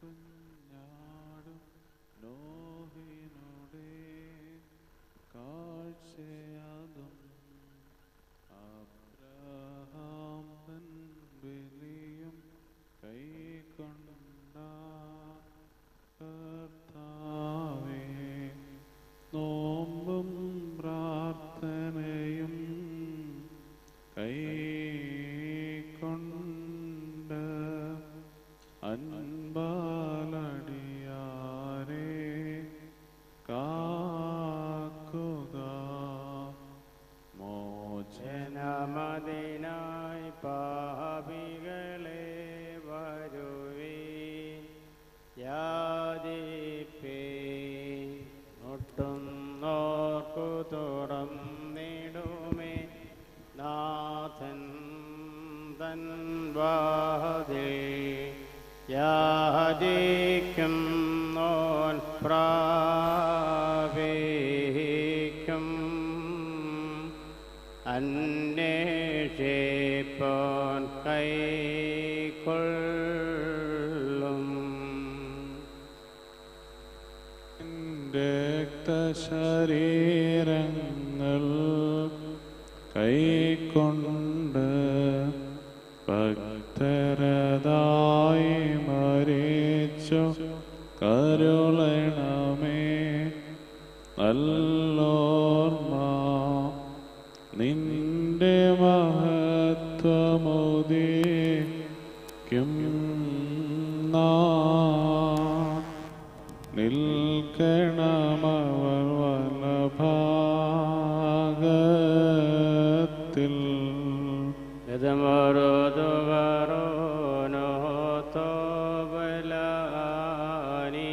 കുഞ്ഞാടും നോഹിനുടെ കാഴ്ചയതും Abraham തൻ ബലിയും കൈക്കൊണ്ട കർത്താവേ നോമ്പും പ്രാർത്ഥനയും കൈക്കൊണ്ട് അൻപാലടിയാരെ കാക്കുക മോചന ജനമതിനായി പാപികളെ വരുവി യാതിപ്പേ ഒട്ടുന്നോർക്കു തുറന്നിടുമേ നാഥൻ തൻ വാതിൽ യാചിക്കും നോൻ പ്രാപിക്കും അന്വേഷിപ്പോൻ കൈക്കൊള്ളും രക്തശരീരങ്ങൾ കൈക്കൊണ്ട് ഭക്തരതായി മരിച്ചു കരുളണമേ നല്ലോർമ്മ നിന്റെ മഹത്വമുദിക്കും നാ നിൽക്കണമവർ വലഭാഗത്തിൽ യഥമരുതുകരോനോ തോബലാനി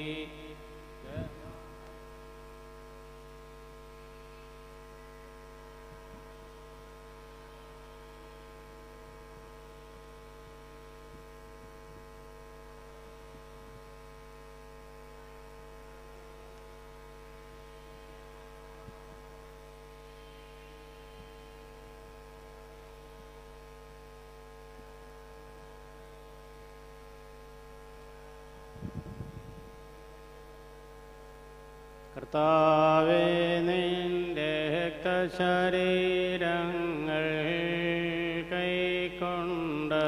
കർത്താവേ നിന്റെ ശരീരങ്ങൾ കൈക്കൊണ്ട്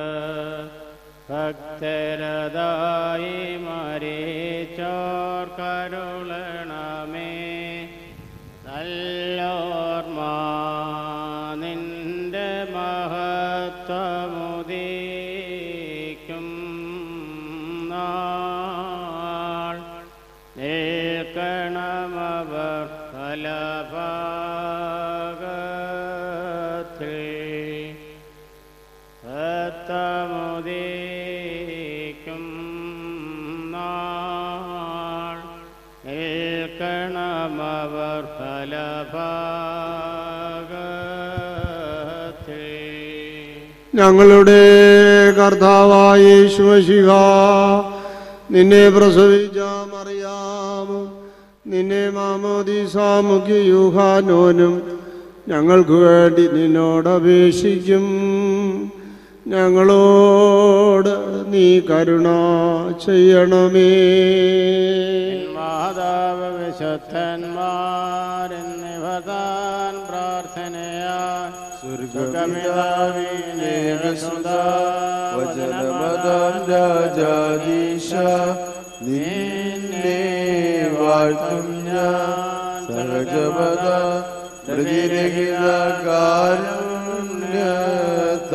ഭക്തരതായി മരിച്ചോർ കരുളണമേ നല്ലോർമ്മ നിന്റെ മഹത്വമുദിക്കും നാൾ നിൽക്കണമവർ ഫലഭാഗത്തിൽ ഭക്തമുദിക്കും നാൾ നിൽക്കണമവർ ഫലഭാഗത്തിൽ ഞങ്ങളുടെ കർത്താവായ യേശുവശിഹ നിന്നെ പ്രസവിച്ച മറിയാമും നിന്നെ മാമോദിസാമുഖ്യ യൂഹാനോനും ഞങ്ങൾക്ക് വേണ്ടി നിന്നോട് അപേക്ഷിക്കും ഞങ്ങളോട് നീ കരുണ ചെയ്യണമേ മാതാവ് വിശുദ്ധന്മാരെന്നിവർ താൻ പ്രാർത്ഥനയാൽ വചനമതാം രാജാദീശ നിന്നെ വാഴ്ത്തും ഞാൻ സഹജമത പ്രതിരഹിത കാരുണ്യത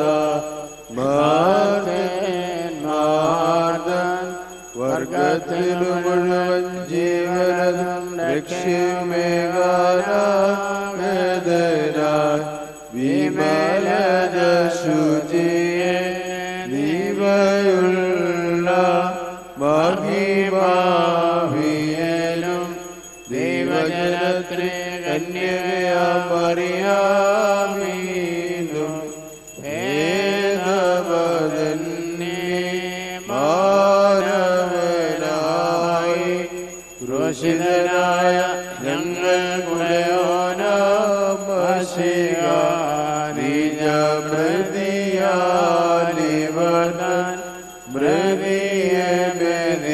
മാർദ്ദൻ വർഗത്തിനു മുഴുവൻ ജീവനതും ലക്ഷ്യമേകാരായി വിമലത ശുചിയെ നീവയുള്ള മഹിമാവിയലും ദൈവജനത്തിന് കന്യകയാമറിയാമീനും മാനവനായി ക്രൂശിതനായ ഞങ്ങൾ മൃതിയാലിവൻ മൃതിയെ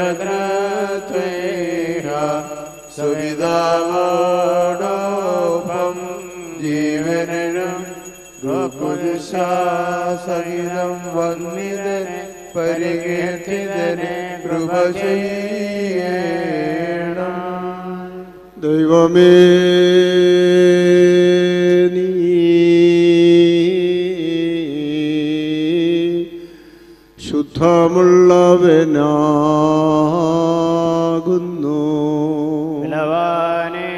സമഗ്രത്വേഹ സുവിതാവോടൊപ്പം ജീവനും സഹിതം വന്നിതനെ പരികീർത്തിതനെ കൃപ ചെയ്യണം ദൈവമേ നീ ശുദ്ധമുള്ളവനാകുന്നു ബലവാനേ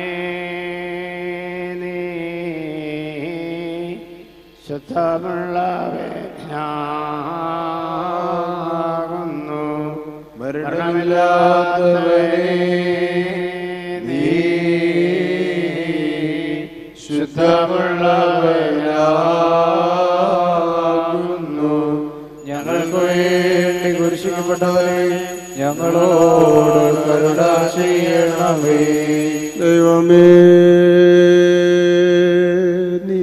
നീ ശുദ്ധമുള്ളവനാകുന്നു മരണമില്ലാത്തവനെ നീ ശുദ്ധമുള്ളവനാകുന്നു ഞങ്ങൾക്ക് വേണ്ടി കുരിശിക്കപ്പെട്ടവരെ ഞങ്ങളോട് കരുണ ചെയ്യണമേ ദൈവമേ നീ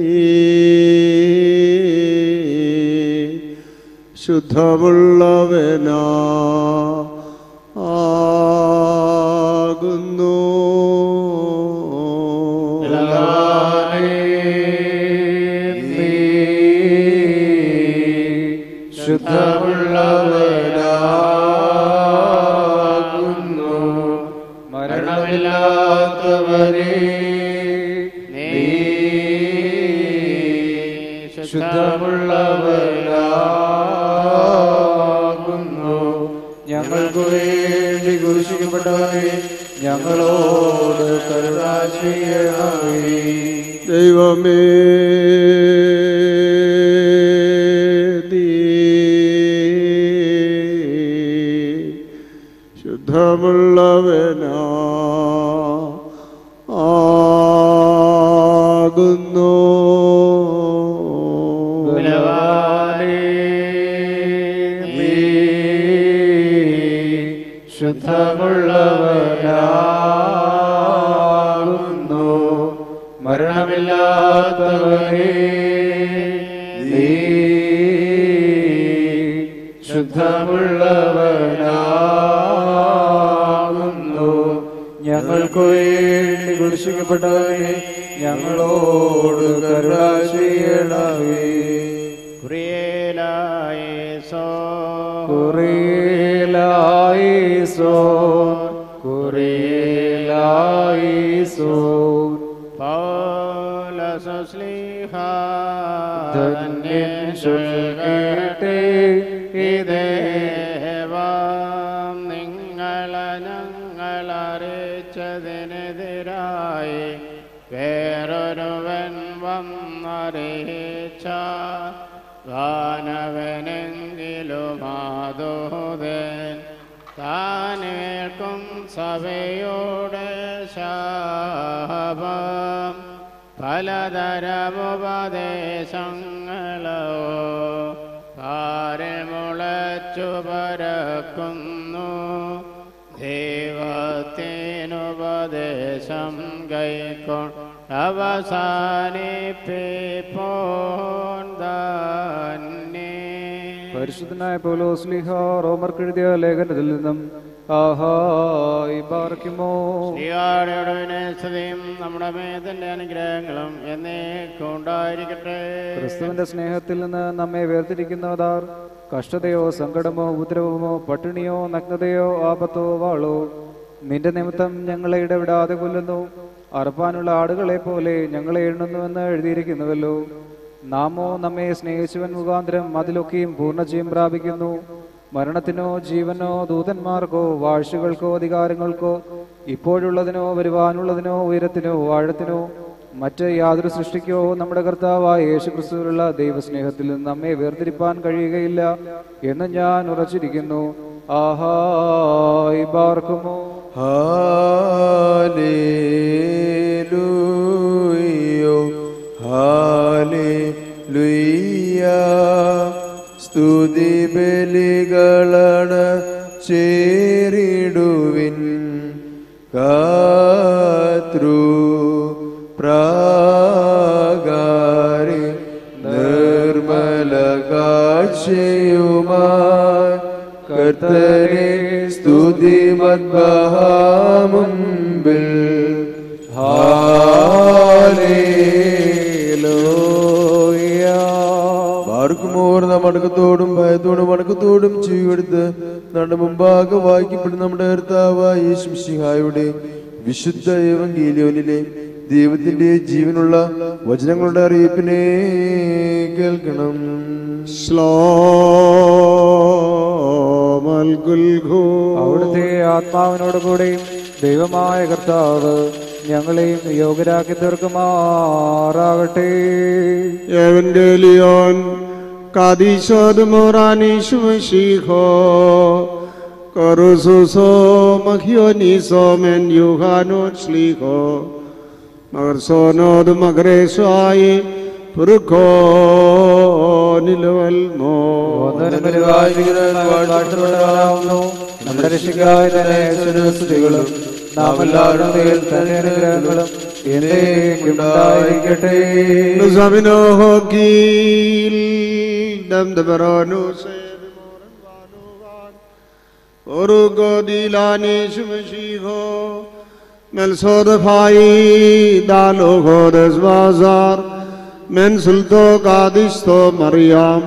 ശുദ്ധമുള്ളവനാ ആകുന്നു ബലവാനേ, നീ ശുദ്ധമുള്ളവനാകുന്നു മരണമില്ലാത്തവരെ നീ ശുദ്ധമുള്ളവനാകുന്നു ഞങ്ങൾക്ക് വേണ്ടി കുരിശിക്കപ്പെട്ടവരെ ഞങ്ങളോട് കരുണ ചെയ്യണമേ ദൈവമേ നീ ശുദ്ധമുള്ളവനാ ആകുന്നു ബലവാനേ, നീ ശുദ്ധമുള്ളവനാകുന്നു മരണമില്ലാത്തവരെ നീ ശുദ്ധമുള്ളവനാകുന്നു ഞങ്ങൾക്ക് വേണ്ടി കുരിശിക്കപ്പെട്ടവരെ ഞങ്ങളോട് കരുണ ചെയ്യണമേ കുറിയേലായേസോ കുറിയിലായിസോ കുറിയിലായിസോ പൗലസുസ്ലിഹ ധന്യൻ ചൊല്ലട്ടെ ഇതേവാം നിങ്ങളെ ഞങ്ങളറിയിച്ചതിനെതിരായി വേറൊരുവൻ വന്നറിയിച്ച വാനവനെങ്കിലും ആദോദൻ താനേൽക്കും സഭയുടെ ശാപം പലതരമുപദേശങ്ങളോ പാരമുളച്ചു പരക്കുന്നു ദൈവത്തിനുപദേശം കൈക്കൊണ്ട് അവസാനിപ്പിപ്പോൻ തന്നെ പരിശുദ്ധനായ പൗലോസ്ലിഹ റോമർക്കെഴുതിയ ലേഖനത്തിൽ നിന്നും ആഹായി പാർക്കുമോ ശ്രീയാടിയുടെ സ്തുതിയും നമ്മുടെ മേതന്റെ അനുഗ്രഹങ്ങളും എന്നേക്കും ഉണ്ടായിരിക്കട്ടെ ക്രിസ്തുവിന്റെ സ്നേഹത്തിൽ നിന്ന് നമ്മെ വേർതിരിക്കുന്നവതാർ കഷ്ടതയോ സങ്കടമോ ഉപദ്രവമോ പട്ടിണിയോ നഗ്നതയോ ആപത്തോ വാളോ നിന്റെ നിമിത്തം ഞങ്ങളെ ഇടവിടാതെ കൊല്ലുന്നു അറുപ്പാനുള്ള ആടുകളെ പോലെ ഞങ്ങളെ എണ്ണുന്നുവെന്ന് എഴുതിയിരിക്കുന്നുവല്ലോ നാമോ നമ്മെ സ്നേഹിച്ചവൻ മുഖാന്തരം അതിലൊക്കെയും പൂർണ്ണജയം പ്രാപിക്കുന്നു മരണത്തിനോ ജീവനോ ദൂതന്മാർക്കോ വാഴ്ചകൾക്കോ അധികാരങ്ങൾക്കോ ഇപ്പോഴുള്ളതിനോ വരുവാനുള്ളതിനോ ഉയരത്തിനോ ആഴത്തിനോ മറ്റ് യാതൊരു സൃഷ്ടിക്കോ നമ്മുടെ കർത്താവായ യേശുക്രിസ്തുവിലുള്ള ദൈവസ്നേഹത്തിൽ നിന്ന് നമ്മെ വേർതിരിപ്പാൻ കഴിയുകയില്ല എന്ന് ഞാൻ ഉറച്ചിരിക്കുന്നു ആഹായി ബാർക്കുമോ ഹാലേലൂയോ ഹാലേലൂയ സ്തുതി ബലികളാണ് ചേരിടുവിൻ കാതൃ പ്രാകാരി നിർമ്മല കാഴ്ചയുമായി കർത്തരെ സ്തുതി മുമ്പിൽ ആർക്കുമോർ നാം അടക്കത്തോടും ഭയത്തോടും അടക്കത്തോടും ചെയ്യുമെടുത്ത് നമ്മുടെ മുമ്പാകെ വായിക്കപ്പെടുന്ന നമ്മുടെ കർത്താവായ യേശു മിശിഹായുടെ വിശുദ്ധ ഏവങ്കീലിയോനിലെ ദൈവത്തിന്റെ ജീവനുള്ള വചനങ്ങളുടെ അറിയിപ്പിനെ കേൾക്കണം ശ്ലോമൽ ഗുൽഘൂ അവിടുത്തെ ആത്മാവിനോട് കൂടെയും ദൈവമായ കർത്താവ് ഞങ്ങളെയും യോഗ്യരാക്കി തീർക്കുമാറാകട്ടെ Evangelion Kadishod Moranish Mashicho Korususo Machioniso Men Yuhanot Shlicho Magarsono de Magresai Purko Nilvalmo വന്ദനം പരിപാലിക്കുന്നവൻ വാഴ്ത്തപ്പെട്ടവനാവുന്നു നമ്മുടെ രക്ഷിക്കായ തന്നെ സ്തുതികളും നാം എല്ലാവരും മേൽ തന്നെ അനുഗ്രഹങ്ങളും എന്നേക്കും ഉണ്ടായിരിക്കട്ടെ Nuzamino Hokil Dam de Barano Orugo Dilani Shumashiho Melsodafai Dalo Godes Bazar Men Sulto Kadisto Mariam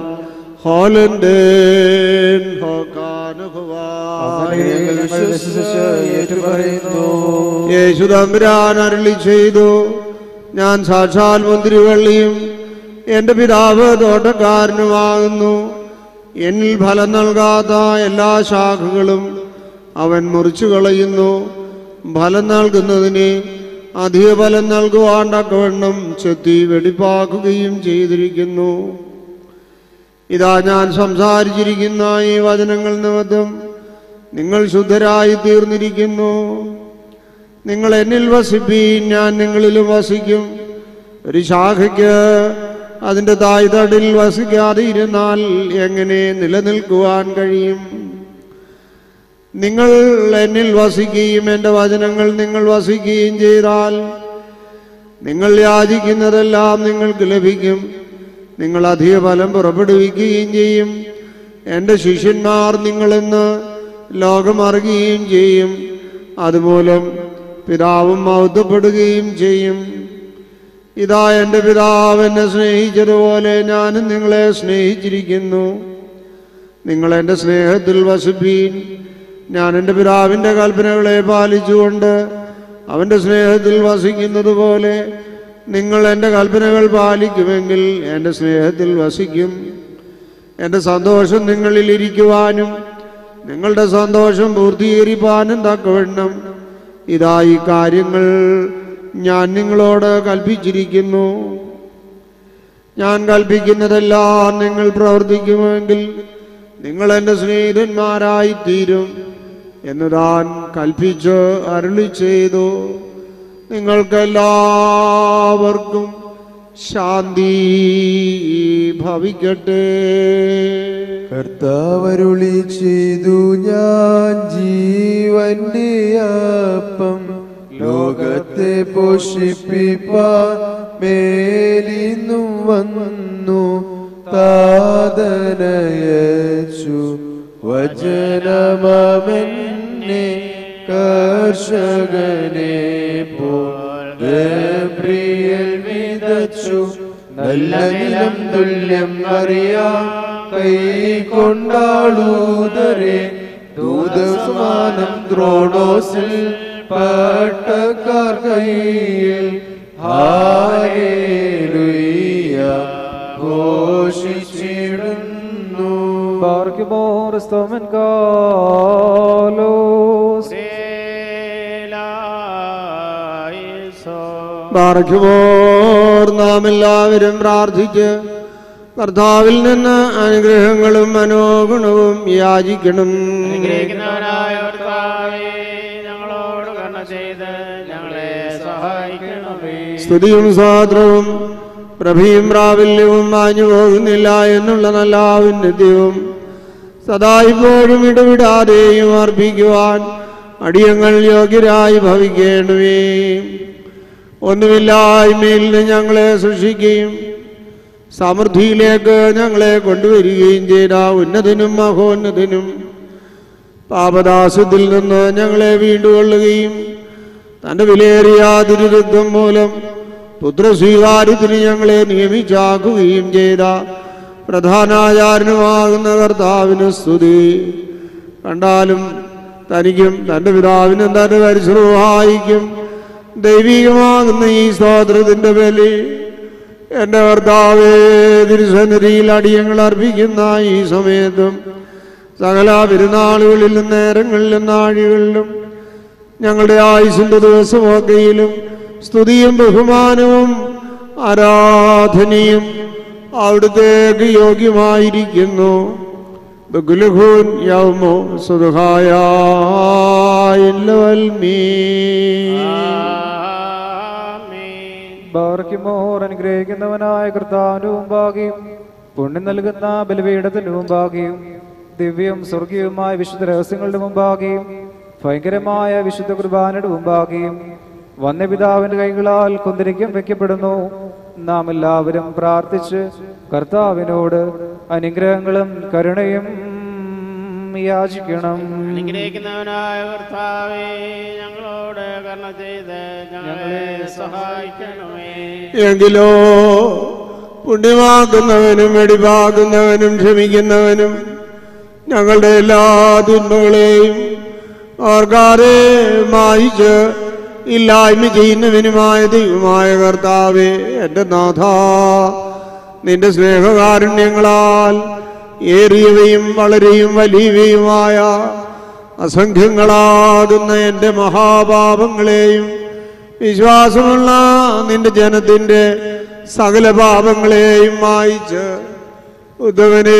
Holenden Hokan അങ്ങനെ ഞങ്ങൾ വിശ്വസിച്ച് ഏറ്റുപറയുന്നു യേശു തമ്പുരാൻ അരുളി ചെയ്തു ഞാൻ സാക്ഷാൽ മുന്തിരിവള്ളിയും എൻ്റെ പിതാവ് തോട്ടക്കാരനുമാകുന്നു എന്നിൽ ഫലം നൽകാത്ത എല്ലാ ശാഖകളും അവൻ മുറിച്ചു കളയുന്നു ഫലം നൽകുന്നതിന് അധിക ഫലം നൽകുവാൻ തക്കവണ്ണം ചെത്തി വെടിപ്പാക്കുകയും ചെയ്തിരിക്കുന്നു ഇതാ ഞാൻ സംസാരിച്ചിരിക്കുന്ന ഈ വചനങ്ങൾ നിമിത്തം നിങ്ങൾ ശുദ്ധരായി തീർന്നിരിക്കുന്നു നിങ്ങൾ എന്നിൽ വസിപ്പീൻ ഞാൻ നിങ്ങളിലും വസിക്കും ഒരു ശാഖയ്ക്ക് അതിൻ്റെ തായ്തടിൽ വസിക്കാതെ ഇരുന്നാൽ എങ്ങനെ നിലനിൽക്കുവാൻ കഴിയും നിങ്ങൾ എന്നിൽ വസിക്കുകയും എൻ്റെ വചനങ്ങൾ നിങ്ങൾ വസിക്കുകയും ചെയ്താൽ നിങ്ങൾ യാചിക്കുന്നതെല്ലാം നിങ്ങൾക്ക് ലഭിക്കും നിങ്ങൾ അധിക ഫലം പുറപ്പെടുവിക്കുകയും ചെയ്യും എൻ്റെ ശിഷ്യന്മാർ നിങ്ങളെന്ന് ലോകം അറിയുകയും ചെയ്യും അതുമൂലം പിതാവും മഹത്വപ്പെടുകയും ചെയ്യും ഇതാ എൻ്റെ പിതാവ് എന്നെ സ്നേഹിച്ചതുപോലെ ഞാനും നിങ്ങളെ സ്നേഹിച്ചിരിക്കുന്നു നിങ്ങൾ എൻ്റെ സ്നേഹത്തിൽ വസിപ്പീൻ ഞാൻ എൻ്റെ പിതാവിൻ്റെ കൽപ്പനകളെ പാലിച്ചുകൊണ്ട് അവൻ്റെ സ്നേഹത്തിൽ വസിക്കുന്നത് പോലെ നിങ്ങൾ എൻ്റെ കൽപ്പനകൾ പാലിക്കുമെങ്കിൽ എൻ്റെ സ്നേഹത്തിൽ വസിക്കും എൻ്റെ സന്തോഷം നിങ്ങളിൽ ഇരിക്കുവാനും നിങ്ങളുടെ സന്തോഷം പൂർത്തീകരിപ്പാനും തക്കവണ്ണം ഇതാ ഈ കാര്യങ്ങൾ ഞാൻ നിങ്ങളോട് കൽപ്പിച്ചിരിക്കുന്നു ഞാൻ കൽപ്പിക്കുന്നതെല്ലാം നിങ്ങൾ പ്രവർത്തിക്കുമെങ്കിൽ നിങ്ങൾ എൻ്റെ സ്നേഹിതന്മാരായി തീരും എന്ന് താൻ കൽപ്പിച്ച് അരുളി ചെയ്തു നിങ്ങൾക്കെല്ലാവർക്കും ശാന്തി ഭവിക്കട്ടെ കർത്താവരുളി ചെയ്തു ഞാൻ ജീവന്റെ അപ്പം ലോകത്തെ പോഷിപ്പിപ്പാൻ മേലിന്നും വന്നു താതനയച്ചു വചനമെന്നെ കർഷകനെ പോൽ വിതച്ചു നല്ല നിലം തുല്യം അറിയാം കൈ കൊണ്ടാളൂതരെ ദൂതസമാനം ദ്രോണോസിൽ പട്ടക്കാർ കയ്യിൽ ഹാലേലുയ്യ ഘോഷിച്ചിടുന്നു ബാർക്കുമോർ സ്തോമൻ കാലോസ് ബാർക്കുമോർ നാം എല്ലാവരും പ്രാർത്ഥിച്ച് കർത്താവിൽ നിന്ന് അനുഗ്രഹങ്ങളും മനോഗുണവും യാചിക്കണം അനുഗ്രഹിക്കുന്നവനായ കർത്താവേ, ഞങ്ങളോട് കരുണ ചെയ്ത് ഞങ്ങളെ സഹായിക്കണമേ സ്തുതിയും സ്വാത്രവും പ്രഭിയും പ്രാബല്യവും മാഞ്ഞു പോകുന്നില്ല എന്നുള്ള നല്ല ഉന്നതിയും സദാ ഇപ്പോഴും ഇടവിടാതെയും അർപ്പിക്കുവാൻ അടിയങ്ങൾ യോഗ്യരായി ഭവിക്കണമേ ഒന്നുമില്ലായ്മയിൽ നിന്ന് ഞങ്ങളെ സൃഷ്ടിക്കുകയും സമൃദ്ധിയിലേക്ക് ഞങ്ങളെ കൊണ്ടുവരികയും ചെയ്ത ഉന്നതനും മഹോന്നതനും പാപദാസ്യത്തിൽ നിന്ന് ഞങ്ങളെ വീണ്ടുകൊള്ളുകയും തന്റെ വിലയേറിയ തിരുരക്തം മൂലം പുത്രസ്വീകാര്യത്തിന് ഞങ്ങളെ നിയമിച്ചാക്കുകയും ചെയ്ത പ്രധാനാചാരനുമാകുന്ന കർത്താവിന് സ്തുതി കണ്ടാലും തനിക്കും തന്റെ പിതാവിനും തന്റെ പരിശ്രമഹായിക്കും ദൈവികമാകുന്ന ഈ സ്തോത്രത്തിന്റെ ബലി എന്റെ കർത്താവേ തിരുസന്നിധിയിൽ അടിയങ്ങൾ അർപ്പിക്കുന്ന ഈ സമയത്തും സകല പെരുന്നാളുകളിലും നേരങ്ങളിലും നാഴികളിലും ഞങ്ങളുടെ ആയുസിന്റെ ദിവസമൊക്കെയിലും സ്തുതിയും ബഹുമാനവും ആരാധനയും അവിടുത്തേക്ക് യോഗ്യമായിരിക്കുന്നു ബഗുലഹൂൻ യൗമോ സുഖായ ആമേൻ. ബാർക്കിമോർ അനുഗ്രഹിക്കുന്നവനായ കർത്താവിന്റെ മുമ്പാകെയും പുണ്യം നൽകുന്ന ബലിപീഠത്തിന്റെ മുമ്പാകെയും ദിവ്യം സ്വർഗീയവുമായ വിശുദ്ധ രഹസ്യങ്ങളുടെ മുമ്പാകെയും ഭയങ്കരമായ വിശുദ്ധ കുർബാനയുടെ മുമ്പാകെയും വന്യപിതാവിന്റെ കൈകളാൽ കുന്തിരിക്കം വെക്കപ്പെടുന്നു നാം എല്ലാവരും പ്രാർത്ഥിച്ച് കർത്താവിനോട് അനുഗ്രഹങ്ങളും കരുണയും യാചിക്കണം അനുഗ്രഹിക്കുന്നവനായ കർത്താവേ ഞങ്ങളോട് കരുണ ചെയ്ത് ഞങ്ങളെ സഹായിക്കണമേ എങ്കിലോ പുണ്യമാക്കുന്നവനും വെടിവാക്കുന്നവനും ക്ഷമിക്കുന്നവനും ഞങ്ങളുടെ എല്ലാ തിന്മകളെയും ഓർക്കാതെ മായിച്ച് ഇല്ലായ്മ ചെയ്യുന്നവനുമായ ദൈവമായ കർത്താവേ എൻ്റെ നാഥ നിന്റെ സ്നേഹകാരുണ്യങ്ങളാൽ ഏറിയവയും വളരെയും വലിയവയുമായ അസംഖ്യങ്ങളാകുന്ന എൻ്റെ മഹാപാപങ്ങളെയും വിശ്വാസമുള്ള നിന്റെ ജനത്തിന്റെ സകല പാപങ്ങളെയും മായിച്ച് ഉദ്ധവനെ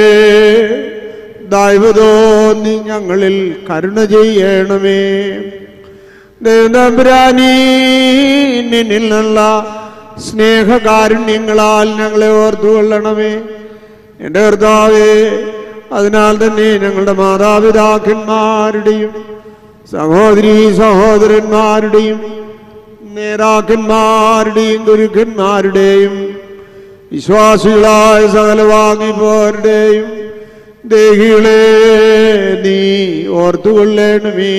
ദൈവതോന്നി ഞങ്ങളിൽ കരുണ ചെയ്യണമേ ദേവതമ്പുരാനീ നിന്നിൽ നിന്നുള്ള സ്നേഹകാരുണ്യങ്ങളാൽ ഞങ്ങളെ ഓർത്തുകൊള്ളണമേ എൻ്റെ കർത്താവേ അതിനാൽ തന്നെ ഞങ്ങളുടെ മാതാപിതാക്കന്മാരുടെയും സഹോദരീ സഹോദരന്മാരുടെയും നേതാക്കന്മാരുടെയും ഗുരുക്കന്മാരുടെയും വിശ്വാസികളായ സകല വാങ്ങിപ്പോരുടെയും ദേഹികളെ നീ ഓർത്തുകൊള്ളണമേ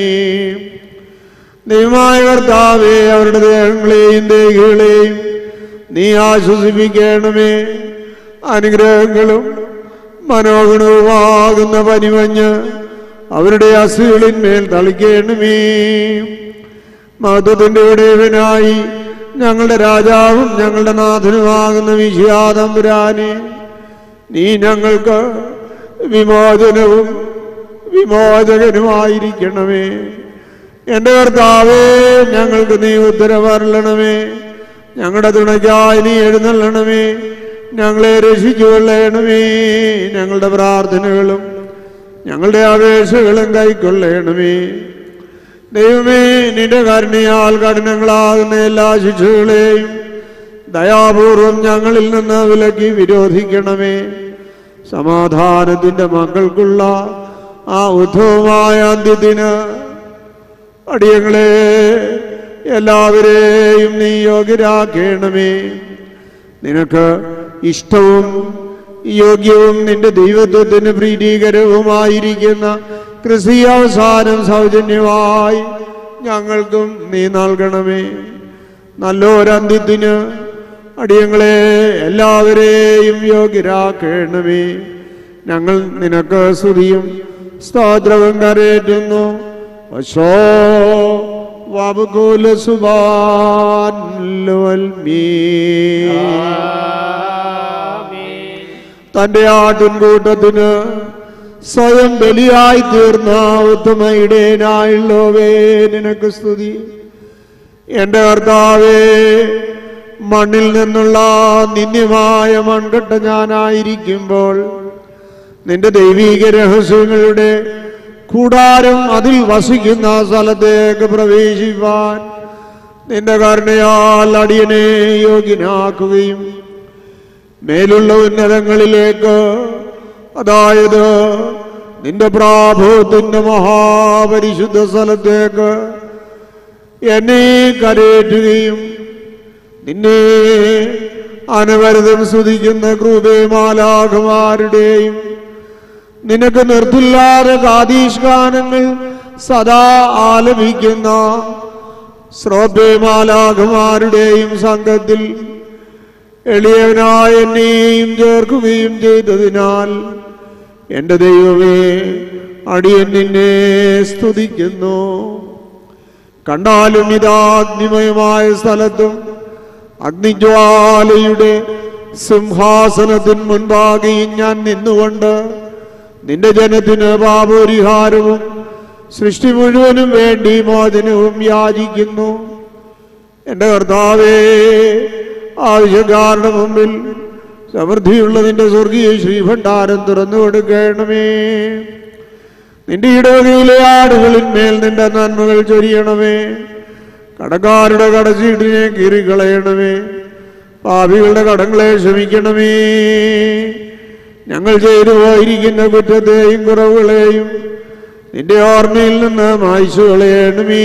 ദൈവമായ കർത്താവേ അവരുടെ ദേഹങ്ങളെയും ദേഹികളെയും നീ ആശ്വസിപ്പിക്കണമേ അനുഗ്രഹങ്ങളും മനോഗുണവുമാകുന്ന പനിമഞ്ഞ് അവരുടെ അസുകളിന്മേൽ തളിക്കണമേ മഹത്വത്തിന്റെ ഉടയവനായി ഞങ്ങളുടെ രാജാവും ഞങ്ങളുടെ നാഥനുമാകുന്ന വിശ്യാതമ്പുരാനെ നീ ഞങ്ങൾക്ക് വിമോചനവും വിമോചകനുമായിരിക്കണമേ എൻ്റെ കർത്താവേ ഞങ്ങൾക്ക് നീ ഉത്തരവരളണമേ ഞങ്ങളുടെ തുണയ്ക്കായി നീ എഴുന്നള്ളണമേ ഞങ്ങളെ രക്ഷിച്ചു കൊള്ളണമേ ഞങ്ങളുടെ പ്രാർത്ഥനകളും ഞങ്ങളുടെ അപേക്ഷകളും കൈക്കൊള്ളണമേ ദൈവമേ നിന്റെ കരുണയാൽ കഠിനങ്ങളാകുന്ന എല്ലാ ശിക്ഷകളെയും ദയാപൂർവം ഞങ്ങളിൽ നിന്ന് വിലക്കി വിരോധിക്കണമേ സമാധാനത്തിന്റെ മക്കൾക്കുള്ള ആ ഉദ്ധവമായ അന്ത്യത്തിന് അടിയങ്ങളെ എല്ലാവരെയും നീ യോഗ്യരാക്കണമേ നിനക്ക് ഇഷ്ടവും യോഗ്യവും നിന്റെ ദൈവത്വത്തിന് പ്രീതികരവുമായിരിക്കുന്ന ക്രിസ്തീയ അവസാനം സൗജന്യമായി ഞങ്ങൾക്കും നീ നൽകണമേ നല്ലൊരന്ത്യത്തിന് അടിയങ്ങളെ എല്ലാവരെയും യോഗ്യരാക്കണമേ ഞങ്ങൾ നിനക്ക് സ്തുതിയും സ്തോത്രവും കരേറ്റുന്നു വശോ വബുകുല ആമേൻ. തന്റെ ആട്ടിൻകൂട്ടത്തിന് സ്വയം ബലിയായി തീർന്ന ഉത്തമയുടേനായുള്ളവേ നിനക്ക് സ്തുതി എന്റെ കർത്താവേ മണ്ണിൽ നിന്നുള്ള നിന്ദ്യമായ മൺകട്ട ഞാനായിരിക്കുമ്പോൾ നിന്റെ ദൈവീക രഹസ്യങ്ങളുടെ കൂടാരം അതിൽ വസിക്കുന്ന സ്ഥലത്തേക്ക് പ്രവേശിപ്പാൻ നിന്റെ കരുണയാൽ അടിയനെ യോഗ്യനാക്കുകയും മേലുള്ള ഉന്നതങ്ങളിലേക്ക് അതായത് നിന്റെ പ്രാഭവത്തിന്റെ മഹാപരിശുദ്ധ സ്ഥലത്തേക്ക് എന്നെ കരയേറ്റുകയും നിന്നെ അനവരതം സ്തുതിക്കുന്ന കൃപമാലാകുമാരുടെയും നിനക്ക് നിർത്തില്ലാതെ കാതീഷ് ഗാനങ്ങൾ സദാ ആലപിക്കുന്ന ശ്രോഭ്യമാലാകുമാരുടെയും സംഘത്തിൽ എളിയവനായ എന്നെയും ചേർക്കുകയും ചെയ്തതിനാൽ എൻ്റെ ദൈവമേ അടിയൻ നിന്നെ സ്തുതിക്കുന്നു കണ്ടാലും ഇതാഗ്നിമയമായ സ്ഥലത്തും അഗ്നിജ്വാലയുടെ സിംഹാസനത്തിന് മുൻപാകെയും ഞാൻ നിന്നുകൊണ്ട് നിന്റെ ജനത്തിന് പാപപരിഹാരവും സൃഷ്ടി മുഴുവനും വേണ്ടി മോചനവും യാചിക്കുന്നു എൻ്റെ കർത്താവേ ആവശ്യക്കാരുടെ മുമ്പിൽ സമൃദ്ധിയുള്ള നിന്റെ സ്വർഗീയ ശ്രീഭണ്ഡാരം തുറന്നു കൊടുക്കണമേ നിന്റെ ഇടവകയിലെ ആടുകളിന്മേൽ നിന്റെ നന്മകൾ ചൊരിയണമേ കടക്കാരുടെ കടച്ചീട്ടിനെ കീറിക്കളയണമേ പാപികളുടെ കടങ്ങളെ ക്ഷമിക്കണമേ ഞങ്ങൾ ചെയ്തു പോയിരിക്കുന്ന കുറ്റത്തെയും കുറവുകളെയും നിന്റെ ഓർമ്മയിൽ നിന്ന് മായ്ച്ചു കളയണമേ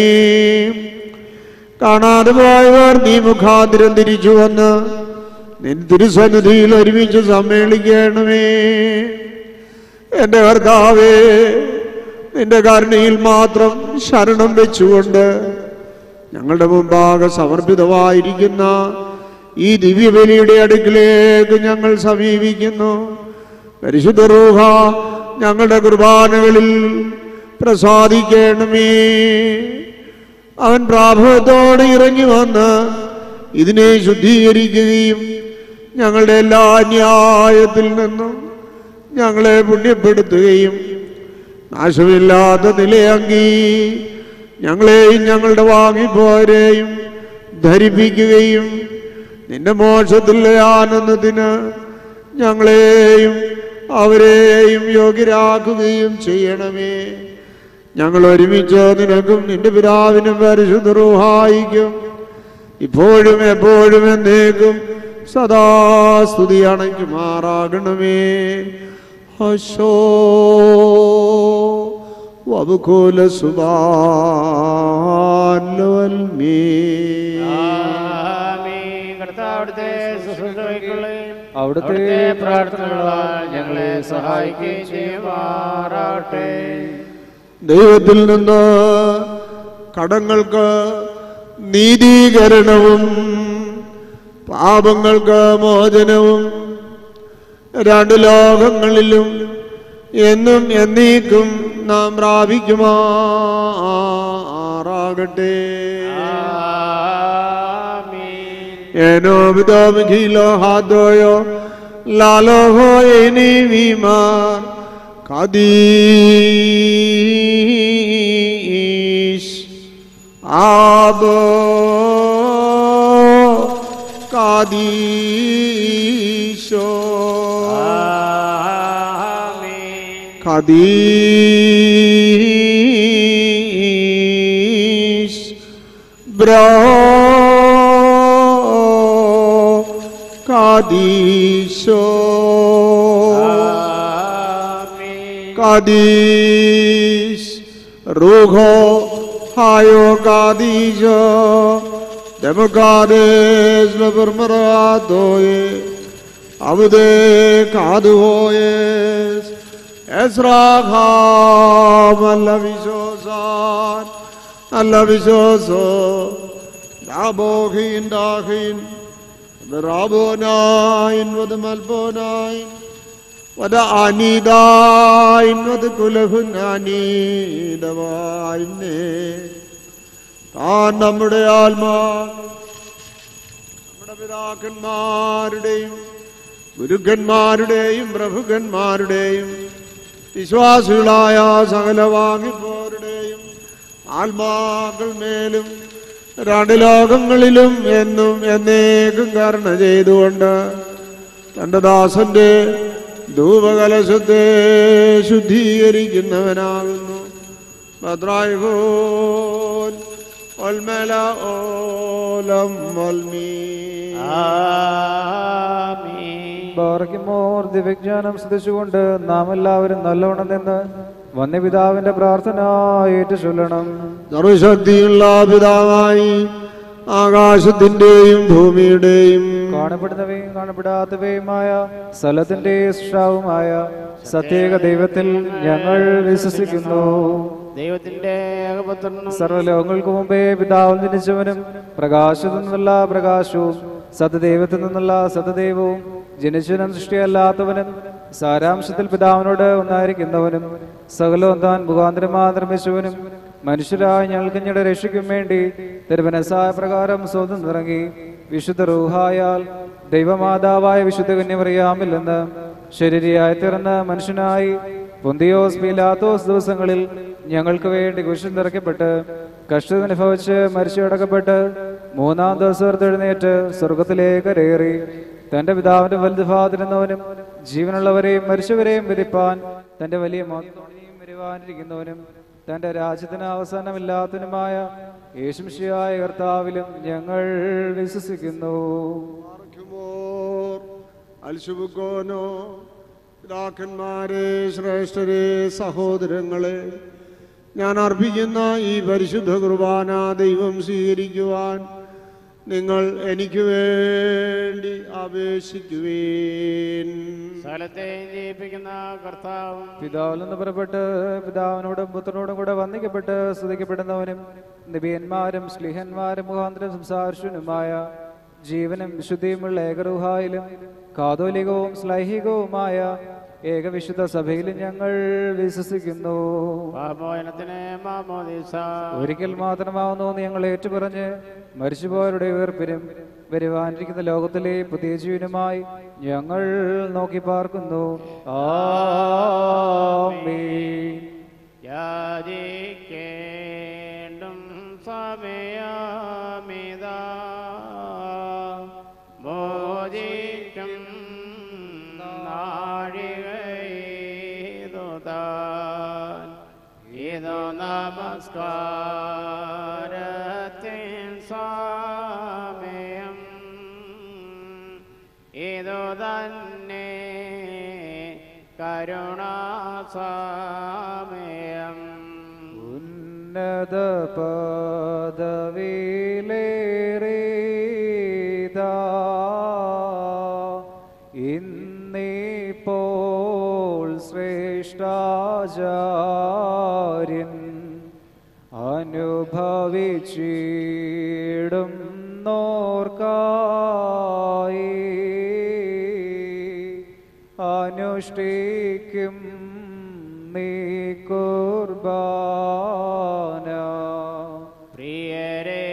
കാണാതെ പോയവർ നീ മുഖാതിരം തിരിച്ചു വന്ന് നിൻ തിരുസന്നിധിയിൽ ഒരുമിച്ച് സമ്മേളിക്കണമേ എൻ്റെ കർത്താവേ നിന്റെ കരുണയിൽ മാത്രം ശരണം വെച്ചുകൊണ്ട് ഞങ്ങളുടെ മുമ്പാകെ സമർപ്പിതമായിരിക്കുന്ന ഈ ദിവ്യബലിയുടെ അടുക്കിലേക്ക് ഞങ്ങൾ സമീപിക്കുന്നു പരിശുദ്ധ റൂഹ ഞങ്ങളുടെ കുർബാനകളിൽ പ്രസാദിക്കണമേ അവൻ പ്രാഭവത്തോടെ ഇറങ്ങി വന്ന് ഇതിനെ ശുദ്ധീകരിക്കുകയും ഞങ്ങളുടെ എല്ലാ അന്യായത്തിൽ നിന്നും ഞങ്ങളെ പുണ്യപ്പെടുത്തുകയും നാശമില്ലാത്ത നിലയങ്കി ഞങ്ങളെയും ഞങ്ങളുടെ വാങ്ങിപ്പോരെയും ധരിപ്പിക്കുകയും നിന്റെ മോക്ഷത്തിലെ ആനന്ദത്തിന് ഞങ്ങളെയും അവരെയും യോഗ്യരാക്കുകയും ചെയ്യണമേ ഞങ്ങൾ ഒരുമിച്ച് നിനക്കും നിന്റെ പിതാവിനും പരിശുദ്ധ റൂഹായിക്കും ഇപ്പോഴും എപ്പോഴും എന്നേക്കും സദാ സ്തുതി അണയ്ക്കുമാറാകണമേ ഹശോ വബുകുല സുബാൽമേ ആമീൻ. കർത്താവ് അവിടുത്തെ ശുശ്രൂഷകൾക്കുള്ളയും അവിടുത്തെ അവിടുത്തെ പ്രാർത്ഥനകളാൽ ഞങ്ങളെ സഹായിക്കുകയും ചെയ്യുമാറാട്ടെ ദൈവത്തിൽ നിന്ന് കടങ്ങൾക്ക് നീതീകരണവും പാപങ്ങൾക്ക് മോചനവും രണ്ട് ലോകങ്ങളിലും എന്നും എന്നേക്കും നാം പ്രാപിക്കുമാറാകട്ടെ ആമീൻ. Eno bidom gilo hadoyo lalo ho eni vimar kadish abo kadisho ആമീൻ. Kadish bro Kadisho ആമീൻ. Kadish Ruho Hayo Kadisho Democades Levermaradoye Avude Kaduhoyes Esraham Allavishosan Allavishoso Dabohin Dahin Rabonain Vadamalbonain വധ അനിതായിൻ വധ കുലഹുൻ അനീതമായിന്നേ താൻ നമ്മുടെ ആത്മാ നമ്മുടെ പിതാക്കന്മാരുടെയും ഗുരുക്കന്മാരുടെയും പ്രഭുക്കന്മാരുടെയും വിശ്വാസികളായ സകല വാങ്ങിപ്പോരുടെയും ആത്മാക്കൾ മേലും രണ്ട് ലോകങ്ങളിലും എന്നും എന്നേക്കും കരുണ ചെയ്തുകൊണ്ട് തന്റെ ദാസന്റെ ധൂപകലശത്തെ ശുദ്ധീകരിക്കുന്നവനാകുന്നു ഭദ്രായുഹോൻ ഒൽമല ഓലം ഒൽമീ ആമീൻ. ബാറയ്ക്കുമോർ ദിവ്യജ്ഞാനം ശ്രദ്ധിച്ചുകൊണ്ട് നാം എല്ലാവരും നല്ലവണ്ണം നിന്ന് വന്യപിതാവിന്റെ പ്രാർത്ഥന ഏറ്റു ചൊല്ലണം സർവശക്തിയുള്ള പിതാവായി ആകാശത്തിന്റെയും ഭൂമിയുടെയും കാണപ്പെടുന്നവയും കാണപ്പെടാത്തവയുമായ സ്ഥലത്തിന്റെ സൃഷ്ടാവുമായ സത്യേക ദൈവത്തിൽ ഞങ്ങൾ വിശ്വസിക്കുന്നു ദൈവത്തിന്റെ ഏകപുത്രനും സർവ്വലോകങ്ങൾക്ക് മുമ്പേ പിതാവ് ജനിച്ചവനും പ്രകാശത്തിൽ നിന്നുള്ള പ്രകാശവും സതദൈവത്തിൽ നിന്നുള്ള സതദൈവവും ജനിച്ചവനും സൃഷ്ടിയല്ലാത്തവനും സാരാംശത്തിൽ പിതാവിനോട് ഒന്നായിരിക്കുന്നവനും സകലവും താൻ മുഖാന്തരമാ നിർമ്മിച്ചവനും മനുഷ്യരായ ഞങ്ങൾക്ക് ഞങ്ങളുടെ രക്ഷയ്ക്കും വേണ്ടി തിരുവനസായ പ്രകാരം സ്വന്തം ഇറങ്ങി വിശുദ്ധ റൂഹായാൽ ദൈവമാതാവായ വിശുദ്ധ കന്യമറിയാമില്ലെന്ന് ശരീരയായി തീർന്ന മനുഷ്യനായി പൊന്തിയോസ് പീലാത്തോസ് ദിവസങ്ങളിൽ ഞങ്ങൾക്ക് വേണ്ടി കുശം നിറയ്ക്കപ്പെട്ട് കഷ്ടതനുഭവിച്ച് മരിച്ചടക്കപ്പെട്ട് മൂന്നാം ദിവസം ഉയർത്തെഴുന്നേറ്റ് സ്വർഗത്തിലേക്ക് കരയേറി തന്റെ പിതാവിന്റെ വലുതുഭാതിരുന്നവനും ജീവനുള്ളവരെയും മരിച്ചവരെയും വിധിപ്പാൻ തന്റെ വലിയ മഹത്വം വരുവാനിരിക്കുന്നവനും തന്റെ രാജ്യത്തിന് അവസാനമില്ലാത്തതിനുമായ യേശുമിഷിയായ കർത്താവിലും ഞങ്ങൾ വിശ്വസിക്കുന്നു പാർക്കുമോർ അൽശുബുക്കോനോ പിതാക്കന്മാരെ ശ്രേഷ്ഠരെ സഹോദരങ്ങളെ ഞാൻ അർപ്പിക്കുന്ന ഈ പരിശുദ്ധ കുർബാന ദൈവം സ്വീകരിക്കുവാൻ നിങ്ങൾ എനിക്ക് വേണ്ടി അപേക്ഷിക്കുവേൻ സ്ഥലത്തെ ജയിപ്പിക്കുന്ന കർത്താവും പിതാവിൽ നിന്ന് പുറപ്പെട്ട് പിതാവിനോടും പുത്രനോടും കൂടെ വന്ദിക്കപ്പെട്ട് സ്തുതിക്കപ്പെടുന്നവനും നിബിയന്മാരും സ്ലിഹന്മാരും മുഖാന്തരം സംസാരിച്ചവനുമായ ജീവനും വിശുദ്ധിയുമുള്ള ഏകറുഹായിലും കാതോലികവും ശ്ലൈഹികവുമായ ഏകവിശുദ്ധ സഭയിലും ഞങ്ങൾ വിശ്വസിക്കുന്നു പാപോയനത്തിന് മാമോദീസ ഒരിക്കൽ മാത്രമാവുന്നു എന്ന് ഞങ്ങൾ ഏറ്റുപറഞ്ഞ് മരിച്ചുപോയവരുടെ ഉയർപ്പിനും വരുവാനിരിക്കുന്ന ലോകത്തിലെ പുതിയ ജീവനുമായി ഞങ്ങൾ നോക്കി പാർക്കുന്നു ആമീൻ യാചിക്കേണ്ടും സമയമിതാ മോചിക്കും നാഴികൈതുതാൻ ഇതോ നമസ്കാരത്തിൻ സമയം ഇതു തന്നെ കരുണാസമയം ഉന്നത പദവിയിലേറിയതാ ഇന്നിപ്പോൾ ശ്രേഷ്ഠാചാര്യൻ അനുഭവിച്ചിടും നോർക്കായി അനുഷ്ഠിക്കും നീ കുർബാന പ്രിയരേ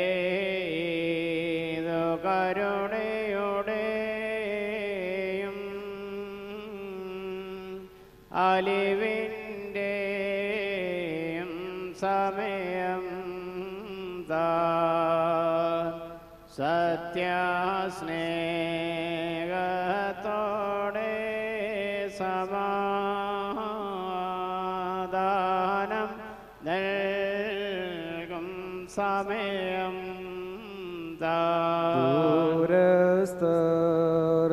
ഇതു കരുണയുടെയും അലിവിൻ്റെയും സമയം താൻ സത്യസ്നേഹത്തോടെ സമാധാനം നൽകും സമയം താൻ ദൂരസ്ഥർ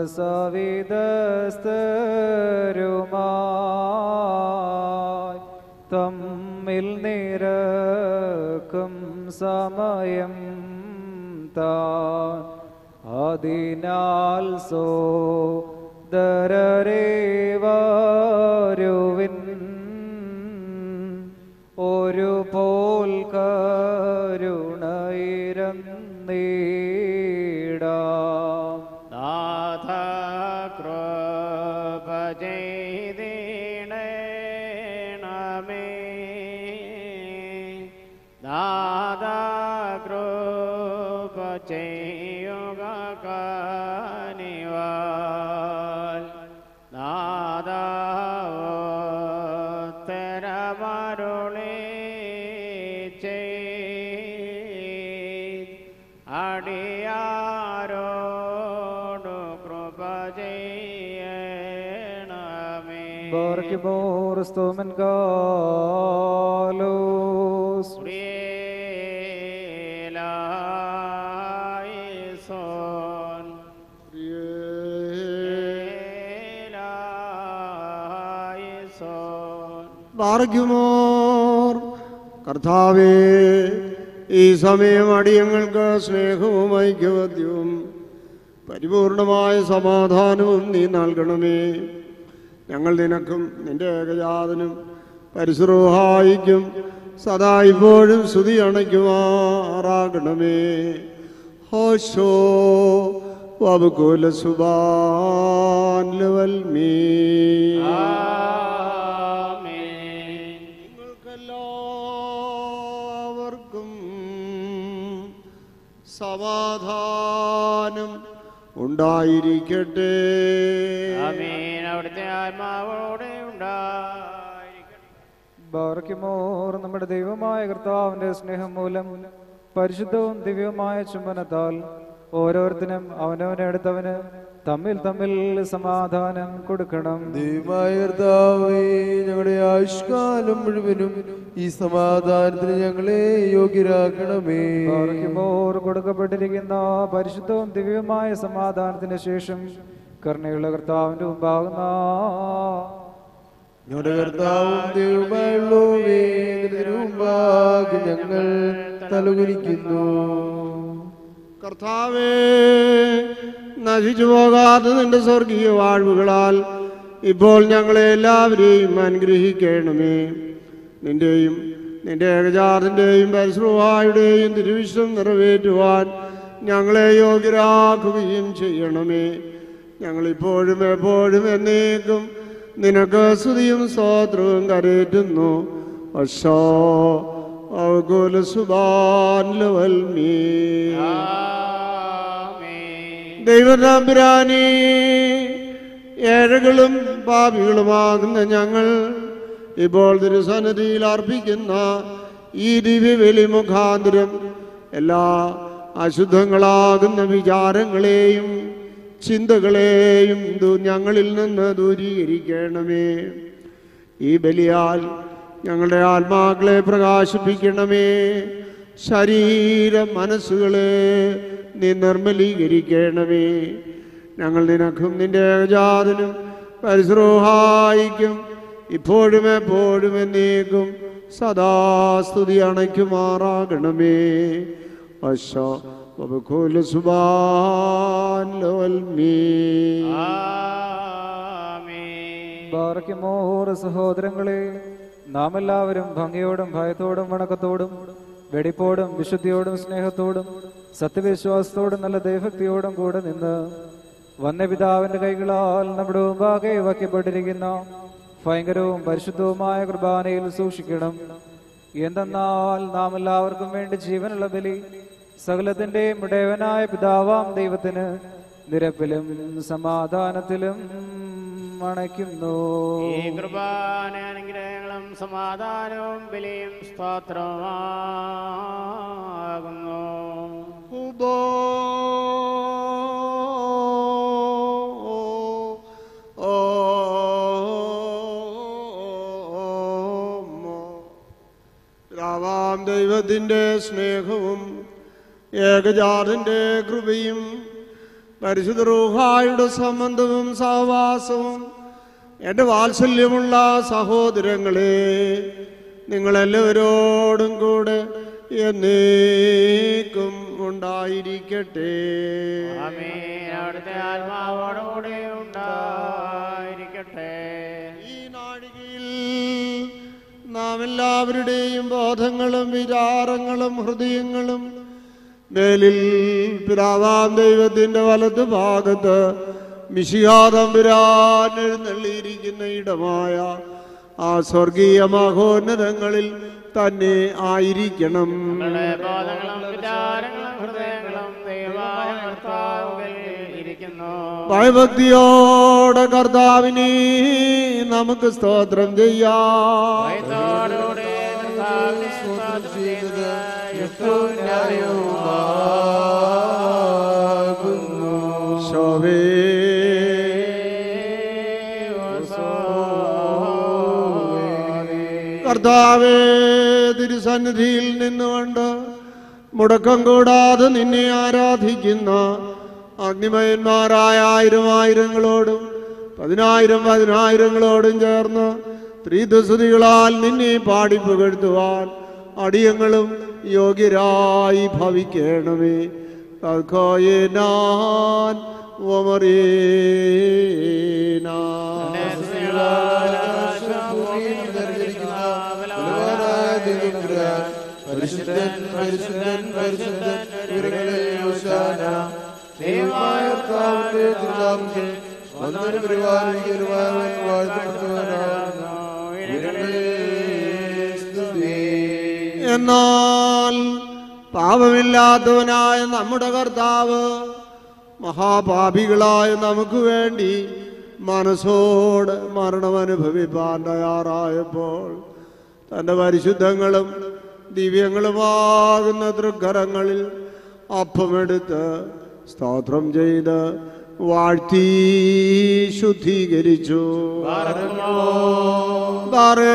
സവിതസ്ഥരുമായി തമ്മിൽ നിരക്കും സമയം താൻ അതിനാൽ സോദരരെ വരുവിൻ ഒരു പോൽ കരുണയിരന്നീടാം നാഥ കൃപ ചെയ്തിടണമേ നാഥ കൃപ ചെയ്യുക കനിവാൽ നാഥ ഉത്തരമരുളി ചെയ് അടിയാരോടു കൃപ ചെയ്യണമേ Barkimor stomen galos പ്രിയലായിസോൻ പ്രിയലായിസോൻ ഭാർഗ്യമോർ കർത്താവേ ഈ സമയം അടിയങ്ങൾക്ക് സ്നേഹവും ഐക്യവദ്യവും പരിപൂർണമായ സമാധാനവും നീ നൽകണമേ ഞങ്ങൾ നിനക്കും നിന്റെ ഏകജാതനും പരിശ്രോഹായിക്കും സദാ ഇപ്പോഴും സ്തുതി അണയ്ക്കുമാറാകണമേ ഹോശോ വബുകുല സുബാൻ ലവൽമീ ആമേൻ നിങ്ങൾക്കെല്ലാവർക്കും സമാധാനം ഉണ്ടായിരിക്കട്ടെ ആമേൻ അവിടുത്തെ ആത്മാവോടെ ഉണ്ടായിരിക്കട്ടെ ബാറയ്ക്കുമോർ നമ്മുടെ ദൈവമായ കർത്താവിന്റെ സ്നേഹം മൂലം പരിശുദ്ധവും ദിവ്യവുമായ ചുംബനത്താൽ ഓരോരുത്തരും അവനവനെ അടുത്തവന് തമ്മിൽ തമ്മിൽ സമാധാനം കൊടുക്കണം ദൈവമായ കർത്താവേ ഞങ്ങളുടെ ആയുഷ്കാലം മുഴുവനും ഈ സമാധാനത്തിന് ഞങ്ങളെ യോഗ്യരാക്കണമേ ബാറയ്ക്കുമോർ കൊടുക്കപ്പെട്ടിരിക്കുന്ന പരിശുദ്ധവും ദിവ്യവുമായ സമാധാനത്തിന് ശേഷം കരുണയുള്ള കർത്താവിന്റെ മുമ്പാകുന്ന ഞങ്ങളുടെ കർത്താവും ദൈവമായുള്ളവേ മുമ്പാകെ ഞങ്ങൾ തലകുനിക്കുന്നു കർത്താവേ നശിച്ചു പോകാത്ത നിന്റെ സ്വർഗീയ വാഴ്വുകളാൽ ഇപ്പോൾ ഞങ്ങളെ എല്ലാവരെയും അനുഗ്രഹിക്കണമേ നിന്റെയും നിന്റെ ഏകജാതിൻ്റെയും പരിശ്രമായുടെയും തിരുവിശ്വം നിറവേറ്റുവാൻ ഞങ്ങളെ യോഗ്യരാക്കുകയും ചെയ്യണമേ ഞങ്ങളിപ്പോഴും എപ്പോഴും എന്നേക്കും നിനക്ക് സ്തുതിയും സ്തോത്രവും കരേറ്റുന്നു അശോ ഔകുല സുബാൻ ലവൽമീ ആമേൻ ദൈവതമ്പുരാനേ ഏഴകളും പാപികളുമാകുന്ന ഞങ്ങൾ ഇപ്പോൾ തിരുസന്നിധിയിൽ അർപ്പിക്കുന്ന ഈ ദിവ്യബലി മുഖാന്തരം എല്ലാ അശുദ്ധങ്ങളാകുന്ന വിചാരങ്ങളെയും ചിന്തകളെയും ദൂ- ഞങ്ങളിൽ നിന്ന് ദൂരീകരിക്കണമേ ഈ ബലിയാൽ ഞങ്ങളുടെ ആത്മാക്കളെ പ്രകാശിപ്പിക്കണമേ ശരീര മനസ്സുകളെ നീ നിർമ്മലീകരിക്കണമേ ഞങ്ങൾ നിനക്കും നിന്റെ ഏകജാതനും പരിശ്രോഹായിക്കും ഇപ്പോഴും എപ്പോഴും എന്നേക്കും സദാസ്തുതി അണയ്ക്കുമാറാകണമേ അശോ വബുകുല സുബാൻ ലോൽമീ ആമേൻ ബാറയ്ക്കുമോർ സഹോദരങ്ങളെ നാം എല്ലാവരും ഭംഗിയോടും ഭയത്തോടും വണക്കത്തോടും വെടിപ്പോടും വിശുദ്ധിയോടും സ്നേഹത്തോടും സത്യവിശ്വാസത്തോടും നല്ല ദൈവഭക്തിയോടും കൂടെ നിന്ന് വന്യപിതാവിന്റെ കൈകളാൽ നമ്മുടെ മുമ്പാകെ വയ്ക്കപ്പെട്ടിരിക്കുന്ന ഭയങ്കരവും പരിശുദ്ധവുമായ കുർബാനയിൽ സൂക്ഷിക്കണം എന്തെന്നാൽ നാം എല്ലാവർക്കും വേണ്ടി ജീവനുള്ള ബലി സകലത്തിന്റെയും ഇടയവനായ പിതാവാം ദൈവത്തിന് നിരപ്പിലും സമാധാനത്തിലും അണയ്ക്കുന്നു ഈ കൃപാന അനുഗ്രഹങ്ങളും സമാധാനവും ബലിയും സ്തോത്രമാകുന്നു ഉദോ രാവാം ദൈവത്തിൻ്റെ സ്നേഹവും ഏകജാതിൻ്റെ കൃപയും പരിശുദ്ധ റൂഹായുടെ സംബന്ധവും സഹവാസവും എൻ്റെ വാത്സല്യമുള്ള സഹോദരങ്ങളെ നിങ്ങളെല്ലാവരോടും കൂടെ എന്നേക്കും ഉണ്ടായിരിക്കട്ടെ ആമേൻ അവിടുത്തെ ആത്മാവോടുകൂടെ ഉണ്ടായിരിക്കട്ടെ ഈ നാഴികയിൽ നാം എല്ലാവരുടെയും ബോധങ്ങളും വിചാരങ്ങളും ഹൃദയങ്ങളും മേലിൽ പിതാവാം ദൈവത്തിന്റെ വലത്ത് ഭാഗത്ത് മിശിഹാതമ്പുരാൻ എഴുന്നള്ളിയിരിക്കുന്ന ഇടമായ ആ സ്വർഗീയ മഹോന്നതങ്ങളിൽ തന്നെ ആയിരിക്കണം ഞങ്ങളുടെ ബോധങ്ങളും വിചാരങ്ങളും ഹൃദയങ്ങളും ദൈവമായ കർത്താവിൽ ഇരിക്കുന്നു ഭയഭക്തിയോടെ കർത്താവിനെ നമുക്ക് സ്തോത്രം ചെയ്യാം ഭയത്തോടുകൂടെ കർത്താവിനെ സ്തോത്രം ചെയ്യുന്നത് യുക്തവും ന്യായവുമാകുന്നു. ശോഭേ കർത്താവേ തിരുസന്നിധിയിൽ നിന്നുകൊണ്ട് മുടക്കം കൂടാതെ നിന്നെ ആരാധിക്കുന്ന അഗ്നിമയന്മാരായ ആയിരം ആയിരങ്ങളോടും പതിനായിരം പതിനായിരങ്ങളോടും ചേർന്ന് ത്രിദുസുതികളാൽ നിന്നെ പാടി പുകഴ്ത്തുവാൻ അടിയങ്ങളും യോഗ്യരായി ഭവിക്കണമേ ഞാൻ ومرينا പരിശുദ്ധൻ പരിശുദ്ധൻ പരിശുദ്ധൻ ഉയരങ്ങളിൽ ഹോശാന ദൈവമായ കർത്താവിന്റെ തിരുനാമത്തിൽ വന്നൊരു പരിപാലിക്കുവാൻ വാഴ്ത്തപ്പെട്ടവനാകുന്നു ഉയരങ്ങളിൽ സ്തുതി എന്നാൽ പാപമില്ലാത്തവനായ നമ്മുടെ കർത്താവ് മഹാപാപികളായ നമുക്ക് വേണ്ടി മനസ്സോട് മരണമനുഭവിപ്പാൻ തയ്യാറായപ്പോൾ തൻ്റെ പരിശുദ്ധങ്ങളും ദിവ്യങ്ങളുമാകുന്ന തൃക്കരങ്ങളിൽ അപ്പമെടുത്ത് സ്തോത്രം ചെയ്ത് വാഴ്ത്തി ശുദ്ധീകരിച്ചു ദാരേ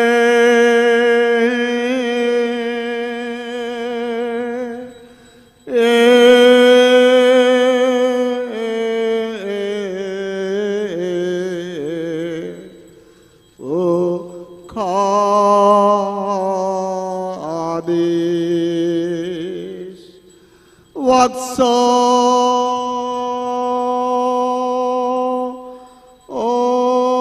O Kadis Vatso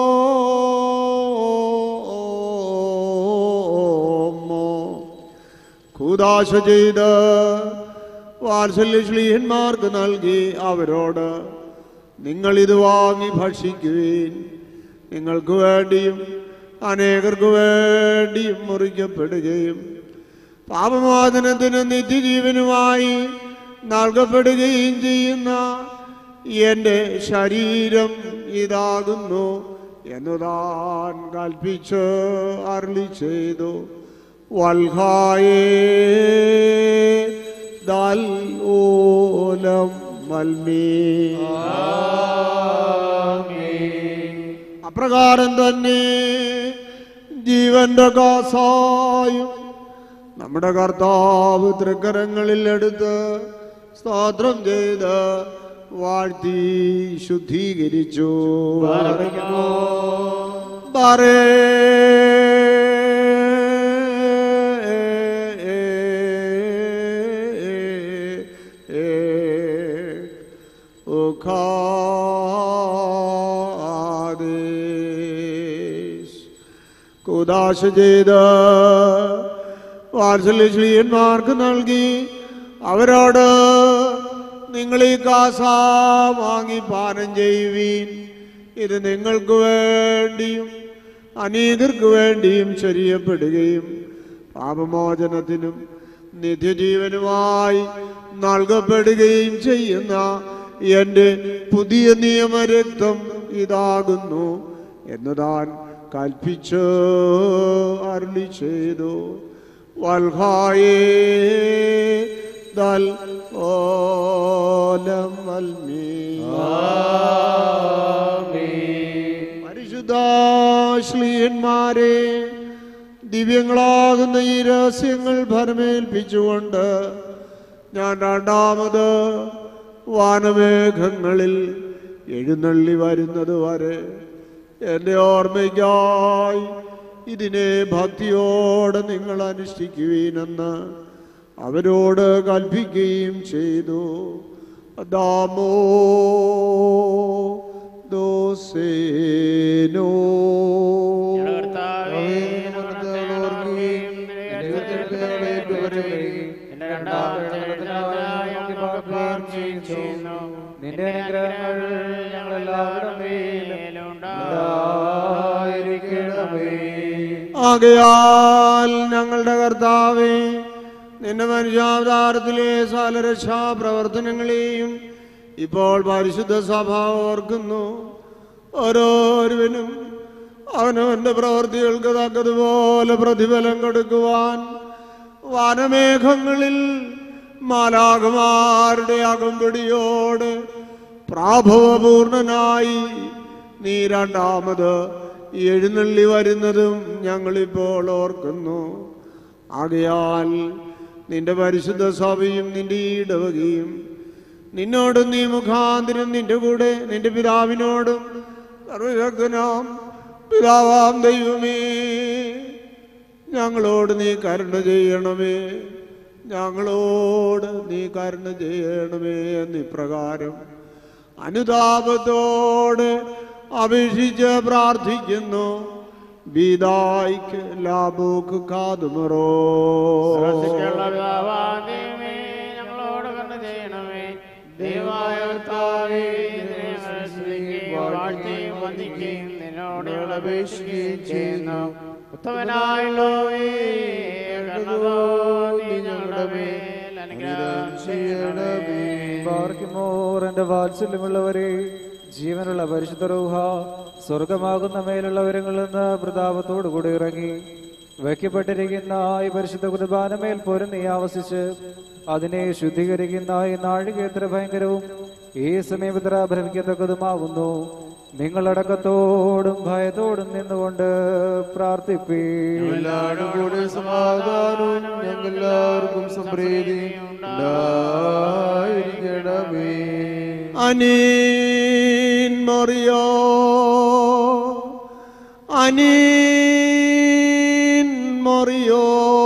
ഓമോ കൂദാശ ചെയ്ത് വാത്സല്യ ശ്ലീഹന്മാർക്ക് നൽകി അവരോട് നിങ്ങൾ ഇത് വാങ്ങി ഭക്ഷിക്കുവീൻ നിങ്ങൾക്ക് വേണ്ടിയും അനേകർക്ക് വേണ്ടിയും മുറിക്കപ്പെടുകയും പാപമോചനത്തിന് നിത്യജീവനുമായി നൽകപ്പെടുകയും ചെയ്യുന്ന എൻ്റെ ശരീരം ഇതാകുന്നു എന്നു താൻ കൽപ്പിച്ച് അരളി ചെയ്തു വൽഹായേ ദൽ ഓലം മൽമീ അപ്രകാരം തന്നെ ജീവന്റെ കാസായും നമ്മുടെ കർത്താവ് തൃക്കരങ്ങളിൽ എടുത്ത് സ്തോത്രം ചെയ്ത് വാഴ്ത്തി ശുദ്ധീകരിച്ചു ബാരേ കുദാശ ചെയ്ത് വാത്സല്യശ്രീയന്മാർക്ക് നൽകി അവരോട് നിങ്ങൾ ഈ കാസ വാങ്ങി പാനം ചെയ്യുവീൻ ഇത് നിങ്ങൾക്ക് വേണ്ടിയും അനേകർക്ക് വേണ്ടിയും ചൊരിയപ്പെടുകയും പാപമോചനത്തിനും നിത്യജീവനുമായി നൽകപ്പെടുകയും ചെയ്യുന്ന എൻ്റെ പുതിയ നിയമരക്തം ഇതാകുന്നു എന്ന് താൻ കൽപ്പിച്ച് അരുളി ചെയ്തു വൽഹായേ ദൽ ഓലം വൽമീ പരിശുദ്ധാശ്ലീയന്മാരെ ദിവ്യങ്ങളാകുന്ന ഈ രഹസ്യങ്ങൾ ഭരമേൽപ്പിച്ചുകൊണ്ട് ഞാൻ രണ്ടാമത് വാനമേഘങ്ങളിൽ എഴുന്നള്ളി വരുന്നത് വരെ എൻ്റെ ഓർമ്മയ്ക്കായി ഇതിനെ ഭക്തിയോടെ നിങ്ങൾ അനുഷ്ഠിക്കുവീനെന്ന് അവരോട് കൽപ്പിക്കുകയും ചെയ്തു അദാമോ ദോസേനോ നിന്റെ അനുഗ്രഹങ്ങൾ ഞങ്ങളെല്ലാവരുടെ മേലും ഉണ്ടായിരിക്കണമേ ആകയാൽ ഞങ്ങളുടെ കർത്താവേ നിന്റെ മനുഷ്യാവതാരത്തിലെ സകലരക്ഷാ പ്രവർത്തനങ്ങളെയും ഇപ്പോൾ പരിശുദ്ധ സഭ ഓർക്കുന്നു ഓരോരുവനും അവനവന്റെ പ്രവൃത്തികൾക്ക് തക്കതുപോലെ പ്രതിഫലം കൊടുക്കുവാൻ വനമേഘങ്ങളിൽ മാലാകുമാരുടെ അകമ്പടിയോട് പ്രാഭവപൂർണനായി നീ രണ്ടാമത് എഴുന്നള്ളി വരുന്നതും ഞങ്ങളിപ്പോൾ ഓർക്കുന്നു ആകയാൽ നിന്റെ പരിശുദ്ധ സഭയും നിന്റെ ഇടവകയും നിന്നോടും നീ മുഖാന്തരം നിന്റെ കൂടെ നിന്റെ പിതാവിനോടും സർവശക്തനാം പിതാവാം ദൈവമേ ഞങ്ങളോട് നീ കരുണ ചെയ്യണമേ ഞങ്ങളോട് നീ കരുണ ചെയ്യണമേ എന്നിപ്രകാരം അനുതാപത്തോടെ അപേക്ഷിച്ച് പ്രാർത്ഥിക്കുന്നു ബീദായിക്ക് ലാബൂക്ക് കാതുമറോ സൃഷ്ടിക്കുള്ള പിതാവാം ദൈവമേ, ഞങ്ങളോട് കരുണ ചെയ്യണമേ ദൈവമായ കർത്താവേ, നിന്നെ ഞങ്ങൾ സ്തുതിക്കുകയും വാഴ്ത്തുകയും വന്ദിക്കുകയും നിന്നോട് ഞങ്ങൾ അപേക്ഷിക്കുകയും ചെയ്യുന്നു ഉത്തമനായുള്ളവേ കരുണതോ നീ ഞങ്ങളുടെ മേൽ അനുഗ്രഹം ചെയ്യണമേ പാർക്കുമോർ എന്റെ വാത്സല്യമുള്ളവരെ ജീവനുള്ള പരിശുദ്ധ റൂഹ സ്വർഗമാകുന്ന മേലുള്ളവരങ്ങളിൽ നിന്ന് പ്രതാപത്തോടുകൂടി ഇറങ്ങി വയ്ക്കപ്പെട്ടിരിക്കുന്ന ഈ പരിശുദ്ധ കുർബാനമേൽ പൊരുന്നി ആവസിച്ച് അതിനെ ശുദ്ധീകരിക്കുന്ന ഈ നാഴിക എത്ര ഭയങ്കരവും ഈ സമയം ഇത്ര ഭ്രമിക്കത്തക്കതുമാകുന്നു നിങ്ങളടക്കത്തോടും ഭയത്തോടും നിന്നുകൊണ്ട് പ്രാർത്ഥിപ്പീ എല്ലാവരും കൂടെ സമാധാനവും ഞങ്ങൾക്കെല്ലാവർക്കും സംപ്രീതി ഉണ്ടായിരിക്കണമേ അനീൻ മറിയോ അനീൻ മറിയോ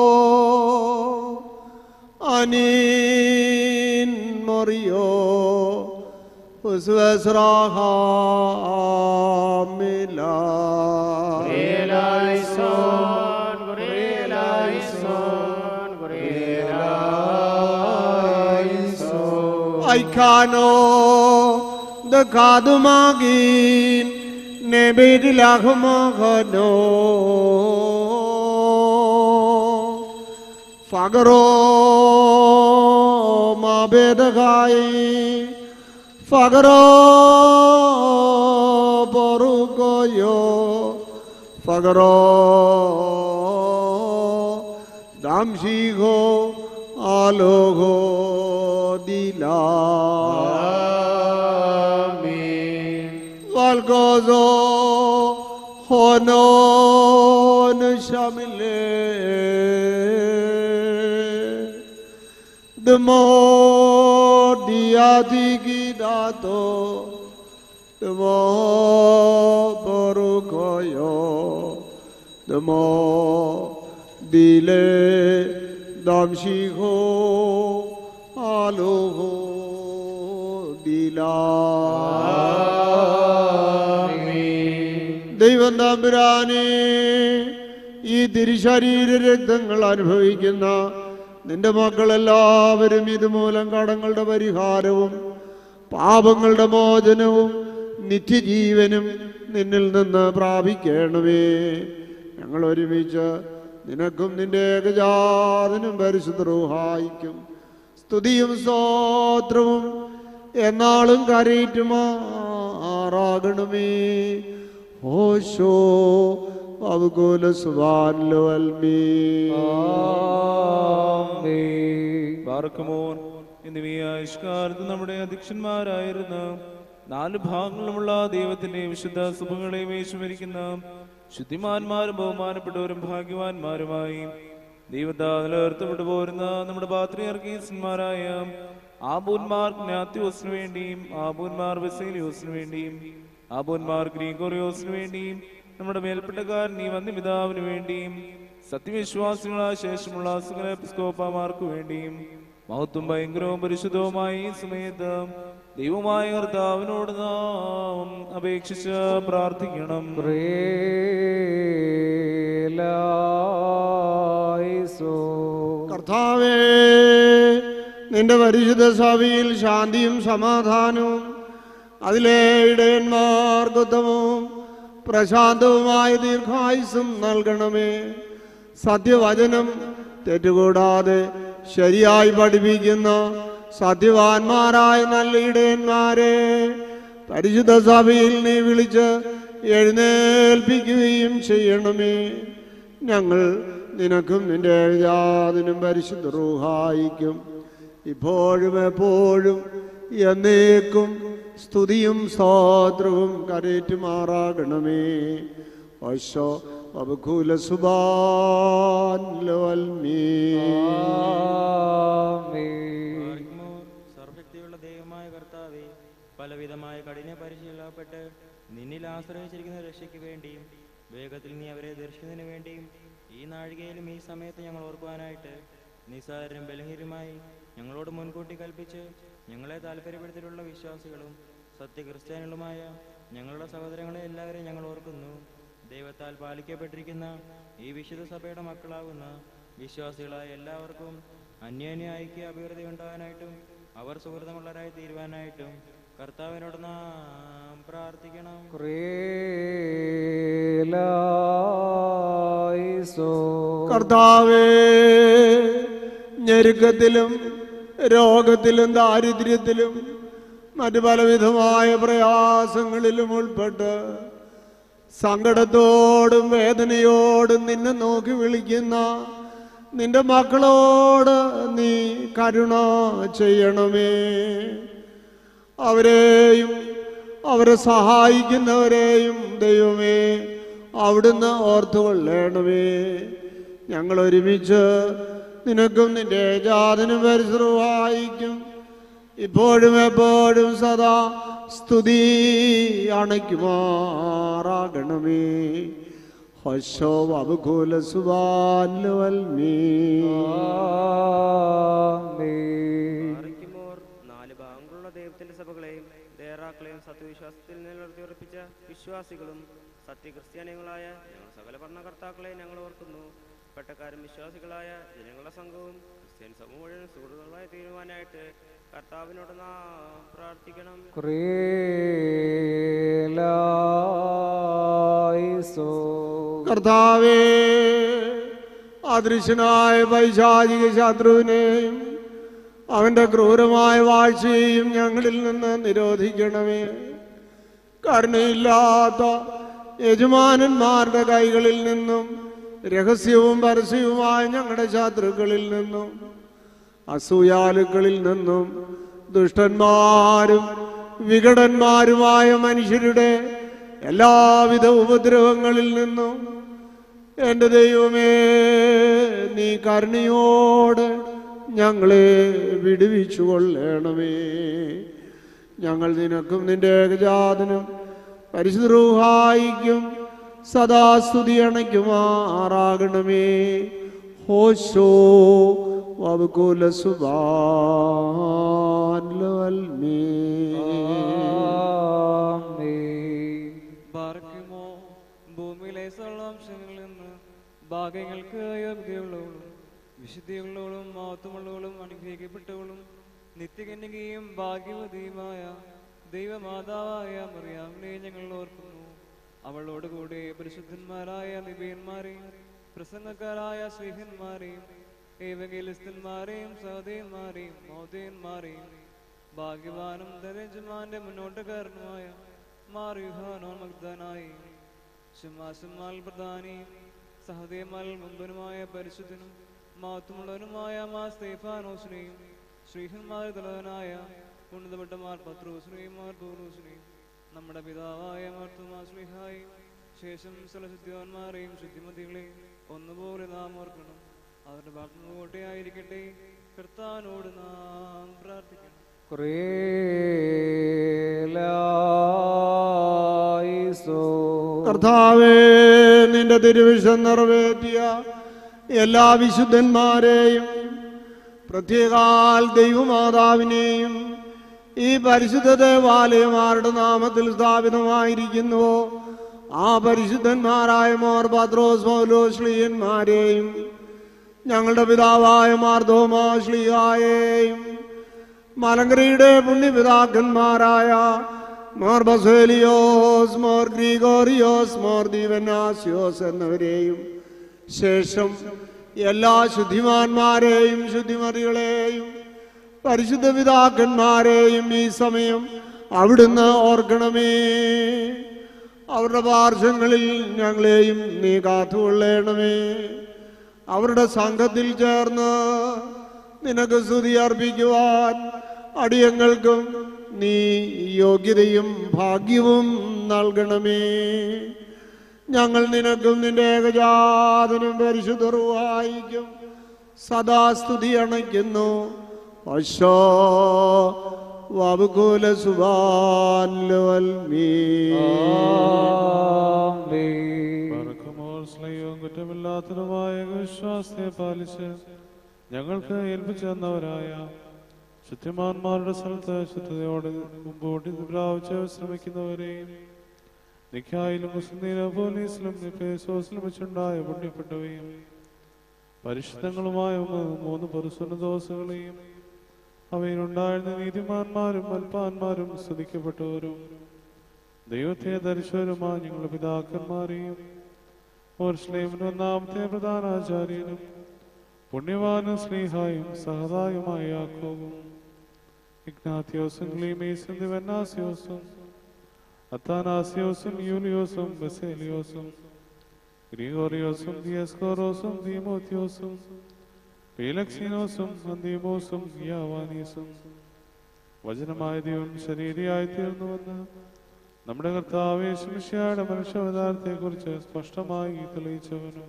അനീൻ മറിയോ ഉസ്വസ്രാഹാമില Kurelaison, Kurelaison, Kurelaison. Aikano the Kadumagin Nebedilahumagano Fagaro Mabedagai Fagaro Borugoyo Fagaro Damshigo Alogo Dila Valgozo Honon Shamile The more Diadigidato The more Borukoyo The more Dile Damshiho Aloho Dila ദൈവം തമ്പുരാനെ ഈ തിരുശരീര രക്തങ്ങൾ അനുഭവിക്കുന്ന നിന്റെ മക്കളെല്ലാവരും ഇതുമൂലം കടങ്ങളുടെ പരിഹാരവും പാപങ്ങളുടെ മോചനവും നിത്യജീവനും നിന്നിൽ നിന്ന് പ്രാപിക്കണമേ ഞങ്ങൾ ഒരുമിച്ച് നിനക്കും നിന്റെ ഏകജാതനും പരിശുദ്ധ റൂഹായിക്കും സ്തുതിയും സ്തോത്രവും എന്നാളും കരയിട്ടുമാറാകണമേ ഓശോ അവകുല സുബാനിലോ അൽമീ ബാർക്കുമോൻ എന്നിവയെ ആയുഷ്കാലത്ത് നമ്മുടെ അധ്യക്ഷന്മാരായിരുന്ന നാല് ഭാഗങ്ങളുമുള്ള ദൈവത്തിന്റെ വിശുദ്ധ സുഖങ്ങളെ വേശുമരിക്കുന്ന ശുദ്ധിമാന്മാരും ബഹുമാനപ്പെട്ടവരും ഭാഗ്യവാന്മാരുമായി ദൈവത്താൽ നിലനിർത്തപ്പെട്ടു പോരുന്ന നമ്മുടെ പാത്രിയർക്കീസന്മാരായ ആബൂന്മാർ ജ്ഞാത്യോസിനു വേണ്ടിയും ആബൂന്മാർ ബസേലിയോസിനു വേണ്ടിയും ആബൂന്മാർ ഗ്രീഗോറിയോസിനു വേണ്ടിയും നമ്മുടെ മേൽപ്പെട്ടക്കാരൻ ഈ വന്യപിതാവിനു വേണ്ടിയും സത്യവിശ്വാസികളായ ശേഷമുള്ള സകല എപ്പിസ്കോപ്പമാർക്കു വേണ്ടിയും മഹത്വം ഭയങ്കരവും പരിശുദ്ധവുമായ ഈ സമയത്ത് ദൈവമായ കർത്താവിനോട് നാം അപേക്ഷിച്ച് പ്രാർത്ഥിക്കണം കർത്താവേ നിന്റെ പരിശുദ്ധ സഭയിൽ ശാന്തിയും സമാധാനവും അതിലെ ഇടയന്മാർഗുത്തവും പ്രശാന്തവുമായ ദീർഘായുസും നൽകണമേ സത്യവചനം തെറ്റുകൂടാതെ ശരിയായി പഠിപ്പിക്കുന്ന സത്യവാന്മാരായ നല്ല ഇടയന്മാരെ പരിശുദ്ധ സഭയിൽ നീ വിളിച്ച് എഴുന്നേൽപ്പിക്കുകയും ചെയ്യണമേ ഞങ്ങൾ നിനക്കും നിന്റെ ഏജാതിനും പരിശുദ്ധ റൂഹായിക്കും ഇപ്പോഴും എപ്പോഴും എന്നേക്കും സ്തുതിയും സ്തോത്രവും കരേറ്റുമാറാകണമേ ഓശോ അബുകൂല സുബാൻ സർവശക്തിയുള്ള ദൈവമായ കർത്താവെ പലവിധമായ കഠിന പരിശീലനപ്പെട്ട് നിന്നിൽ ആശ്രയിച്ചിരിക്കുന്ന രക്ഷയ്ക്ക് വേണ്ടിയും വേഗത്തിൽ നീ അവരെ ദർശിക്കുന്നതിന് വേണ്ടിയും ഈ നാഴികയിലും ഈ സമയത്ത് ഞങ്ങൾ ഓർക്കുവാനായിട്ട് നിസ്സാരരും ബലഹീനരുമായി ഞങ്ങളോട് മുൻകൂട്ടി കൽപ്പിച്ച് ഞങ്ങളെ താല്പര്യപ്പെടുത്തിയിട്ടുള്ള വിശ്വാസികളും സത്യക്രിസ്ത്യാനികളുമായ ഞങ്ങളുടെ സഹോദരങ്ങളെ എല്ലാവരെയും ഞങ്ങൾ ഓർക്കുന്നു ദൈവത്താൽ പാലിക്കപ്പെട്ടിരിക്കുന്ന ഈ വിശുദ്ധ സഭയുടെ മക്കളാകുന്ന വിശ്വാസികളായ എല്ലാവർക്കും അന്യോന്യ ഐക്യ അഭിവൃദ്ധി ഉണ്ടാകാനായിട്ടും അവർ സുഹൃതമുള്ളവരായി തീരുവാനായിട്ടും കർത്താവിനോട് നാം പ്രാർത്ഥിക്കണം ക്രേലായിസോ കർത്താവേ ഞെരുക്കത്തിലും രോഗത്തിലും ദാരിദ്ര്യത്തിലും മറ്റു പലവിധമായ പ്രയാസങ്ങളിലും ഉൾപ്പെട്ട് സങ്കടത്തോടും വേദനയോടും നിന്നെ നോക്കി വിളിക്കുന്ന നിന്റെ മക്കളോട് നീ കരുണ ചെയ്യണമേ അവരെയും അവരെ സഹായിക്കുന്നവരെയും ദൈവമേ അവിടുന്ന് ഓർത്തുകൊള്ളണമേ ഞങ്ങൾ ഒരുമിച്ച് നിനക്കും നിന്റെ ജാതനും പരിശ്രവായിക്കും ഇപ്പോഴും എപ്പോഴും സദാ സ്തുതി അണയ്ക്കുമാറാകണമേ ഹശോ വബുകൂല സുബാലുവൽമീ പാറയ്ക്കുമോർ നാല് ഭാഗങ്ങളുള്ള ദൈവത്തിന്റെ സഭകളെയും ദേറാക്കളെയും സത്യവിശ്വാസത്തിൽ നിലനിർത്തിയുറപ്പിച്ച വിശ്വാസികളും സത്യക്രിസ്ത്യാനികളായ ഞങ്ങൾ സകല ഭരണകർത്താക്കളെ ഞങ്ങൾ ഓർക്കുന്നു പെട്ടക്കാരും വിശ്വാസികളായ ജനങ്ങളുടെ സംഘവും ക്രിസ്ത്യൻ സമൂഹം മുഴുവൻ സുഹൃത്തുക്കളായി തീരുവാനായിട്ട് കർത്താവിനോട് നാം പ്രാർത്ഥിക്കണം ക്രേലായിസോ കർത്താവേ അദൃശ്യനായ പൈശാചിക ശത്രുവിനെയും അവന്റെ ക്രൂരമായ വാഴ്ചയെയും ഞങ്ങളിൽ നിന്ന് നിരോധിക്കണമേ കരുണയില്ലാത്ത യജമാനന്മാരുടെ കൈകളിൽ നിന്നും രഹസ്യവും പരസ്യവുമായ ഞങ്ങളുടെ ശത്രുക്കളിൽ നിന്നും അസൂയാലുക്കളിൽ നിന്നും ദുഷ്ടന്മാരും വികടന്മാരുമായ മനുഷ്യരുടെ എല്ലാവിധ ഉപദ്രവങ്ങളിൽ നിന്നും എൻ്റെ ദൈവമേ നീ കരുണയോടെ ഞങ്ങളെ വിടുവിച്ചു കൊള്ളണമേ ഞങ്ങൾ നിനക്കും നിന്റെ ഏകജാതനും പരിശുദ്ധൂഹായിക്കും സദാസ്തുതി അണയ്ക്കുമാറാകണമേ ഹോശോ വബുകുല പാർക്കുമോ ഭൂമിയിലെ സർവാംശങ്ങളിൽ നിന്ന് ഭാഗ്യങ്ങൾക്ക് യോഗ്യതയുള്ളവളും വിശുദ്ധിയുള്ളവളും മഹത്വമുള്ളവളും അനുഗ്രഹിക്കപ്പെട്ടവളും നിത്യകന്യകയും ഭാഗ്യവതിയുമായ ദൈവമാതാവായ മറിയാമിനെ ഞങ്ങൾ ഓർക്കുന്നു അവളോട് കൂടെ പരിശുദ്ധന്മാരായ നിബിയന്മാരെയും പ്രസംഗക്കാരായ സ്നേഹന്മാരെയും ഏവകേലിസ്തന്മാരെയും സഹോദയന്മാരെയും മോദയന്മാരെയും ഭാഗ്യവാനും ധനജമാന്റെ മുന്നോട്ടുകാരനുമായ മാറിയുഹാനോ മഗ്ദാനായി ശമാശമാൽ പ്രധാനിയും സഹദേമാൽ മുമ്പനുമായ പരിശുദ്ധനും മാത്തുമുള്ളവനുമായ മാ സ്തേഫാനോസിനെയും ശ്രീഹന്മാർ തലവനായ ഉന്നതപ്പെട്ട മാർ പത്രോസിനെയും മാർ പൗറോസിനെയും നമ്മുടെ പിതാവായ മാർത്തുമാ ശ്രീഹായും ശേഷം സ്ഥലശുദ്ധിവാന്മാരെയും ശുദ്ധിമതികളെയും ഒന്നുപോലെ നാം ഓർക്കണം അവരുടെ ഭാഗ്യകോട്ടയായിരിക്കട്ടെ കർത്താനോട് നാം പ്രാർത്ഥിക്കണം ക്രേലായിസോ കർത്താവേ നിന്റെ തിരുവിഷം നിറവേറ്റിയ എല്ലാ വിശുദ്ധന്മാരെയും പ്രത്യേകാൽ ദൈവമാതാവിനെയും ഈ പരിശുദ്ധ ദേവാലയമാരുടെ നാമത്തിൽ സ്ഥാപിതമായിരിക്കുന്നുവോ ആ പരിശുദ്ധന്മാരായ മോർ പത്രോസ് പൗലോശ്ലീയന്മാരെയും ഞങ്ങളുടെ പിതാവായ മാർദോമാ ശ്ലീഹായെയും മലങ്കരയുടെ പുണ്യപിതാക്കന്മാരായ മോർ ബസേലിയോസ് മോർ ഗ്രീഗോറിയോസ് മോർ ദീവനാസിയോസ് എന്നിവരെയും ശേഷം എല്ലാ ശുദ്ധിമാന്മാരെയും ശുദ്ധിമതികളെയും പരിശുദ്ധ പിതാക്കന്മാരെയും ഈ സമയം അവിടുന്ന് ഓർക്കണമേ അവരുടെ പാർശ്വങ്ങളിൽ ഞങ്ങളെയും നീ കാത്തുകൊള്ളണമേ അവരുടെ സംഘത്തിൽ ചേർന്ന് നിനക്ക് സ്തുതി അർപ്പിക്കുവാൻ അടിയങ്ങൾക്കും നീ യോഗ്യതയും ഭാഗ്യവും നൽകണമേ ഞങ്ങൾ നിനക്കും നിന്റെ ഏകജാതനും പരിശുദ്ധറുവായിക്കും സദാസ്തുതി അണയ്ക്കുന്നു അശോ വബുകുല സുബാൻമീ പറക്കുമ്പോൾ സ്നേഹവും കുറ്റമില്ലാത്തതുമായ വിശ്വാസത്തെ പാലിച്ച് ഞങ്ങൾക്ക് ഏൽപ്പിച്ചു തന്നവരായ ശുദ്ധിമാന്മാരുടെ സ്ഥലത്ത് ശുദ്ധതയോടെ മുമ്പോട്ട് ഇത് പ്രാപിച്ച് ശ്രമിക്കുന്നവരെയും നിക്കായിലും മുസ്ലിം പോലീസിലും ഫേസോസിലും വെച്ചുണ്ടായ പുണ്യപ്പെട്ടവയും പരിശുദ്ധങ്ങളുമായ മൂ- മൂന്ന് പരിശുദ്ധ ദോസുകളെയും അവയിലുണ്ടായിരുന്ന നീതിമാന്മാരും അൽപ്പാന്മാരും സ്തുതിക്കപ്പെട്ടവരും ദൈവത്തെ ധരിച്ചവരുമായ ഞങ്ങളുടെ പിതാക്കന്മാരെയും ഓർസ്ലേമിന്റെ ഒന്നാമത്തെ പ്രധാനാചാര്യനും പുണ്യവാനും സ്നേഹായും സഹതായുമായ യാക്കോബും ഇഗ്നാത്തിയോസും ക്ലീമേസും ദിവന്നാസിയോസും അത്താനാസിയോസും യൂലിയോസും ബസേലിയോസും ഗ്രിഗോറിയോസും ദിയസ്കോറോസും ദീമോത്യോസും പീലക്സിനോസും അന്തീമോസും യാവാനീസും വചനമായ ദൈവം ശരീരയായി തീർന്നുവെന്ന് നമ്മുടെ കർത്താവ് യേശുമിശിഹായുടെ മനുഷ്യാവതാരത്തെക്കുറിച്ച് സ്പഷ്ടമായി തെളിയിച്ചവനും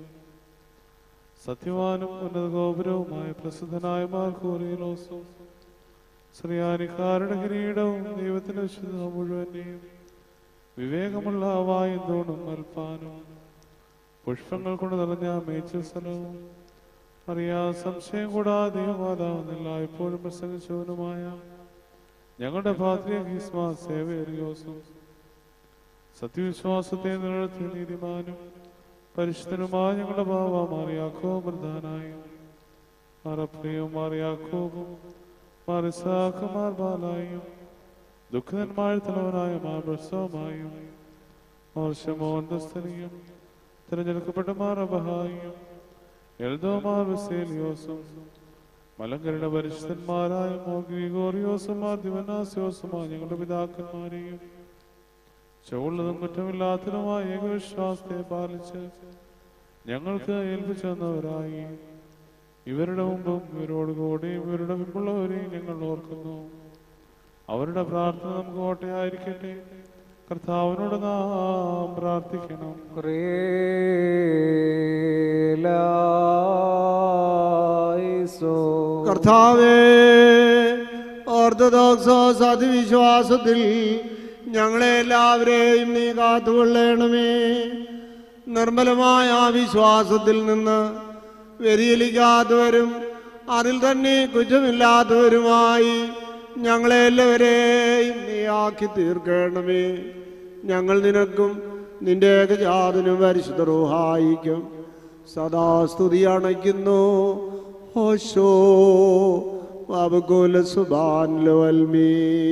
സത്യവാനും ഉന്നത ഗോപുരവുമായ പ്രസിദ്ധനായ മാർക്കോറിയലോസും ശ്രീയാനിക്കാരുടെ കിരീടവും ദൈവത്തിന്റെ വിശുദ്ധ മുഴുവനെയും വിവേകമുള്ള വായും തോണും അൽപ്പാനും പുഷ്പങ്ങൾ കൊണ്ട് നിറഞ്ഞ മേച്ചിൽ സ്ഥലവും അറിയാ സംശയം കൂടാതെ ദൈവമാതാവെന്നില്ല എപ്പോഴും പ്രസംഗിച്ചവനുമായ ഞങ്ങളുടെ ഭാദ്രിയ ഹിസ്മാ സേവേറിയോസും സത്യവിശ്വാസത്തെ നിലനിർത്തിയ നീതിമാനും പരിശുദ്ധനുമായ ഞങ്ങളുടെ ബാബ മാറിയാക്കോ പ്രധാനായും മാറപ്രിയും മാറിയാക്കോവും മാറിസാഖ് മാർ ബാലായും ദുഃഖന്മാർ തലവനായ മാർ ബ്രസവുമായും മോർഷമോന്തസ്തനിയും തിരഞ്ഞെടുക്കപ്പെട്ട മാർ അബഹായും എൽദോ മാർ ബസേലിയോസും മലങ്കരുടെ പരിശുദ്ധന്മാരായ മോർ ഗ്രിഗോറിയോസും മാർ ദിവനാസിയോസുമായ ഞങ്ങളുടെ പിതാക്കന്മാരെയും ചുവള്ളതും കുറ്റമില്ലാത്തതുമായ ഏകവിശ്വാസത്തെ പാലിച്ച് ഞങ്ങൾക്ക് ഏൽപ്പിച്ചു തന്നവരായി ഇവരുടെ മുമ്പും ഇവരോട് കൂടെയും ഇവരുടെ മുമ്പുള്ളവരെയും ഞങ്ങൾ ഓർക്കുന്നു അവരുടെ പ്രാർത്ഥന നമുക്ക് കോട്ടയായിരിക്കട്ടെ കർത്താവിനോട് നാം പ്രാർത്ഥിക്കണം കർത്താവേ ഓർത്തഡോക്സോ സതിവിശ്വാസത്തിൽ ഞങ്ങളെ എല്ലാവരെയും നീ കാത്തുകൊള്ളണമേ നിർമ്മലമായ ആ വിശ്വാസത്തിൽ നിന്ന് വ്യതിചലിക്കാത്തവരും അതിൽ തന്നെ കുറ്റമില്ലാത്തവരുമായി ഞങ്ങളെ എല്ലാവരെയും നീ ആക്കി തീർക്കണമേ ഞങ്ങൾ നിനക്കും നിന്റെ ഏകജാതനും പരിശുദ്ധ റൂഹായിക്കും സദാ സ്തുതി അണയ്ക്കുന്നു ഹോശോ വബകുല സുബാൻ ലോൽമീ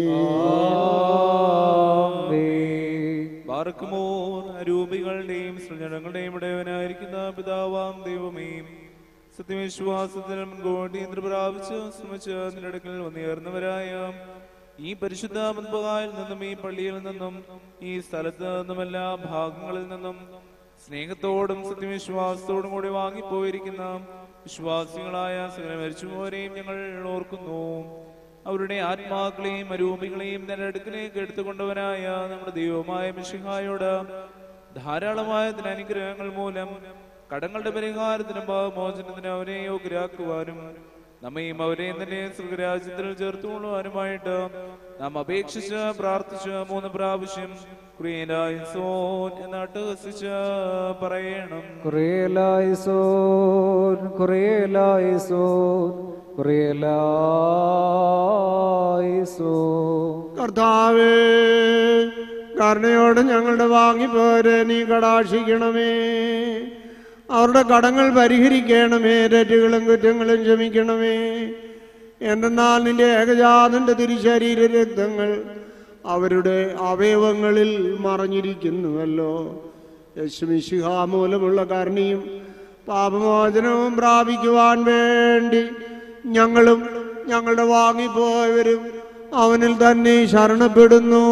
പാർക്കുമോർ അരൂപികളുടെയും സൃജനങ്ങളുടെയും ഇടയവനായിരിക്കുന്ന പിതാവാം ദൈവമേ സത്യവിശ്വാസത്തിൽ മുൻകൂട്ടി യന്ത്ര പ്രാപിച്ച് ശ്രമിച്ച് നിലടക്കൽ വന്നുയർന്നവരായ ഈ പരിശുദ്ധ മുൻപകായിൽ നിന്നും ഈ പള്ളിയിൽ നിന്നും ഈ സ്ഥലത്ത് നിന്നും എല്ലാ ഭാഗങ്ങളിൽ നിന്നും സ്നേഹത്തോടും സത്യവിശ്വാസത്തോടും കൂടി വാങ്ങിപ്പോയിരിക്കുന്ന വിശ്വാസികളായ സകല മരിച്ചുപോരെയും ഞങ്ങൾ ഓർക്കുന്നു അവരുടെ ആത്മാക്കളെയും അരൂപികളെയും തന്നെ അടുക്കിലേക്ക് എടുത്തുകൊണ്ടവനായ നമ്മുടെ ദൈവമായ മിഷിഹായോട് ധാരാളമായ ഇതിന് അനുഗ്രഹങ്ങൾ മൂലം കടങ്ങളുടെ പരിഹാരത്തിനും പാപമോചനത്തിനും അവരെ യോഗ്യരാക്കുവാനും നമ്മയും അവരെയും തന്നെ സ്വർഗരാജ്യത്തിൽ ചേർത്തുകൊള്ളുവാനുമായിട്ട് നാം അപേക്ഷിച്ച് പ്രാർത്ഥിച്ച് മൂന്ന് പ്രാവശ്യം ക്രിയനായ സോൻ എന്ന് അട്ടഹസിച്ച് പറയണം കുറേലായിസോൻ കുറേലായിസോൻ കുറേലായിസോൻ കർത്താവേ കരുണയോട് ഞങ്ങളുടെ വാങ്ങിപ്പോരെ നീ കടാക്ഷിക്കണമേ അവരുടെ കടങ്ങൾ പരിഹരിക്കണമേ തെറ്റുകളും കുറ്റങ്ങളും ക്ഷമിക്കണമേ എന്തെന്നാൽ നിന്റെ ഏകജാതന്റെ തിരുശരീര രക്തങ്ങൾ അവരുടെ അവയവങ്ങളിൽ മറഞ്ഞിരിക്കുന്നുവല്ലോ യശ്മിശിഹ മൂലമുള്ള കരുണയും പാപമോചനവും പ്രാപിക്കുവാൻ വേണ്ടി ഞങ്ങളും ഞങ്ങളുടെ വാങ്ങിപ്പോയവരും അവനിൽ തന്നെ ശരണപ്പെടുന്നു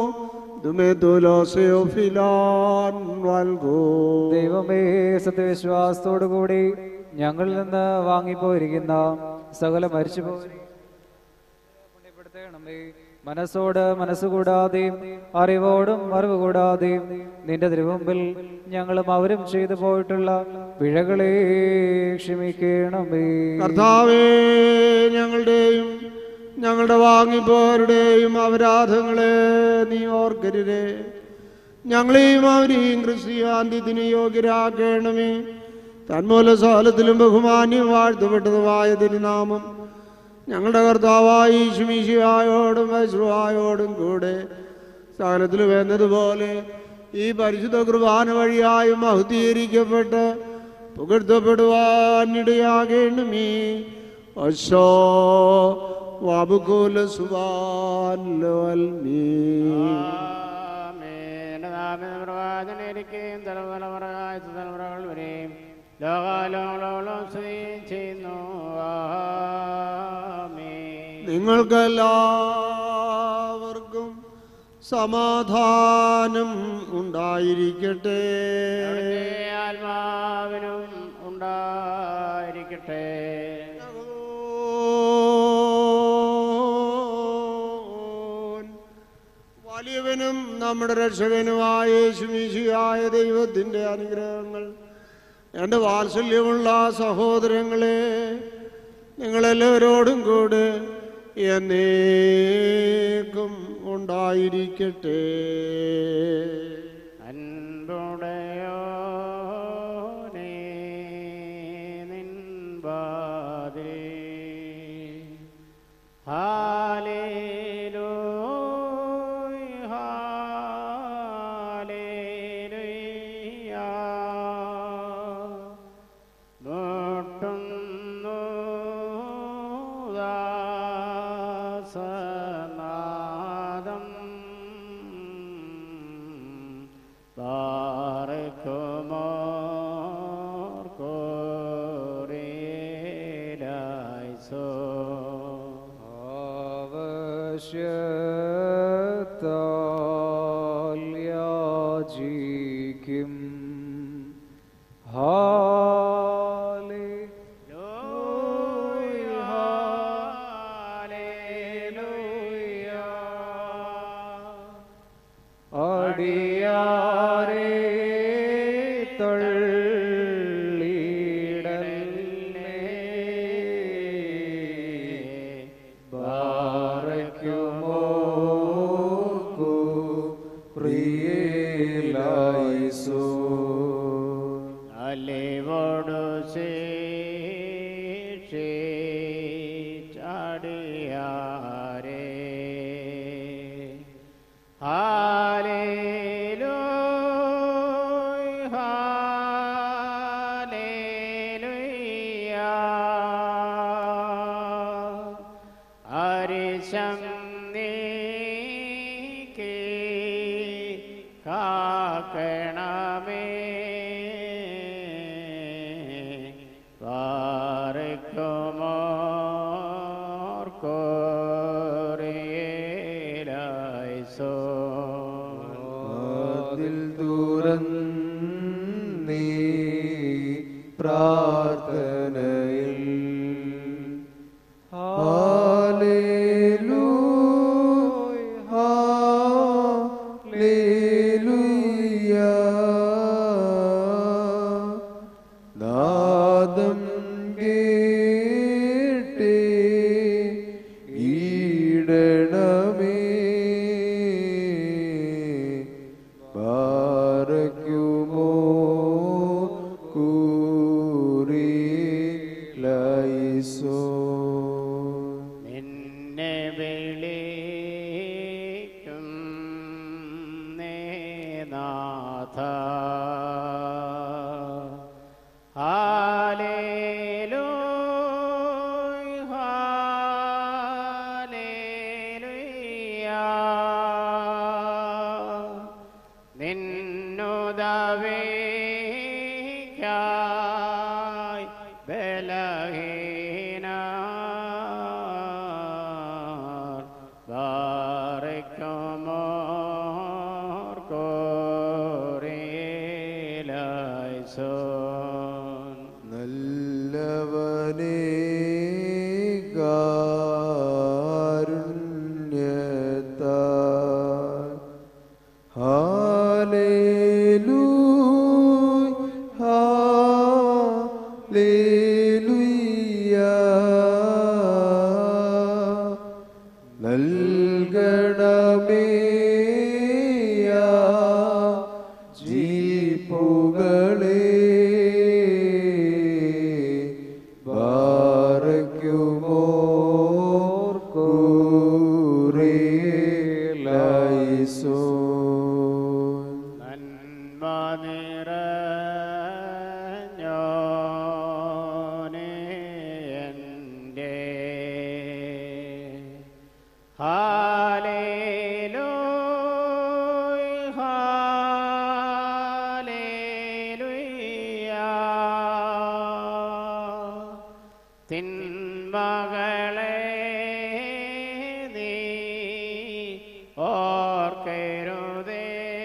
ദൈവമേ സത്യവിശ്വാസത്തോടു കൂടി ഞങ്ങളിൽ നിന്ന് വാങ്ങിപ്പോയിരിക്കുന്ന സകല മരിച്ചുപോയി പുണ്യപ്പെടുത്തണമേ മനസ്സോട് മനസ്സുകൂടാതെയും അറിവോടും അറിവ് കൂടാതെയും നിന്റെ തിരുമുമ്പിൽ ഞങ്ങളും അവരും ചെയ്തു പോയിട്ടുള്ള പിഴകളെ ക്ഷമിക്കണമേ കർത്താവേ ഞങ്ങളുടെയും ഞങ്ങളുടെ വാങ്ങിപ്പോരുടെയും അപരാധങ്ങളെ നീ ഓർക്കരുതേ ഞങ്ങളെയും അവരെയും ക്രിസ്ത്യാന്ത്യത്തിന് യോഗ്യരാക്കണമേ തന്മൂല സകലത്തിലും ബഹുമാന്യം വാഴ്ത്തപ്പെട്ടതുമായ തിരുനാമം ഞങ്ങളുടെ കർത്താവായി ശുമീശിയായോടും വൈശ്രുവായോടും കൂടെ സകലത്തിൽ വേണ്ടതുപോലെ ഈ പരിശുദ്ധ കുർബാന വഴിയായി മഹുദ്ധീകരിക്കപ്പെട്ട് പുകഴ്ത്തപ്പെടുവാനിടയാകേണമേ അശോ വാബുകൂല സുബാൽമീ പ്രവാചനയിരിക്കുകയും തലമുറകളായ തലമുറകൾ വരെയും ലോകാലോകളോളം സ്ഥിതി ചെയ്യുന്നു ആമേൻ. നിങ്ങൾക്കെല്ലാവർക്കും സമാധാനം ഉണ്ടായിരിക്കട്ടെ അവിടുത്തെ ആത്മാവിനും ഉണ്ടായിരിക്കട്ടെ വലിയവനും നമ്മുടെ രക്ഷകനുമായ യേശുമിശിയായ ദൈവത്തിൻ്റെ അനുഗ്രഹങ്ങൾ എൻ്റെ വാത്സല്യമുള്ള സഹോദരങ്ങളെ നിങ്ങളെല്ലാവരോടും കൂടെ എന്നേക്കും ഉണ്ടായിരിക്കട്ടെ അൻപുടയോനേ നിൻപാതിരേ ഹാലേലൂയ ഹാലേലൂയ മുട്ടുന്നു ദാസനാദം ബാറക്കുമോർ കോരേലായിസോ ആവശ്യത്താൽ യാചിക്കും ഹാലേ അടിയാരേ തള്ളിടല്ലേ ബാറയ്ക്കുമോ പ്രിയലായിസോ അലേവോടു ചാടിയാരേ ഹാലേലൂയ ഹാലേലൂയ അരിശം നീക്കി കാക്കണമേ പാറക്കുമോർ കോരേലായിസോ അതിൽ തുറന്നീ പ്രാർത്ഥനയിൽ ഹാലേലൂയ ഹാലേലൂയ നാദം കേട്ടേ ഈടണമേ പാറയ്ക്കുമോ കൂറിലൈസോ നിന്നെ വിളിക്കും നാഥ ഹാലേലൂയ ഹാലേലൂയ നിന്നുദവിക്കായി ബലഹീന ബാറയ്ക്കുമോർ കോരേലായിസോൻ നല്ലവനേ കാരുണ്യത്താൽ ഹാലേലൂയ നിറഞ്ഞോനെ എൻ്റെ ഹാലേലൂയ ഹാലേലൂയ തിന്മകളെ നീ ഓർക്കരുതേ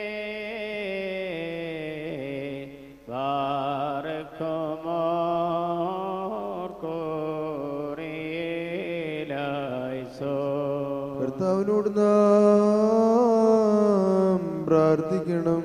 ബാർക്കുമോർക്കോറിയിലായിസോ കർത്താവിനോട് നാം പ്രാർത്ഥിക്കണം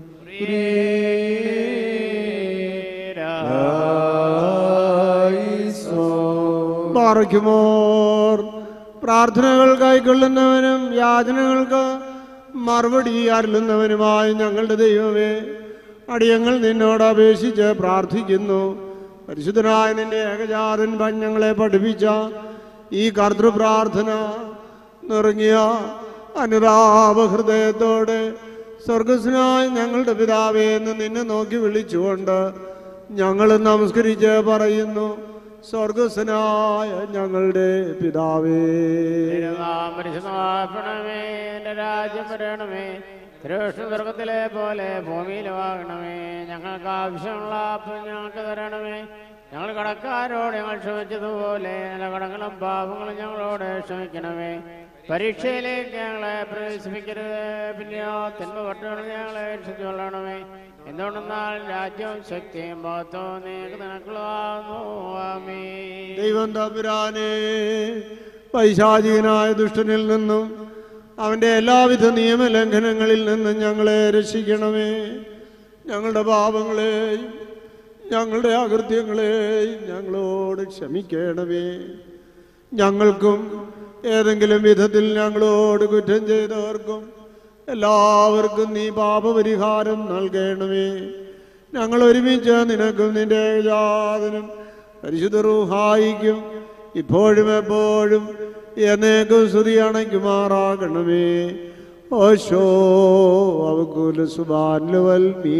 പാറയ്ക്കുമോർ പ്രാർത്ഥനകൾ കൈക്കൊള്ളുന്നവനും യാചനകൾക്ക് മറുപടി അരുളുന്നവനുമായി ഞങ്ങളുടെ ദൈവമേ അടിയങ്ങൾ നിന്നോട് അപേക്ഷിച്ച് പ്രാർത്ഥിക്കുന്നു പരിശുദ്ധനായ നിന്റെ ഏകജാതൻ ഞങ്ങളെ പഠിപ്പിച്ച ഈ കർത്തൃപ്രാർത്ഥന നിറങ്ങിയ അനുതാപ ഹൃദയത്തോടെ സ്വർഗസ്നായ ഞങ്ങളുടെ പിതാവേ എന്ന് നിന്നെ നോക്കി വിളിച്ചുകൊണ്ട് ഞങ്ങൾ നമസ്കരിച്ച് പറയുന്നു സ്വർഗസ്നായ ഞങ്ങളുടെ പിതാവേ പരിശുദ്ധമാക്കണമേ എൻ്റെ രാജ്യം വരണമേ തിരുവിഷ്ണു സ്വർഗത്തിലെ പോലെ ഭൂമിയിലുമാകണമേ ഞങ്ങൾക്ക് ആവശ്യമുള്ള അപ്പം ഞങ്ങൾക്ക് തരണമേ ഞങ്ങൾ കടക്കാരോട് ഞങ്ങൾ ക്ഷമിച്ചതുപോലെ നല്ല കടങ്ങളും പാപങ്ങളും ഞങ്ങളോട് ക്ഷമിക്കണമേ പരീക്ഷയിലേക്ക് ഞങ്ങളെ പ്രവേശിപ്പിക്കരുത് പിന്നെയോ തിന്മ പട്ടുകൊണ്ട് ഞങ്ങളെ രക്ഷിച്ചുകൊള്ളണമേ എന്തുകൊണ്ടെന്നാൽ രാജ്യവും ശക്തിയും മഹത്വവും നീക്ക് നിനക്കുള്ളതാകുന്നു ആമേ ദൈവം തമ്പുരാനെ പൈശാചികനായ ദുഷ്ടനിൽ നിന്നും അവൻ്റെ എല്ലാവിധ നിയമലംഘനങ്ങളിൽ നിന്നും ഞങ്ങളെ രക്ഷിക്കണമേ ഞങ്ങളുടെ പാപങ്ങളെയും ഞങ്ങളുടെ അകൃത്യങ്ങളെയും ഞങ്ങളോട് ക്ഷമിക്കണമേ ഞങ്ങൾക്കും ഏതെങ്കിലും വിധത്തിൽ ഞങ്ങളോട് കുറ്റം ചെയ്തവർക്കും എല്ലാവർക്കും നീ പാപപരിഹാരം നൽകണമേ ഞങ്ങൾ ഒരുമിച്ച് നിനക്കും നിന്റെ ജാതനും പരിശുദ്ധ റൂഹായിക്കും ഇപ്പോഴും എപ്പോഴും എന്നേക്കും സ്തുതി അണയ്ക്കുമാറാകണമേ ഓശോ അവകുല സുബാനുവൽമീ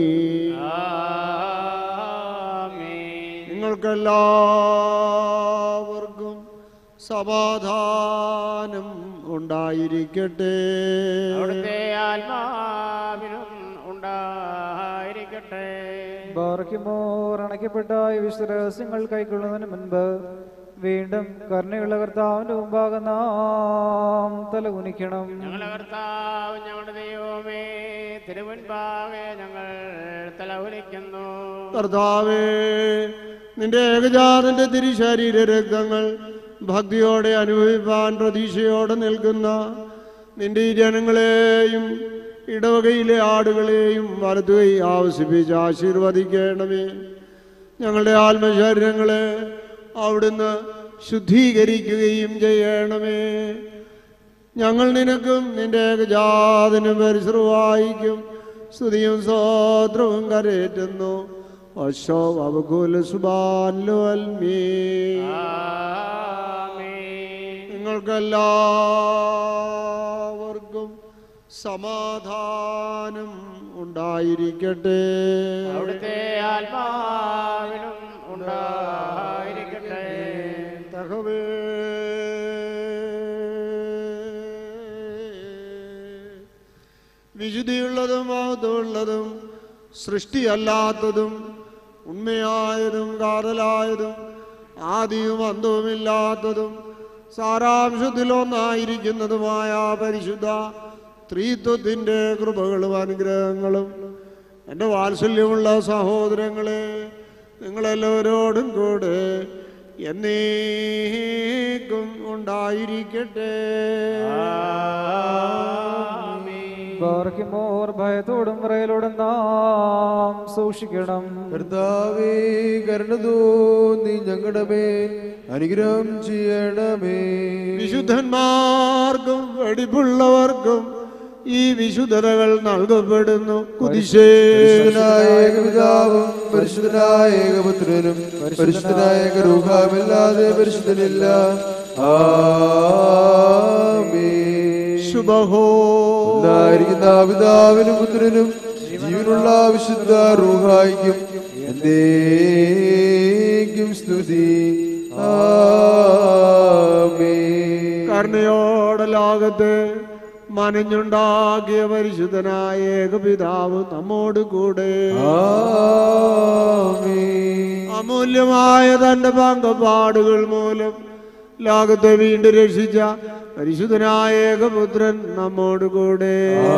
നിങ്ങൾക്കെല്ലാവർക്കും സമാധാനം ഉണ്ടായിരിക്കട്ടെ അവിടുത്തെ ആത്മാവിനും ഉണ്ടായിരിക്കട്ടെ ബാറയ്ക്കുമോർ അണയ്ക്കപ്പെട്ട ഈ വിശ്വരഹസ്യങ്ങൾ കൈക്കൊള്ളുന്നതിന് മുൻപ് വീണ്ടും കരുണയുള്ള കർത്താവിന്റെ മുമ്പാകെ നാം തല കുനിക്കണം ഞങ്ങളുടെ കർത്താവ് ഞങ്ങളുടെ ദൈവമേ തിരുവൻപാകെ ഞങ്ങൾ തലവുലിക്കുന്നു കർത്താവേ നിന്റെ ഏകജാതന്റെ തിരുശരീര രക്തങ്ങൾ ഭക്തിയോടെ അനുഭവിപ്പാൻ പ്രതീക്ഷയോടെ നിൽക്കുന്ന നിന്റെ ഈ ജനങ്ങളെയും ഇടവകയിലെ ആടുകളെയും വലതുകൈ ആവശ്യപ്പിച്ച് ആശീർവദിക്കണമേ ഞങ്ങളുടെ ആത്മശരീരങ്ങളെ അവിടുന്ന് ശുദ്ധീകരിക്കുകയും ചെയ്യണമേ ഞങ്ങൾ നിനക്കും നിന്റെ ഏകജാതനും പരിശ്രവായിക്കും സ്തുതിയും സ്വോത്രവും കരേറ്റുന്നു അശോ അവകുല സുബാലുവൽമീ നിങ്ങൾക്കെല്ലാവർക്കും സമാധാനം ഉണ്ടായിരിക്കട്ടെ അവിടുത്തെ ആത്മാവിനും ഉണ്ടായിരിക്കട്ടെ തകവേ വിശുദ്ധിയുള്ളതും മഹത്വമുള്ളതും സൃഷ്ടിയല്ലാത്തതും ഉണ്മയായതും കാതലായതും ആദിയും അന്തവുമില്ലാത്തതും സാരാംശത്തിലൊന്നായിരിക്കുന്നതുമായ പരിശുദ്ധ ത്രീത്വത്തിൻ്റെ കൃപകളും അനുഗ്രഹങ്ങളും എൻ്റെ വാത്സല്യമുള്ള സഹോദരങ്ങളെ നിങ്ങളെല്ലാവരോടും കൂടെ എന്നേക്കും ഉണ്ടായിരിക്കട്ടെ ബാറയ്ക്കുമോർ ഭയത്തോടും വിറയലോടും നാം സൂക്ഷിക്കണം കർത്താവേ കരുണ തോന്നി ഞങ്ങളുടെ മേൽ അനുഗ്രഹം ചെയ്യണമേ വിശുദ്ധന്മാർക്കും വെടിപ്പുള്ളവർക്കും ഈ വിശുദ്ധതകൾ നൽകപ്പെടുന്നു കുതിശേ പരിശുദ്ധനായ ഏകപിതാവും പരിശുദ്ധനായ ഏകപുത്രനും പരിശുദ്ധനായ ഏകരൂഹാമില്ലാതെ പരിശുദ്ധനില്ല ആമേൻ ശുഭഹോ ഒന്നായിരിക്കുന്ന പിതാവിനും പുത്രനും ജീവനും ജീവനുള്ള വിശുദ്ധ റൂഹായിക്കും എന്തേക്കും സ്തുതി ആമേൻ കരുണയോടെ ലോകത്തെ മനഞ്ഞുണ്ടാക്കിയ പരിശുദ്ധനായ ഏകപിതാവ് നമ്മോട് കൂടെ ആമേൻ അമൂല്യമായ തന്റെ പങ്കപാടുകൾ മൂലം ലോകത്തെ വീണ്ടും രക്ഷിച്ച പരിശുദ്ധനായ ഏകപുത്രൻ നമ്മോട് കൂടെ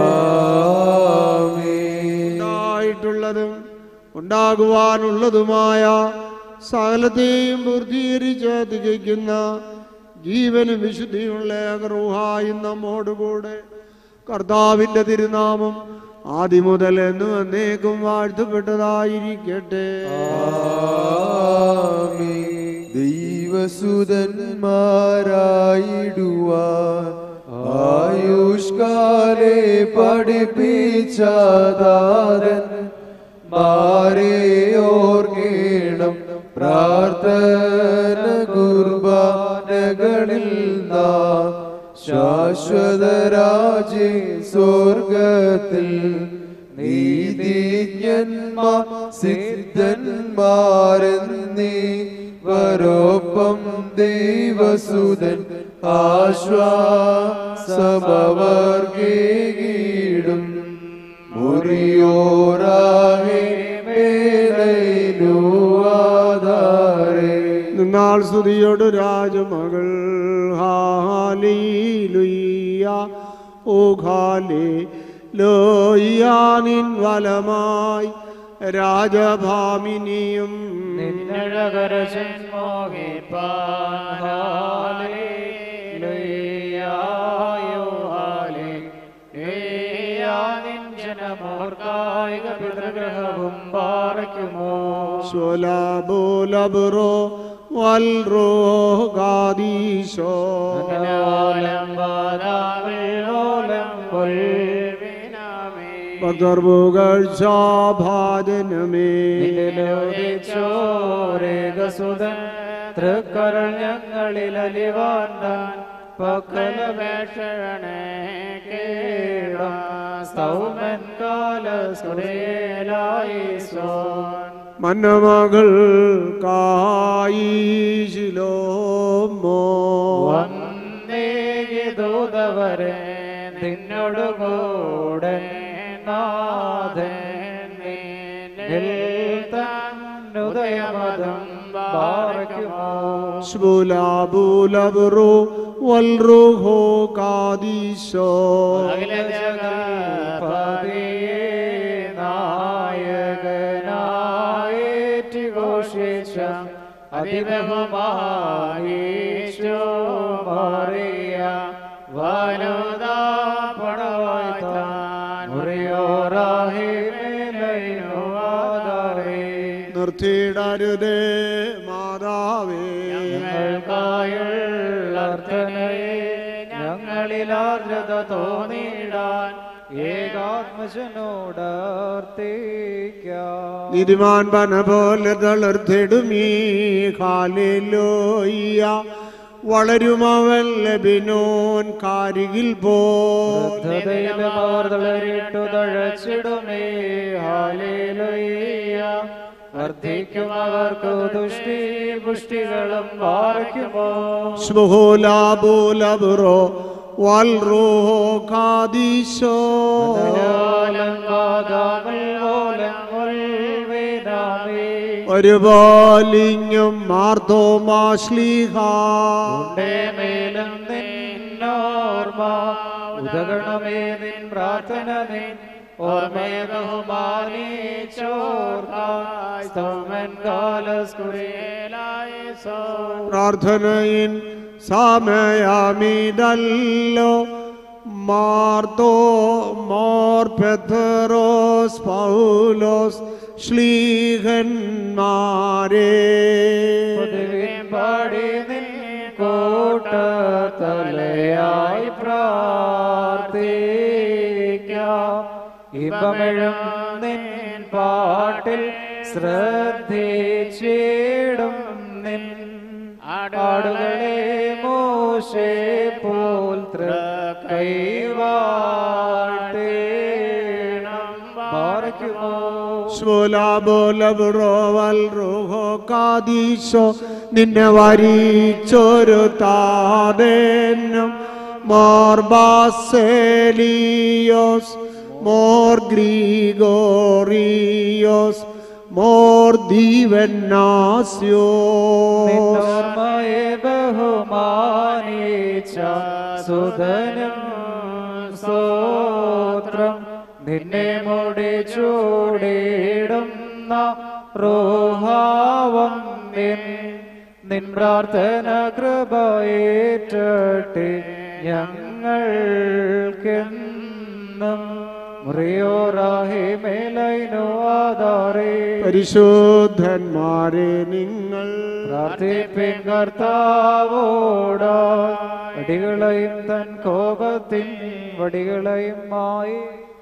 ഉണ്ടായിട്ടുള്ളതും ഉണ്ടാകുവാനുള്ളതുമായ സകലത്തെയും പൂർത്തീകരിച്ച് തികയ്ക്കുന്ന ജീവനും വിശുദ്ധിയുള്ള ഏകറൂഹായും നമ്മോടുകൂടെ കർത്താവിന്റെ തിരുനാമം ആദ്യം മുതൽ എന്ന് എന്നേക്കും വാഴ്ത്തപ്പെട്ടതായിരിക്കട്ടെ ദൈവസുതന്മാരായിടുവാൻ ആയുഷ്കാലെ പഠിപ്പിച്ചതാരൻ മാരെ ഓർക്കേണം പ്രാർത്ഥന കുർബാനകളിൽ നാം ശാശ്വതരാജേ സ്വർഗത്തിൽ നീതിജ്ഞന്മാർ സിദ്ധന്മാരെന്നീ വരോപ്പം ദൈവസുതൻ ആശ്വാസമവർഗീടും മുറിയോറാഹേ മേലൈനുവാദാരേ നിന്നാൾ സ്തുതിയോട് രാജമകൾ ഹാലീലുയ്യ ഓ ഖാലേ ലോയ്യാനിൻ വലമായി രാജഭാമിനിയും നിന്നഴകരശൻ മോഹിപ്പാലേ ജനമോർക്കായിക പിതൃഗ്രഹവും പാറയ്ക്കുമോ സ്വലബോലബറോ വൽറോ ഗാദീശോ ഓലം വാദാവിലോലം കൊൽവിനാമേ പകർവുകഴ്ച ഭാജനമേ ചോരേകസുതൻ തൃക്കരൾ ഞങ്ങളിൽ അലിവാൻ താൻ പക്കലപേക്ഷണേ കേടാ സൗമൻ കാലസ്കുടേലായി സോൻ മന്നമകൾ കായിശിലോമോ വന്നേകി ദൂതവരെ നിന്നോട് കൂടെ നാഥൻ നിന്നിൽ തന്നുദയമതം പാറയ്ക്കുമോ സ്ബുലാബുലബറോ വൽറുഹോ കാദീശോ അഖില ജഗപതിയെ നായകനായേറ്റി ഘോഷിച്ച അതിബഹുമാനീശോ മറിയ വനുദാ പടവായി താൻ മുറിയോറാഹി മേലൈനു ആധാരേ നിർത്തിയിടരുതേ മാതാവേ ഞങ്ങൾക്കായുള്ള അർത്ഥനയെ ഞങ്ങളിലാർജത തോന്നിയിടാൻ ഏകാത്മജനോട് അർത്ഥിക്കാം നീതിമാൻ പന പോലെ തളർത്തിടുമീ ഹാലേലോയ്യ വളരുമവൻ ലബിനോൻ കാരികിൽ പോ അവർ തളരിട്ടു തഴച്ചിടുമേ ഹാലേലുയ്യ വർദ്ധിക്കും അവർക്ക് ദുഷ്ടി പുഷ്ടികളും വാർക്കുമോ സ്മുഹോലാബോലബറോ വൽറുഹോ കാദീശോ ഒരു പോലിങ്ങും മാർത്തോമാശ്ലീഹ മേലും നിന്നോർമ്മ ഉദകണമേ നിൻ പ്രാർത്ഥന നിൻ ഓർമ്മയെ ബഹുമാനിച്ചോർക്കായി സ്തോമൻ കാലസ്കുറിയേലായി സോ പ്രാർത്ഥനയിൻ സമയമിതല്ലോ മാർത്തോ മോർ പെത്തറോസ് പൗലോസ് ശ്ലീഹന്മാരെ പാടി നിൻ കൂട്ടത്തലയായി പ്രാർത്ഥിക്കാം ഇമ്പമെഴും നിൻ പാട്ടിൽ ശ്രദ്ധിച്ചിടും നിൻ ആടുകളെ മോശെ പോൽ കൈവാട്ടേണം പാർക്കുമോ ശൂലാബോലബുറോവൽ റുഹോ കാദീശോ നിന്നെ വരിച്ചൊരു താതേനും മോർ ബാസേലിയോസ് മോർ ഗ്രീഗോറിയോസ് മോർ ദീവന്നാസ്യോ നിന്നോർമ്മയെ ബഹുമാനിച്ച സുതനും സ്തോത്രം നിന്നെ മുടി ചൂടിടുന്ന റോഹാവം നിൻ നിൻ പ്രാർത്ഥന കൃപയേറ്റട്ടെ ഞങ്ങൾക്കെന്നും മുറിയോറാഹി മേലൈനോ ആധാരേ പരിശുദ്ധന്മാരെ നിങ്ങൾ പ്രാർത്ഥിപ്പിൻ കർത്താവോടാ വടികളെയും തൻ കോപത്തിൻ വടികളെയും മായി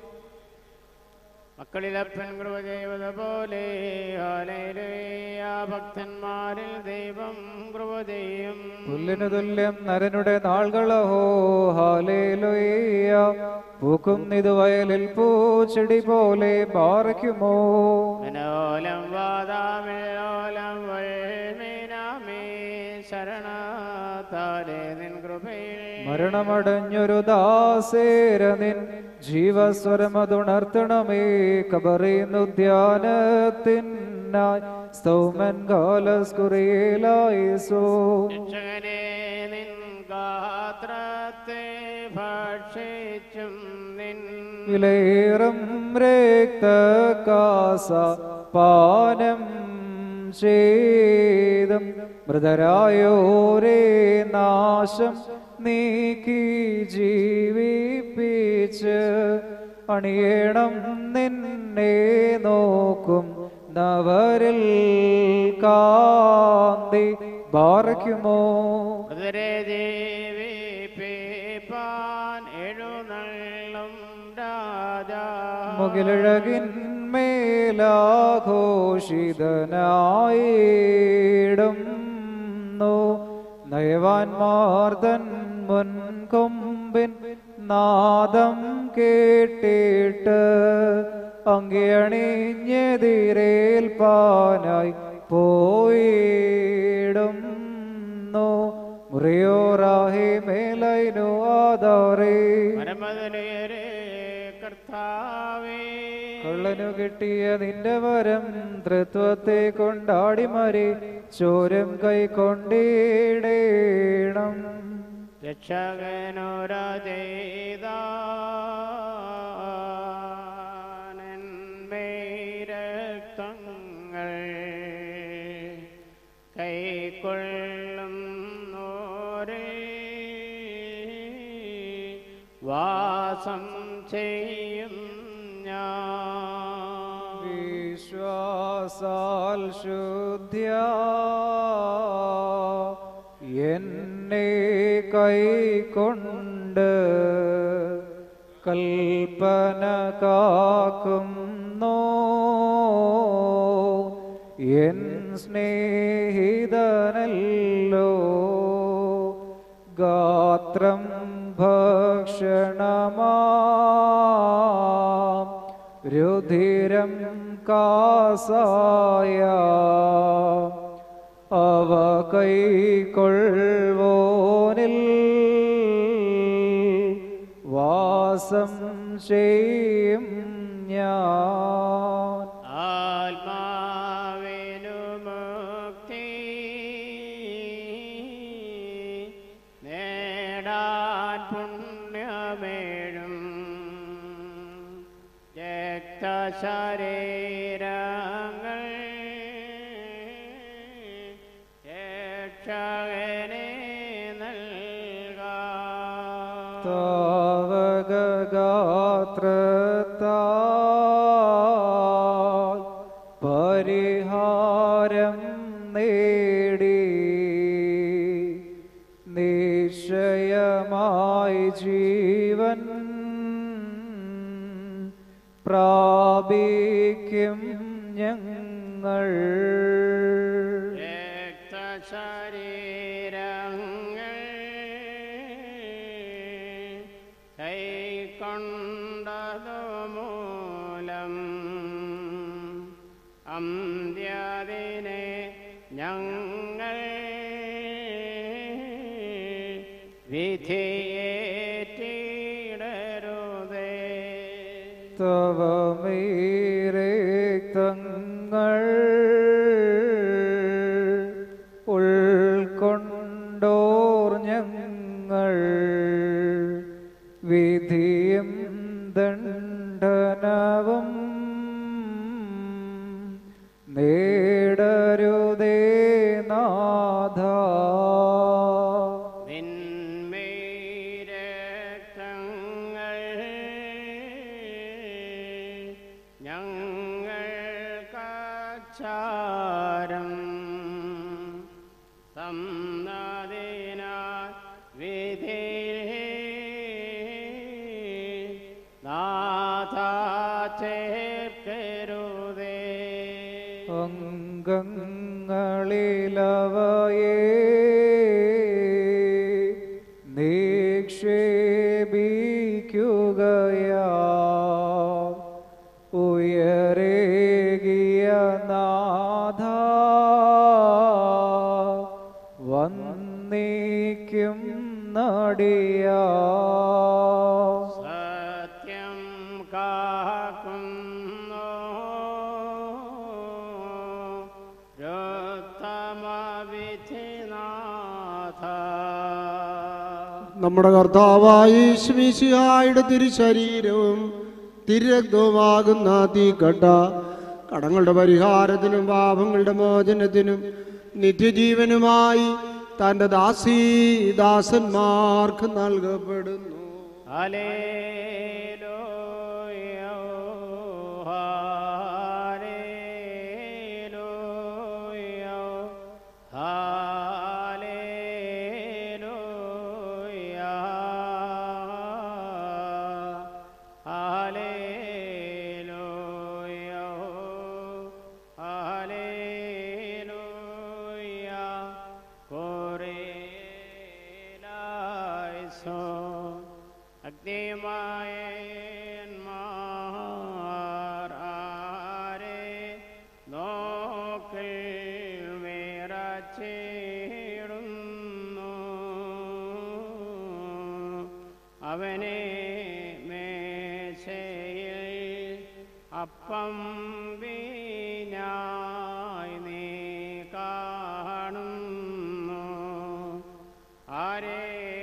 മക്കളിലപ്പൻ കൃപ ചെയ്വത് പോലെ ഹല്ലേലൂയ. ഭക്തന്മാരിൽ ദൈവം കൃപ ചെയ്യും പുല്ലിനു തുല്യം നരനുടെ നാൾകളഹോ ഹാലേലുയ്യ പൂക്കുന്നിതു വയലിൽ പൂച്ചെടി പോലെ പാറയ്ക്കുമോ മനോലം വാദാമിലോലം വൾമീനാമേ ശരണത്താലെ നിൻ കൃപയിൽ മരണമടഞ്ഞൊരു ദാസേര നിൻ ജീവസ്വരമതുണർത്തണമേ കബറിയുദ്യാനത്തിനായി സ്തൗമൻ കാലസ്കുറിയിലായിസോ രക്ഷകനെ നിൻ ഗാത്രത്തെ ഭക്ഷിച്ചും നിൻ വിലയേറും രക്തകാസ പാനം ചെയ്തും മൃതരായോരേ നാശം നീക്കി ജീവിപ്പിച്ച് അണിയണം നിന്നെ നോക്കും നവരിൽ കാന്തി ബാറയ്ക്കുമോ മൃതരെ ജീവിപ്പിപ്പാൻ എഴുന്നള്ളും രാജാ മുകിലഴകിന്മേലാഘോഷിതനായിടുന്നു നയവാൻമാർദൻ മുൻകൊമ്പിൻ നാദം കേട്ടിട്ട് അങ്കിയണിഞ്ഞെതിരേൽപ്പാനായി പോയിടുന്നു മുറിയോറാഹി മേലൈനു ആധാരേ പരമതലേരെ കർത്താവേ കള്ളനു കിട്ടിയ നിന്റെ വരം തൃത്വത്തെ കൊണ്ടാടി മരി ചോരം കൈ കൊണ്ടിടേണം രക്ഷകനോരതേതാനന്മേരക്തങ്ങൾ കൈക്കൊള്ളും നോരേ വാസം ചെയ്യും ഞാൻ വിശ്വാസാൽ ശുദ്ധ്യ എന്നെ കൈകൊണ്ട് കൽപ്പന കാക്കുന്നോ എൻ സ്നേഹിതനല്ലോ ഗാത്രം ഭക്ഷണമാ രുധിരം കാസായ അവ കൈക്കൊള്ളുവോനിൽ വാസം ചെയ്യും ഞാൻ ആത്മാവിനു മുക്തി നേടാൻ പുണ്യമേഴും രക്തശരീരങ്ങൾ രക്ഷകനെ നൽകാം താവകഗാത്രത്താൽ പരിഹാരം നേടി നിശ്ചയമായി ജീവൻ പ്രാപിക്കും ഞങ്ങൾ രക്തശരീരങ്ങൾ കൈക്കൊണ്ടതു മൂലം അന്ത്യദിനെ ഞങ്ങൾ വിധിയേറ്റിടരുതേ തവമീരേ തങ്ങൾ ഉൾക്കൊണ്ടോർ ഞങ്ങൾ വിധിയും ദണ്ഡനവും നേടരുതേ നാഥ നിന്മേരക്തങ്ങൾ ഞങ്ങൾക്കാചാരം തന്നതിനാൽ വിധി നാഥ ചേർക്കരുതേ അംഗങ്ങളിലവയെ നിക്ഷേപിക്കുകയാ ഉയരേകിയ നാഥ വന്നിക്കും നടിയാ സത്യം കാക്കുന്നു രോത്തമവിധിനാഥ നമ്മുടെ കർത്താവായി ശ്മീശിഹായുടെ തിരുശരീരവും തിരക്തവുമാകുന്ന തീക്കട്ട കടങ്ങളുടെ പരിഹാരത്തിനും പാപങ്ങളുടെ മോചനത്തിനും നിത്യജീവനുമായി തൻ്റെ ദാസീ ദാസന്മാർക്ക് നൽകപ്പെടുന്നു ഹല്ലേലൂയ, ഹല്ലേലൂയ, ഹല്ലേലൂയ, ഹല്ലേലൂയ, ഹല്ലേലൂയ. കോരേലായിസോൻ അഗ്നിമായന്മാരെ നോക്കിൽ വിറച്ചിടുന്നു അവനെ മേശയിൽ അപ്പം വീഞ്ഞായി നീ കാണുന്നു ആരേ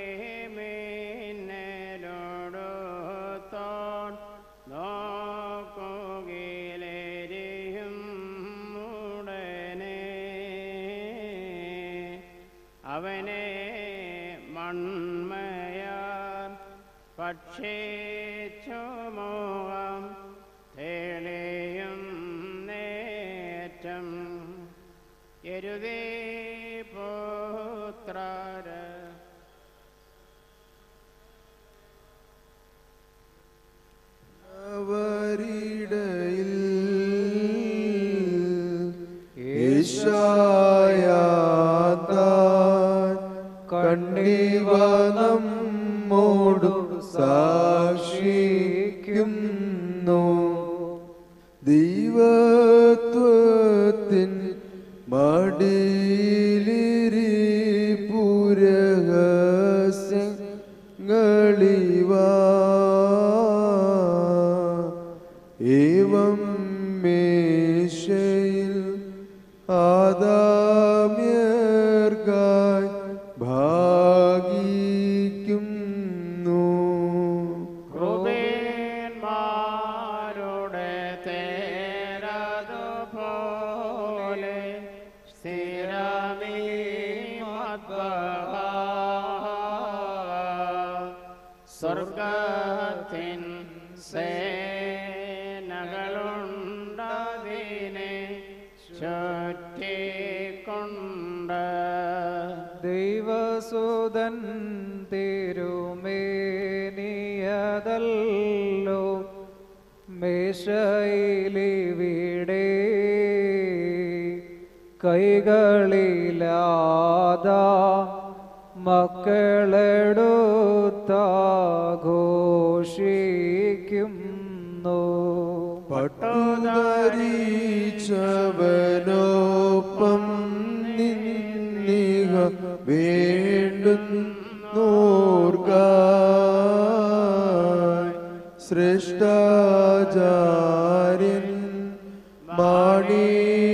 മിന്നലോടുത്തോൺ നോക്കുകയിലെരിയും ഉടനെ അവനെ മൺമയാർ പക്ഷിച്ചുമുഖം തെളിയും നേറ്റം എരുതേ പുത്രര അവരിടയിൽ യേശായാതാൻ കണ്ണിവനം മോടു സാക്ഷിക്കുന്നു ദൈവത്വത്തിൻ മടിയിലിരി പുരഹസ്യങ്ങളിവ ഏവം മേശയിൽ ആദാമ്യർക്കായി ഭാഗിക്കുന്നു കൃപേന്മാരുടെ തേരതുപോലെ സ്ഥിരമീ മദ്ബഹ. സ്വർഗത്തിൻ സേനകളുണ്ടതിനെ ചുറ്റിക്കൊണ്ട് ദൈവസുതൻ തിരുമേനിയതല്ലോ മേശയിലിവിടെ കൈകളിലാതാ മക്കളെടുത്താഘോഷിക്കുന്നു പട്ടുധരിച്ചിടും ജനിച്ചവനൊപ്പം നിന്നിക വേണ്ടുന്നോർക്കായി സൃഷ്ടാചാര്യൻ മാണിക്യങ്ങൾ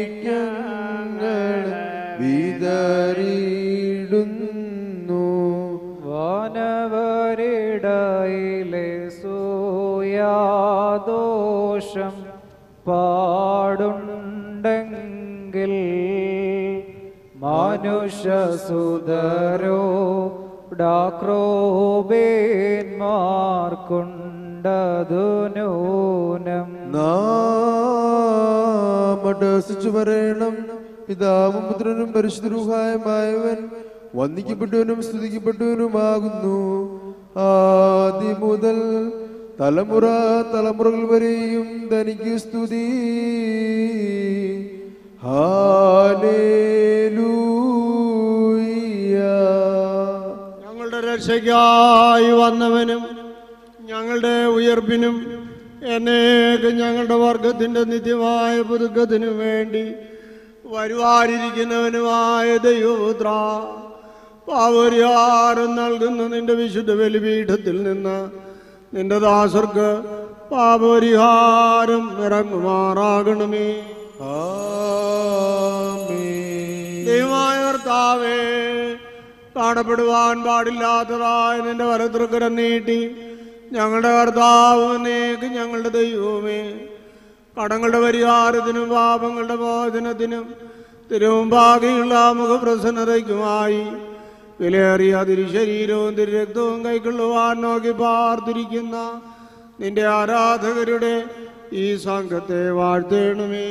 വിതറിയിടുന്നു വാനവരിടയിലെ സൂയാദോഷം പാടുണ്ടെങ്കിൽ മനുഷ്യസുതരോ ഡാക്രോബേന്മാർക്കുണ്ടതു നൂനം നാം അഡസിച്ചു പറയണം പിതാവും പുത്രനും പരിശുദ്ധരൂഹായമായവൻ വന്ദിക്കപ്പെട്ടവനും സ്തുതിക്കപ്പെട്ടവനുമാകുന്നു ആദ്യ മുതൽ തലമുറ തലമുറകൾ വരെയും തനിക്ക് സ്തുതി ഹാലേലൂയ ഞങ്ങളുടെ രക്ഷയ്ക്കായി വന്നവനും ഞങ്ങളുടെ ഉയർപ്പിനും എന്നേക്ക് ഞങ്ങളുടെ വർഗത്തിന്റെ നിത്യമായ പുതുക്കത്തിനും വേണ്ടി വരുവാനിരിക്കുന്നവനുമായ ദൈവപുത്ര പാവരിഹാരം നൽകുന്ന നിന്റെ വിശുദ്ധ ബലിപീഠത്തിൽ നിന്ന് നിന്റെ ദാസർക്ക് പാപപരിഹാരം ഇറങ്ങുമാറാകണമേ ദൈവമായ കർത്താവേ കാണപ്പെടുവാൻ പാടില്ലാത്തതായ നിന്റെ വലതൃക്കരം നീട്ടി ഞങ്ങളുടെ കർത്താവ് എന്നേക്ക് ഞങ്ങളുടെ ദൈവമേ കടങ്ങളുടെ പരിഹാരത്തിനും പാപങ്ങളുടെ മോചനത്തിനും തിരുമുമ്പാകെയുള്ള മുഖപ്രസന്നതയ്ക്കുമായി വിലയേറിയ തിരുശരീരവും തിരുരക്തവും കൈക്കൊള്ളുവാൻ നോക്കി പാർത്തിരിക്കുന്ന നിന്റെ ആരാധകരുടെ ഈ സംഘത്തെ വാഴ്ത്തേണമേ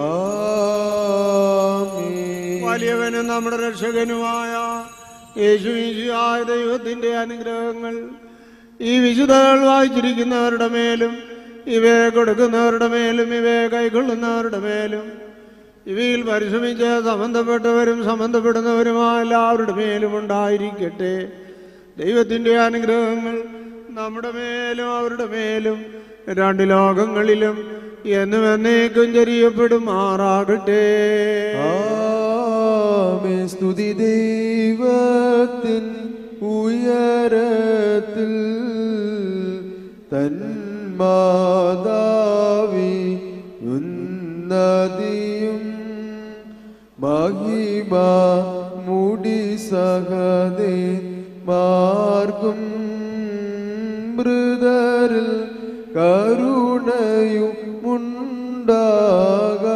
വലിയവനും നമ്മുടെ രക്ഷകനുമായ യേശുവിശിയായ ദൈവത്തിന്റെ അനുഗ്രഹങ്ങൾ ഈ വിശുദ്ധകൾ വായിച്ചിരിക്കുന്നവരുടെ മേലും ഇവയെ കൊടുക്കുന്നവരുടെ മേലും ഇവയെ കൈക്കൊള്ളുന്നവരുടെ മേലും ഇവയിൽ പരിശ്രമിച്ച് സംബന്ധപ്പെട്ടവരും സംബന്ധപ്പെടുന്നവരുമായ എല്ലാവരുടെ മേലും ഉണ്ടായിരിക്കട്ടെ ദൈവത്തിന്റെ അനുഗ്രഹങ്ങൾ നമ്മുടെ മേലും അവരുടെ മേലും രണ്ട് ലോകങ്ങളിലും എന്നും എന്നേക്കും ചരിയപ്പെടുമാറാകട്ടെ ആമേൻ. സ്തുതി ദൈവത്തിൻ ഉയരത്തിൽ തന്മാതാവി ഉന്നതിയും മഹിമ മുടി സഹദേ മാർഗം മൃതരിൽ കരുണയും ഉണ്ടാക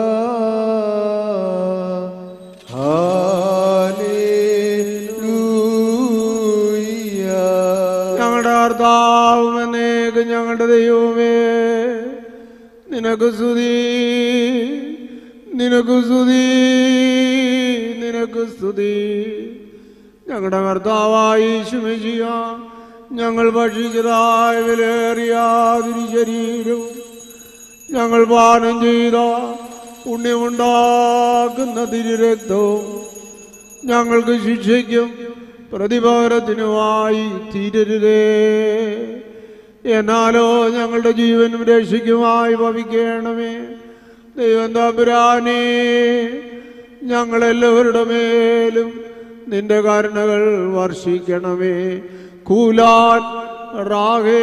ഞങ്ങളുടെ കർത്താവും എന്നേക്ക് ഞങ്ങളുടെ ദൈവമേ നിനക്ക് സ്തുതി നിനക്ക് സ്തുതി നിനക്ക് സ്തുതി ഞങ്ങളുടെ കർത്താവായി ശുമിച്ചിയ ഞങ്ങൾ ഭക്ഷിച്ചതായ വിലേറിയ തിരിശരീരവും ഞങ്ങൾ പാനം ചെയ്ത പുണ്യമുണ്ടാക്കുന്ന തിരുരക്തവും ഞങ്ങൾക്ക് ശിക്ഷയ്ക്കും പ്രതിപകരത്തിനുമായി തീരരുതേ എന്നാലോ ഞങ്ങളുടെ ജീവനും രക്ഷയ്ക്കുമായി ഭവിക്കണമേ ദൈവം തമ്പുരാനേ ഞങ്ങളെല്ലാവരുടെ മേലും നിന്റെ കരുണകൾ വർഷിക്കണമേ കൂലാൻ റാഹേ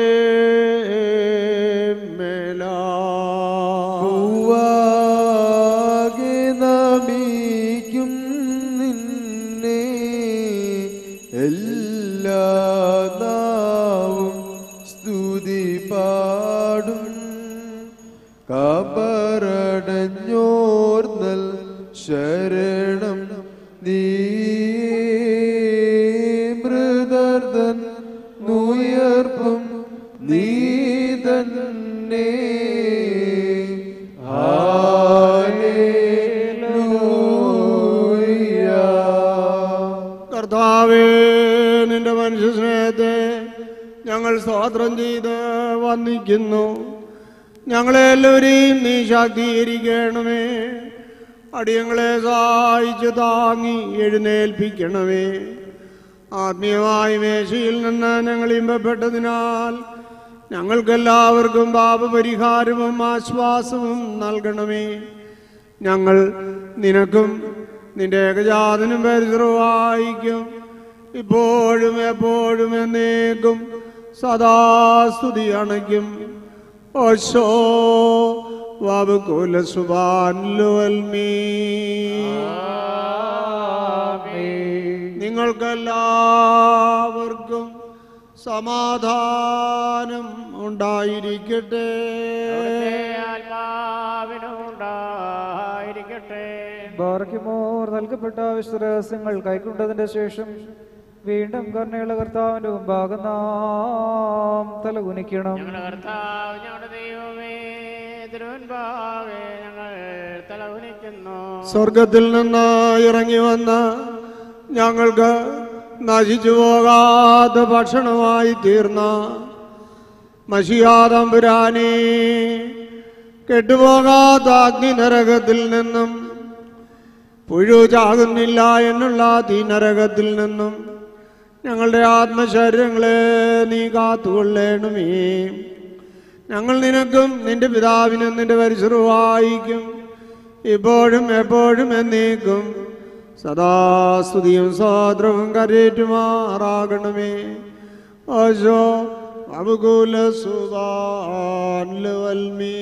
മേലാ പൂവാകെ നമിക്കും നിന്നെ എല്ലാ നാവും സ്തുതി പാടും കബറടഞ്ഞോർന്നൽ ശരണം നീ മൃദർദൻ നുയർപ്പും നീ തന്നെ കർത്താവേ നിന്റെ മനുഷ്യ സ്നേഹത്തെ ഞങ്ങൾ സ്തോത്രം ചെയ്ത് വന്ദിക്കുന്നു ഞങ്ങളെല്ലാവരെയും നീ ശാക്തീകരിക്കണമേ അടിയങ്ങളെ സഹായിച്ച് താങ്ങി എഴുന്നേൽപ്പിക്കണമേ ആത്മീയമായി മേശയിൽ നിന്ന് ഞങ്ങൾ ഇമ്പപ്പെട്ടതിനാൽ ഞങ്ങൾക്കെല്ലാവർക്കും പാപപരിഹാരവും ആശ്വാസവും നൽകണമേ ഞങ്ങൾ നിനക്കും നിന്റെ ഏകജാതനും പരിസരവായിക്കും ഇപ്പോഴും എപ്പോഴും എന്നേക്കും സദാസ്തുതി അണയ്ക്കും ഓശോ വബുകുല സുബാൻലുവൽമീ നിങ്ങൾക്കെല്ലാവർക്കും സമാധാനം ഉണ്ടായിരിക്കട്ടെ ആത്മാവിനുണ്ടായിരിക്കട്ടെ ബാർക്കിമോർ നൽകപ്പെട്ട വിശ്വരഹസ്യങ്ങൾ കൈക്കൊണ്ടതിന്റെ ശേഷം വീണ്ടും കരുണയുള്ള കർത്താവിന്റെ മുമ്പാകെ നാം തല കുനിക്കണം ഞങ്ങളുടെ കർത്താവ് ഞങ്ങളുടെ ദൈവമേ തിരുവൻപാവേ ഞങ്ങൾ തലകുനിക്കുന്നു സ്വർഗത്തിൽ നിന്ന് ഇറങ്ങി വന്ന് ഞങ്ങൾക്ക് നശിച്ചു പോകാത്ത ഭക്ഷണമായി തീർന്ന മഷിയാതമ്പുരാനെ കെട്ടുപോകാത്ത അഗ്നി നരകത്തിൽ നിന്നും പുഴു ചാകുന്നില്ല എന്നുള്ള തീ നരകത്തിൽ നിന്നും ഞങ്ങളുടെ ആത്മശരീരങ്ങളെ നീ കാത്തുകൊള്ളേണമേ ഞങ്ങൾ നിനക്കും നിന്റെ പിതാവിനും നിന്റെ പരിസരവായിക്കും ഇപ്പോഴും എപ്പോഴും എന്നേക്കും സദാസ്തുതിയും സ്വാദ്രവും കരേറ്റുമാറാകണമേ ഓശോ അബുകുല സുബാൻലുവൽമീ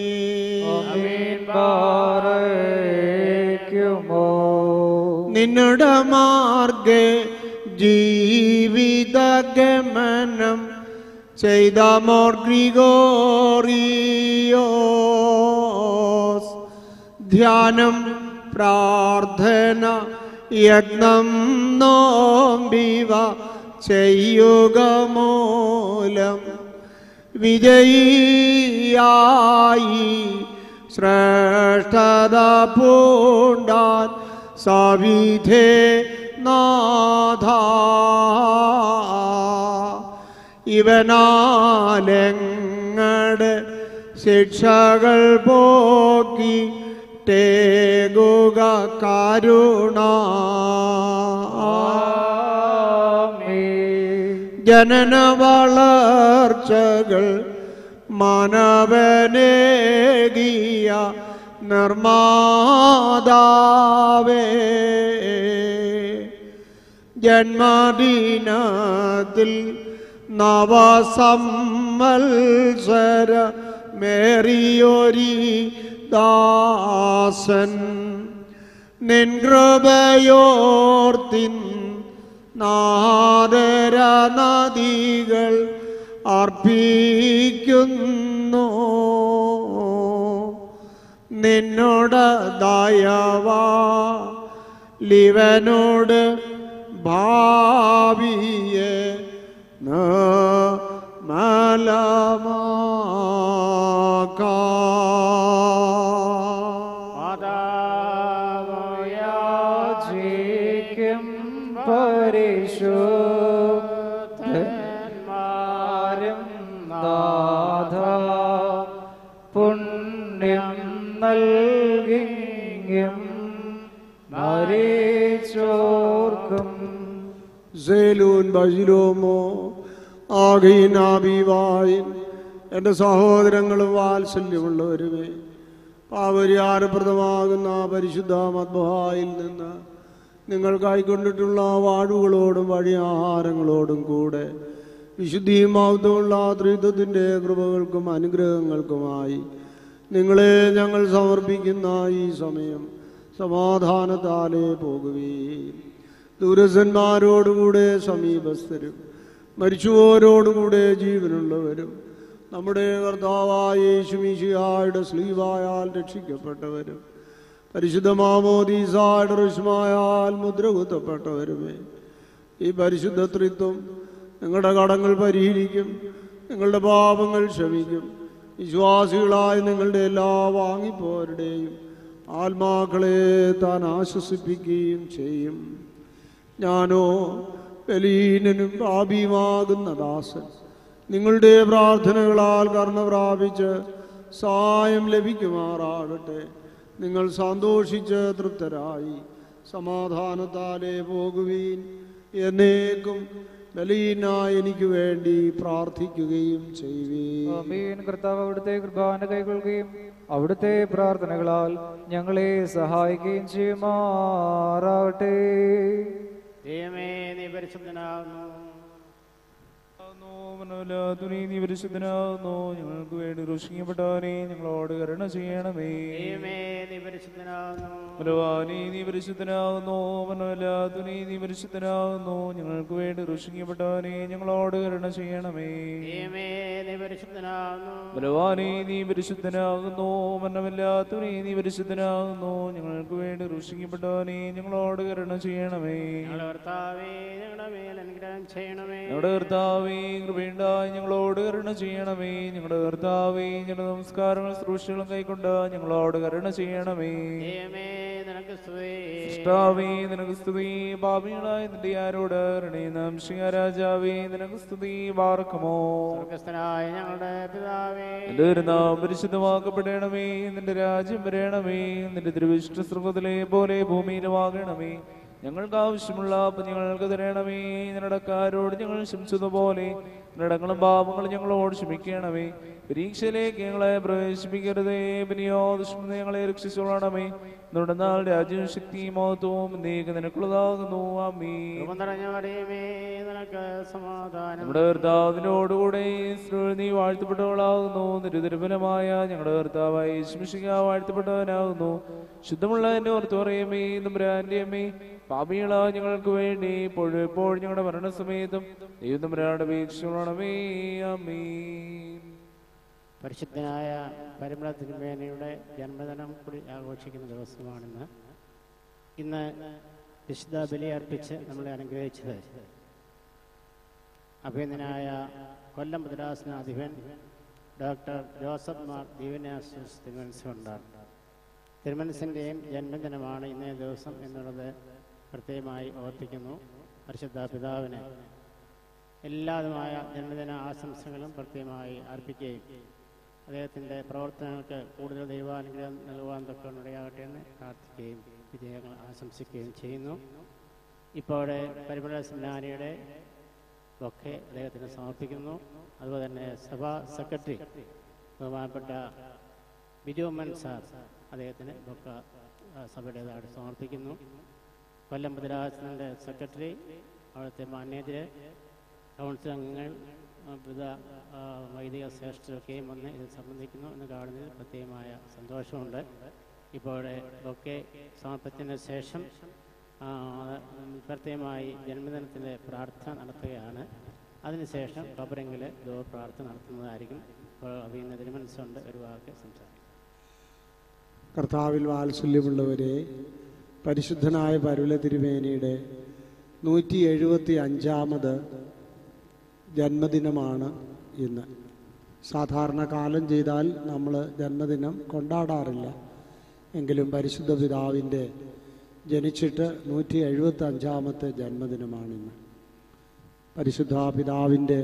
പാറയ്ക്കുമോ നിന്നുടെ മാർഗെ ജീവിതഗമനം ചെയ്ത മോർ ഗ്രിഗോറിയോസ് ധ്യാനം പ്രാർത്ഥന യജ്ഞം നോമ്പിവ ചെയ്യുക മൂലം വിജയിയായി ശ്രേഷ്ഠത പൂണ്ടാൻ സവിധേ നാഥ ഇവനാലെങ്ങടെ ശിക്ഷകൾ പോക്കി ടേകുക കരുണ ജനന വളർച്ചകൾ മനവനേകിയ നിർമാതാവേ ജന്മദിനത്തിൽ നവസമ്മത്സര മേറിയൊരി ദാസൻ നിൻ കൃപയോർത്തിൻ നാദര നദികൾ അർപ്പിക്കുന്നു നിന്നോട് ദയവാ ലിവനോട് ഭാവിയെ യാചിക്കും പരിശുദ്ധന്മാരും നാഥ പുണ്യം നൽകിയും മരിച്ചോർക്കും സേലൂൻ ബജിലോമോ ആകീനാബിവായിൻ എൻ്റെ സഹോദരങ്ങളും വാത്സല്യമുള്ളവരുമേ പാവര്യാരപ്രദമാകുന്ന പരിശുദ്ധ മദ്ബഹായിൽ നിന്ന് നിങ്ങൾ കൈക്കൊണ്ടിട്ടുള്ള വാഴുകളോടും വഴിയാഹാരങ്ങളോടും കൂടെ വിശുദ്ധിയും മൗതമുള്ള ത്രിത്വത്തിൻ്റെ കൃപകൾക്കും അനുഗ്രഹങ്ങൾക്കുമായി നിങ്ങളെ ഞങ്ങൾ സമർപ്പിക്കുന്ന ഈ സമയം സമാധാനത്താലേ പോകുകയും ദൂരസന്മാരോടുകൂടെ സമീപസ്ഥരും മരിച്ചുപോരോടുകൂടെ ജീവനുള്ളവരും നമ്മുടെ കർത്താവായ യേശുമിശിയായുടെ സ്ലീവായാൽ രക്ഷിക്കപ്പെട്ടവരും പരിശുദ്ധ മാമോദീസായുടെ ഋഷ്മായാൽ മുദ്ര കുത്തപ്പെട്ടവരുമേ ഈ പരിശുദ്ധ ത്രിത്വം നിങ്ങളുടെ കടങ്ങൾ പരിഹരിക്കും നിങ്ങളുടെ പാപങ്ങൾ ക്ഷമിക്കും വിശ്വാസികളായ നിങ്ങളുടെ എല്ലാ വാങ്ങിപ്പോരുടെയും ആത്മാക്കളെ താൻ ആശ്വസിപ്പിക്കുകയും ചെയ്യും ഞാനോ ബലീനനും പാപിയുമാകുന്ന ദാസൻ നിങ്ങളുടെ പ്രാർത്ഥനകളാൽ കർണ പ്രാപിച്ച് സഹായം ലഭിക്കുമാറാകട്ടെ നിങ്ങൾ സന്തോഷിച്ച് തൃപ്തരായി സമാധാനത്താലേ പോകുവീൻ എന്നേക്കും ബലഹീനായ എനിക്ക് വേണ്ടി പ്രാർത്ഥിക്കുകയും ചെയ്യുവേ ആമീൻ കർത്താവ് അവിടുത്തെ കൃപാന കൈകൊള്ളുകയും അവിടുത്തെ പ്രാർത്ഥനകളാൽ ഞങ്ങളെ സഹായിക്കുകയും ചെയ്യുമാറാവട്ടെ ദൈവമേ നീ പരിശുദ്ധനാകുന്നു മനോലാതുനി നീ പരിശുദ്ധനാകുന്നു ഞങ്ങൾക്ക് വേണ്ടി ഋഷിക്കപ്പെട്ടവനെ ഞങ്ങളോട് കരുണ ചെയ്യണമേ ദൈവമേ നീ പരിശുദ്ധനാകുന്നു ബലവാനി നീ പരിശുദ്ധനാകുന്നു മനോലാതുനി നീ പരിശുദ്ധനാകുന്നു ഞങ്ങൾക്ക് വേണ്ടി ഋഷിക്കപ്പെട്ടവനെ ഞങ്ങളോട് കരുണ ചെയ്യണമേ ദൈവമേ നീ പരിശുദ്ധനാകുന്നു ബലവാനി നീ പരിശുദ്ധനാകുന്നു മരണമില്ലാത്തവനെ നീ പരിശുദ്ധനാകുന്നു ഞങ്ങൾക്ക് വേണ്ടി ഋഷിക്കപ്പെട്ടവനെ ഞങ്ങളോട് കരുണ ചെയ്യണമേ ഞങ്ങളുടെ കർത്താവേ ഞങ്ങളുടെ മേൽ അനുഗ്രഹം ചെയ്യണമേ ഞങ്ങളുടെ കർത്താവേ കൃപയുണ്ടായി ഞങ്ങളോട് കരുണ ചെയ്യണമേ ഞങ്ങളുടെ കർത്താവേ ഞങ്ങളുടെ നമസ്കാരങ്ങളും ശുശ്രൂഷകളും കൈക്കൊണ്ട് ഞങ്ങളോട് കരുണ ചെയ്യണമേ ദൈവമേ നിനക്ക് സ്തുതി ഇഷ്ടാവേ നിനക്ക് സ്തുതി പാപികളായ നിന്റെ ആരോട് കരുണീനം രാജാവേ നിനക്ക് സ്തുതി വാർക്കുമോ സ്വർഗസ്ഥനായ ഞങ്ങളുടെ പിതാവേ എന്റെ ഒരു നാം പരിശുദ്ധമാക്കപ്പെടണമേ നിന്റെ രാജ്യം വരണമേ നിന്റെ തിരുവിഷ്ട സ്വർഗത്തിലെ പോലെ ഭൂമിയിലുമാകണമേ ഞങ്ങൾക്ക് ആവശ്യമുള്ള അപ്പം ഞങ്ങൾക്ക് തരണമേ നിന്നടക്കാരോട് ഞങ്ങൾ ക്ഷമിച്ചതുപോലെ നിന്നടങ്ങളും പാപങ്ങളും ഞങ്ങളോട് ക്ഷമിക്കണമേ പരീക്ഷയിലേക്ക് ഞങ്ങളെ പ്രവേശിപ്പിക്കരുതേ പിന്നെയോ ദുഷ്മ ഞങ്ങളെ രക്ഷിച്ചോളണമേ നമ്മുടെ നാൾ രാജ്യവും ശക്തിയും മഹത്വവും നീക്ക് നിനക്കുള്ളതാകുന്നു അമ്മീ കൃപ നിറഞ്ഞ മറിയമേ നിനക്ക് സമാധാനം നമ്മുടെ കർത്താവിനോടുകൂടെ ഇസ്രായേൽ നീ വാഴ്ത്തപ്പെട്ടവളാകുന്നു നിരുദരഫലമായ ഞങ്ങളുടെ കർത്താവായി ശിമിഷിക വാഴ്ത്തപ്പെട്ടവനാകുന്നു ശുദ്ധമുള്ള എന്നെ ഓർത്ത് പറയുമേ നമ്പുരാന്റെ അമ്മേ പാപികളാ ഞങ്ങൾക്ക് വേണ്ടി ഇപ്പോഴും എപ്പോഴും ഞങ്ങളുടെ മരണസമയത്തും ദൈവം നമ്പുരാന്റെ വീക്ഷണമേ അമ്മേ പരിശുദ്ധനായ പരിമള തിരുമേനയുടെ ജന്മദിനം കൂടി ആഘോഷിക്കുന്ന ദിവസമാണിന്ന് ഇന്ന് വിശുദ്ധ ബലി അർപ്പിച്ച് നമ്മളെ അനുഗ്രഹിച്ചത് അഭിനന്ദനായ കൊല്ലം മുദ്രാസനാധിപൻ ഡോക്ടർ ജോസഫ് മാർ ദീവനാസൂസ് തിരുമനസുണ്ടാണ് തിരുമനസിൻ്റെയും ജന്മദിനമാണ് ഇന്നേ ദിവസം എന്നുള്ളത് പ്രത്യേകമായി ഓർപ്പിക്കുന്നു പരിശുദ്ധ പിതാവിന് എല്ലാവിധമായ ജന്മദിന ആശംസകളും പ്രത്യേകമായി അർപ്പിക്കുകയും അദ്ദേഹത്തിൻ്റെ പ്രവർത്തനങ്ങൾക്ക് കൂടുതൽ ദൈവാനുഗ്രഹം നൽകുവാൻ തൊക്കെ ഇടയാകട്ടെ എന്ന് പ്രാർത്ഥിക്കുകയും വിജയങ്ങൾ ആശംസിക്കുകയും ചെയ്യുന്നു ഇപ്പോഴെ പരിമള സെമിനാരിയുടെ ഒക്കെ അദ്ദേഹത്തിന് സമർപ്പിക്കുന്നു അതുപോലെ തന്നെ സഭാ സെക്രട്ടറി ബഹുമാനപ്പെട്ട ബിജു ഉമ്മൻ സാർ അദ്ദേഹത്തിന് ബൊക്ക ആ, സഭയുടേതായിട്ട് സമർപ്പിക്കുന്നു കൊല്ലം ഭദ്രാസനൻ്റെ സെക്രട്ടറി അവിടുത്തെ മാനേജർ കൗൺസിൽ അംഗങ്ങൾ ആ, വിവിധ ആ, വൈദിക ശ്രേഷ്ഠരൊക്കെയും വന്ന് ഇതിൽ സംബന്ധിക്കുന്നു എന്ന് കാണുന്നതിൽ പ്രത്യേകമായ സന്തോഷമുണ്ട് ഇപ്പോഴെ ബൊക്കെ സമർപ്പത്തിന് ശേഷം ആ, ഉം, പ്രത്യേകമായി ജന്മദിനത്തിൻ്റെ പ്രാർത്ഥന നടത്തുകയാണ് അതിനുശേഷം കബറിങ്കിൽ ദോ പ്രാർത്ഥന നടത്തുന്നതായിരിക്കും ഇപ്പോൾ അഭിനന്ദ തിരുമനസ്സുണ്ട് ഒരു വാക്ക് സംസാരിക്കും കർത്താവിൽ വാത്സല്യമുള്ളവരെ പരിശുദ്ധനായ പരുല തിരുമേനിയുടെ നൂറ്റി എഴുപത്തി അഞ്ചാമത് ജന്മദിനമാണ് ഇന്ന് സാധാരണ കാലം ചെയ്താൽ നമ്മൾ ജന്മദിനം കൊണ്ടാടാറില്ല എങ്കിലും പരിശുദ്ധ പിതാവിൻ്റെ ജനിച്ചിട്ട് നൂറ്റി എഴുപത്തി അഞ്ചാമത്തെ ജന്മദിനമാണിന്ന് പരിശുദ്ധ പിതാവിൻ്റെ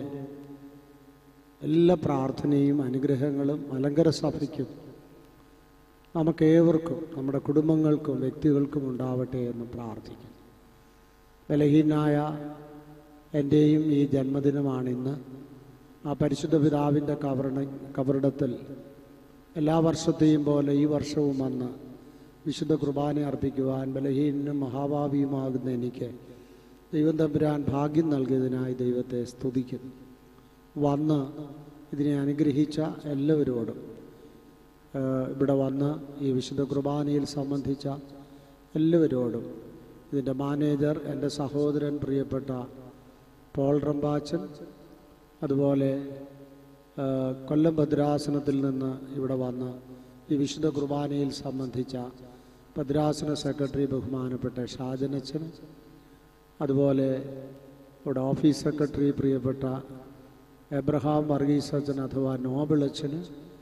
എല്ലാ പ്രാർത്ഥനയും അനുഗ്രഹങ്ങളും മലങ്കര സഭയ്ക്കും നമുക്കേവർക്കും നമ്മുടെ കുടുംബങ്ങൾക്കും വ്യക്തികൾക്കും ഉണ്ടാവട്ടെ എന്ന് പ്രാർത്ഥിക്കുന്നു ബലഹീനായ എൻ്റെയും ഈ ജന്മദിനമാണിന്ന് ആ പരിശുദ്ധ പിതാവിൻ്റെ കവരണ കവറിടത്തിൽ എല്ലാ വർഷത്തെയും പോലെ ഈ വർഷവും വന്ന് വിശുദ്ധ കുർബാന അർപ്പിക്കുവാൻ ബലഹീനും മഹാഭാവിയുമാകുന്ന എനിക്ക് ദൈവം തമ്പുരാൻ ഭാഗ്യം നൽകിയതിനായി ദൈവത്തെ സ്തുതിക്കുന്നു വന്ന് ഇതിനെ അനുഗ്രഹിച്ച എല്ലാവരോടും ഏഹ് ഇവിടെ വന്ന് ഈ വിശുദ്ധ കുർബാനയിൽ സംബന്ധിച്ച എല്ലാവരോടും ഇതിൻ്റെ മാനേജർ എൻ്റെ സഹോദരൻ പ്രിയപ്പെട്ട പോൾ റമ്പാച്ചൻ അതുപോലെ ഏഹ് കൊല്ലം ഭദ്രാസനത്തിൽ നിന്ന് ഇവിടെ വന്ന് ഈ വിശുദ്ധ കുർബാനയിൽ സംബന്ധിച്ച ഭദ്രാസന സെക്രട്ടറി ബഹുമാനപ്പെട്ട ഷാജനച്ചൻ അതുപോലെ ഇവിടെ ഓഫീസ് സെക്രട്ടറി പ്രിയപ്പെട്ട എബ്രഹാം വർഗീസ് അച്ഛൻ അഥവാ നോബിളച്ചന്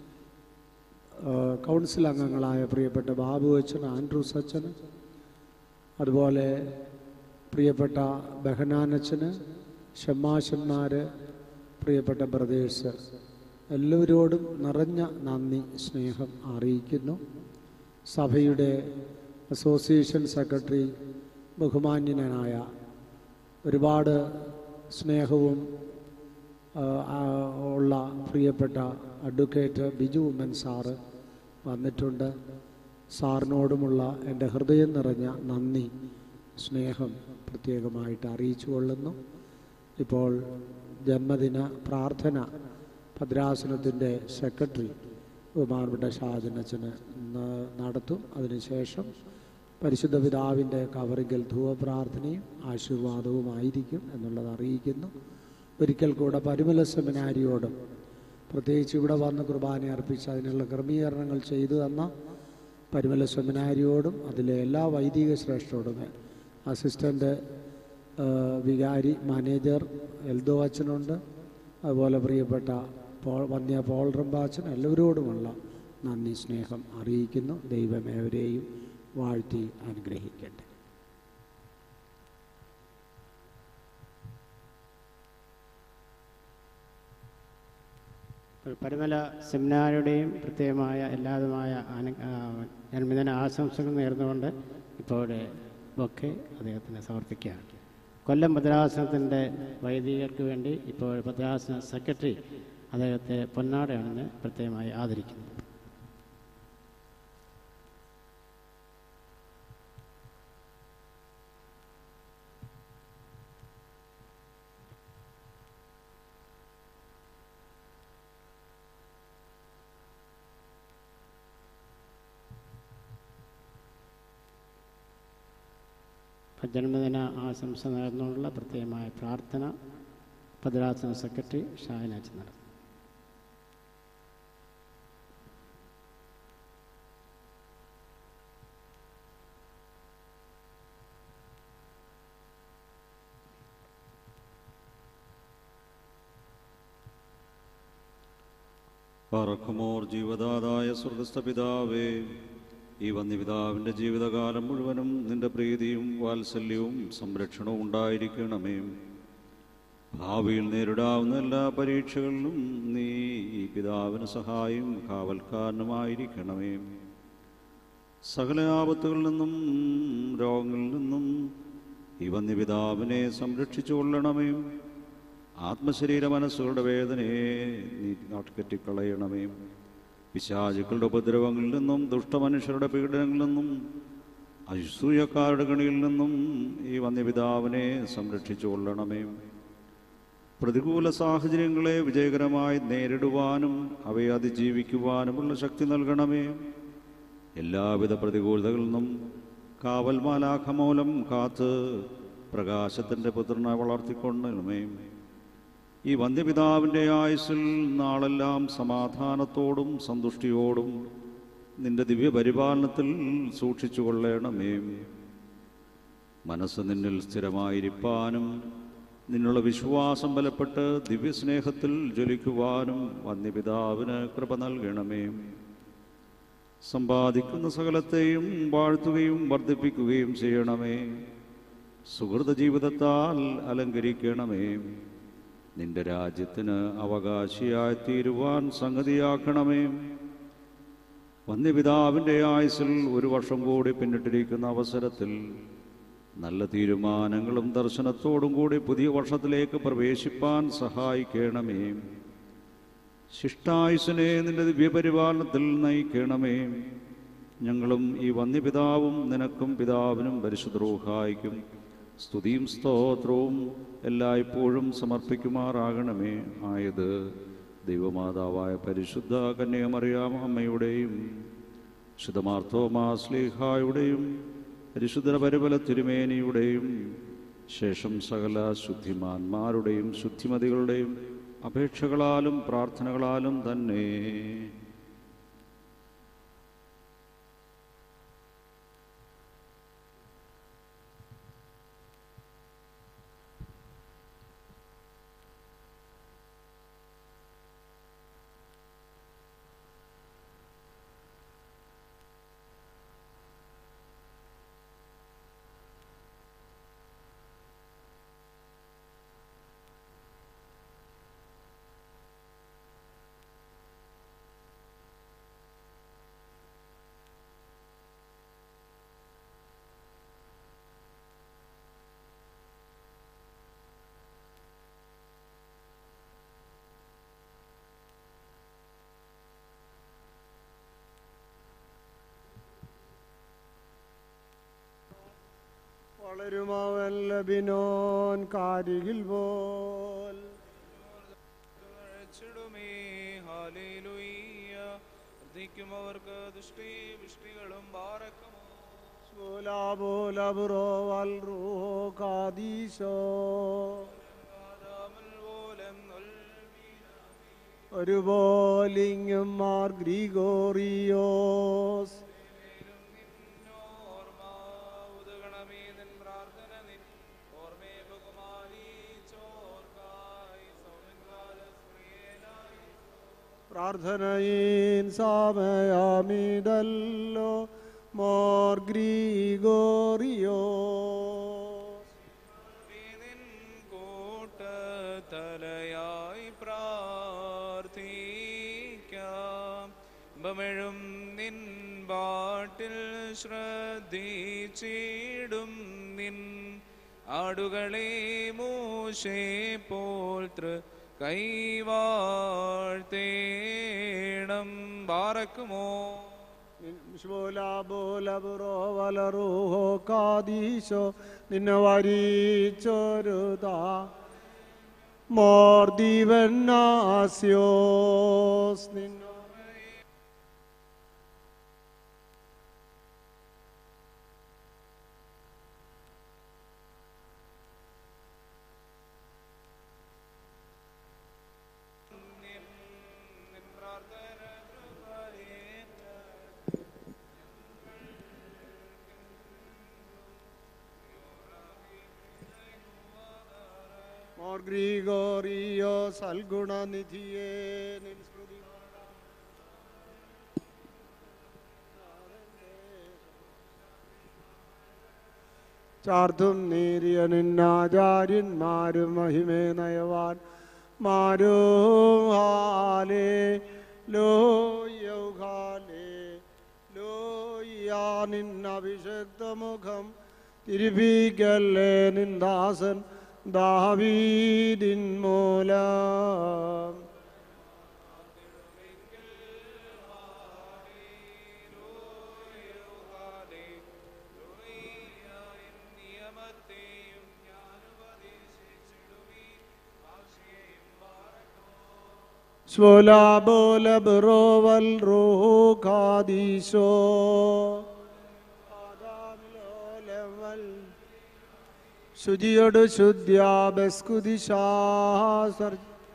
കൗൺസിൽ അംഗങ്ങളായ പ്രിയപ്പെട്ട ബാബു അച്ഛൻ ആൻഡ്രൂസ് അച്ഛന് അതുപോലെ പ്രിയപ്പെട്ട ബഹനാനച്ചന് ഷമ്മാശന്മാർ പ്രിയപ്പെട്ട ബ്രദേഴ്സ് എല്ലാവരോടും നിറഞ്ഞ നന്ദി സ്നേഹം അറിയിക്കുന്നു സഭയുടെ അസോസിയേഷൻ സെക്രട്ടറി ബഹുമാന്യനായ ഒരുപാട് സ്നേഹവും ആ, ആ, ഉള്ള പ്രിയപ്പെട്ട അഡ്വക്കേറ്റ് ബിജു ഉമ്മൻ സാറ് വന്നിട്ടുണ്ട് സാറിനോടുമുള്ള എൻ്റെ ഹൃദയം നിറഞ്ഞ നന്ദി സ്നേഹം പ്രത്യേകമായിട്ട് അറിയിച്ചു കൊള്ളുന്നു ഇപ്പോൾ ജന്മദിന പ്രാർത്ഥന ഭദ്രാസനത്തിൻ്റെ സെക്രട്ടറി ബഹുമാനപ്പെട്ട ഷാജനച്ചന് ന- നടത്തും അതിനുശേഷം പരിശുദ്ധ പിതാവിൻ്റെ കവറിങ്കൽ ധൂവപ്രാർത്ഥനയും ആശീർവാദവുമായിരിക്കും എന്നുള്ളത് അറിയിക്കുന്നു ഒരിക്കൽ കൂടെ പരിമല സെമിനാരിയോടും പ്രത്യേകിച്ച് ഇവിടെ വന്ന് കുർബാന അർപ്പിച്ച് അതിനുള്ള ക്രമീകരണങ്ങൾ ചെയ്തു തന്ന പരിമല സെമിനാരിയോടും അതിലെ എല്ലാ വൈദിക ശ്രേഷ്ഠരോടും അസിസ്റ്റൻ്റ് വികാരി മാനേജർ എൽദോ അച്ഛനുണ്ട് അതുപോലെ പ്രിയപ്പെട്ട പോൾ വന്യ പോൾ റമ്പാച്ചൻ എല്ലാവരോടുമുള്ള നന്ദി സ്നേഹം അറിയിക്കുന്നു ദൈവം ഏവരെയും വാഴ്ത്തി അനുഗ്രഹിക്കട്ടെ പരമല സെമിനാരുടെയും പ്രത്യേകമായ എല്ലാതുമായ ആന- ആ, ജന്മദിന ആശംസകൾ നേർന്നുകൊണ്ട് ഇപ്പോൾ ബൊക്കെ അദ്ദേഹത്തിന് സമർപ്പിക്കുകയാണ് കൊല്ലം ഭദ്രാസനത്തിൻ്റെ വൈദികർക്ക് വേണ്ടി ഇപ്പോൾ ഭദ്രാസന സെക്രട്ടറി അദ്ദേഹത്തെ പൊന്നാടയാണെന്ന് പ്രത്യേകമായി ആദരിക്കുന്നു ജന്മദിന ആശംസ നേർന്നുള്ള പ്രത്യേകമായ പ്രാർത്ഥന ഭദ്രാസന സെക്രട്ടറി ഷായനാച്ച് നടത്തും പറക്കുമോർ ജീവദാതായ സ്വർഗസ്ഥ പിതാവേ ഈ വന്യപിതാവിൻ്റെ ജീവിതകാലം മുഴുവനും നിന്റെ പ്രീതിയും വാത്സല്യവും സംരക്ഷണവും ഉണ്ടായിരിക്കണമേ ഭാവിയിൽ നേരിടാവുന്ന എല്ലാ പരീക്ഷകളിലും നീ ഈ പിതാവിന് സഹായം കാവൽക്കാരനുമായിരിക്കണമേ സകല ആപത്തുകളിൽ നിന്നും രോഗങ്ങളിൽ നിന്നും ഈ വന്യപിതാവിനെ സംരക്ഷിച്ചു കൊള്ളണമേ ആത്മശരീര മനസ്സുകളുടെ വേദനയെ നീ നാട്ടുകെട്ടിക്കളയണമേ പിശാചുക്കളുടെ ഉപദ്രവങ്ങളിൽ നിന്നും ദുഷ്ടമനുഷ്യരുടെ പീഡനങ്ങളിൽ നിന്നും അസൂയക്കാരുടെ കണിയിൽ നിന്നും ഈ വന്യപിതാവിനെ സംരക്ഷിച്ചു കൊള്ളണമേ പ്രതികൂല സാഹചര്യങ്ങളെ വിജയകരമായി നേരിടുവാനും അവയെ അതിജീവിക്കുവാനുമുള്ള ശക്തി നൽകണമേ എല്ലാവിധ പ്രതികൂലതകളിൽ നിന്നും കാവൽ മാലാഖമൂലം കാത്ത് പ്രകാശത്തിൻ്റെ പുത്രനെ വളർത്തിക്കൊണ്ടണമേ ഈ വന്ധ്യപിതാവിൻ്റെ ആയുസ്സിൽ നാളെല്ലാം സമാധാനത്തോടും സന്തുഷ്ടിയോടും നിന്റെ ദിവ്യപരിപാലനത്തിൽ സൂക്ഷിച്ചു കൊള്ളണമേ മനസ്സ് നിന്നിൽ സ്ഥിരമായിരിക്കാനും നിന്നുള്ള വിശ്വാസം ബലപ്പെട്ട് ദിവ്യസ്നേഹത്തിൽ ജ്വലിക്കുവാനും വന്യപിതാവിന് കൃപ നൽകണമേ സമ്പാദിക്കുന്ന സകലത്തെയും വാഴ്ത്തുകയും വർദ്ധിപ്പിക്കുകയും ചെയ്യണമേ സുഹൃത ജീവിതത്താൽ അലങ്കരിക്കണമേ നിന്റെ രാജ്യത്തിന് അവകാശിയായി തീരുവാൻ സംഗതിയാക്കണമേ വന്യപിതാവിൻ്റെ ആയുസ്സിൽ ഒരു വർഷം കൂടി പിന്നിട്ടിരിക്കുന്ന അവസരത്തിൽ നല്ല തീരുമാനങ്ങളും ദർശനത്തോടും കൂടി പുതിയ വർഷത്തിലേക്ക് പ്രവേശിപ്പാൻ സഹായിക്കണമേ ശിഷ്ടായുസിനെ നിന്റെ ദിവ്യപരിപാലനത്തിൽ നയിക്കണമേ ഞങ്ങളും ഈ വന്യപിതാവും നിനക്കും പിതാവിനും പരിശുദ്രോഹായിക്കും സ്തുതിയും സ്തോത്രവും എല്ലായ്പ്പോഴും സമർപ്പിക്കുമാറാകണമേ ആയത് ദൈവമാതാവായ പരിശുദ്ധ കന്യാമറിയാം അമ്മയുടെയും ശുദ്ധമാർത്തോമാ സ്ലീഹായുടെയും പരിശുദ്ധ പരിബല തിരുമേനിയുടെയും ശേഷം സകല ശുദ്ധിമാന്മാരുടെയും ശുദ്ധിമതികളുടെയും അപേക്ഷകളാലും പ്രാർത്ഥനകളാലും തന്നെ വളരുമവൻ ലബിനോൻ കാരികിൽ പോൽ അഴച്ചിടുമേ ഹാലേലുയ്യ വർദ്ധിക്കും അവർക്ക് ദുഷ്ടി വിഷ്ടികളും ബാറക്കമോ ബോലാബോലബുറോ വൽ റൂഹോ കാദീശോ ഒരു ബോലിംഗും മാർ ഗ്രിഗോറിയോസ് ഉതകണമേ നിൻ പ്രാർത്ഥന നിൻ ഓർമ്മേ ബഹുമാനി ചോർക്കായി സൗമ്യകാല സ്ത്രീയേനായി പ്രാർത്ഥനയിൻ സമയാമിതല്ലോ മോർ ഗ്രിഗോറിയോ തലയായി പ്രാർത്ഥിക്കാം ബമെഴും നിൻ ബാട്ടിൽ ശ്രദ്ധിച്ചിടും നിൻ ആടുകളെ മൂശേ പോൽ തൃ കൈവാഴ്ത്തേണം ബാറക്കുമോ ബോലാബോലബുറോ വലറൂഹോ കാദീശോ നിന്നെ വരിച്ചൊരുതാ മോർ ദീവന്നാസ്യോസ് നിന്നോ മോർ ഗ്രിഗോറിയോ സൽഗുണനിധിയേ നിൻ സ്തുതി ചാർത്തും നേരിയ നിന്നാചാര്യന്മാരും മഹിമേ നയവാൻ മാരും ഹാലേ ലോയൗഹാലേ ലോയ്യാ നിന്നഭിഷക്ത മുഖം തിരിപ്പിക്കല്ലേ നിന്ദാസൻ ദാവീദിൻ മൂലം സ്വലാബോലബ്രോവൽ റൂഹു ഖാദീശോ ശുചിയോട് ശുദ്ധ്യാബസ്കുദിശാസർ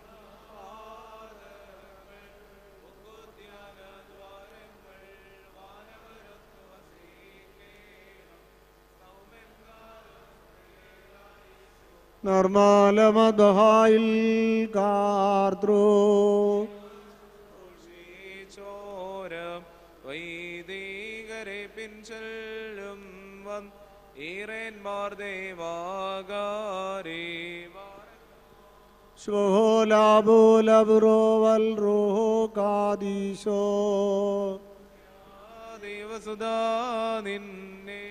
നിർമാലമദഹായിൽ കാർദ്രോ ചോരം വൈദികരെ പിൻചെല്ലും വൻ ഈറേന്മാർ ദേവാകാരേ ശോലാബോലബ്രോവൽ റോഹോ കാദീശോ ദേവസുധാ നിന്നെ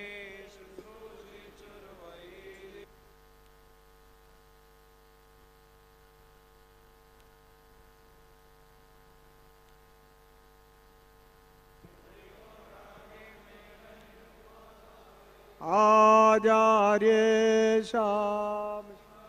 ആചാര്യേശാം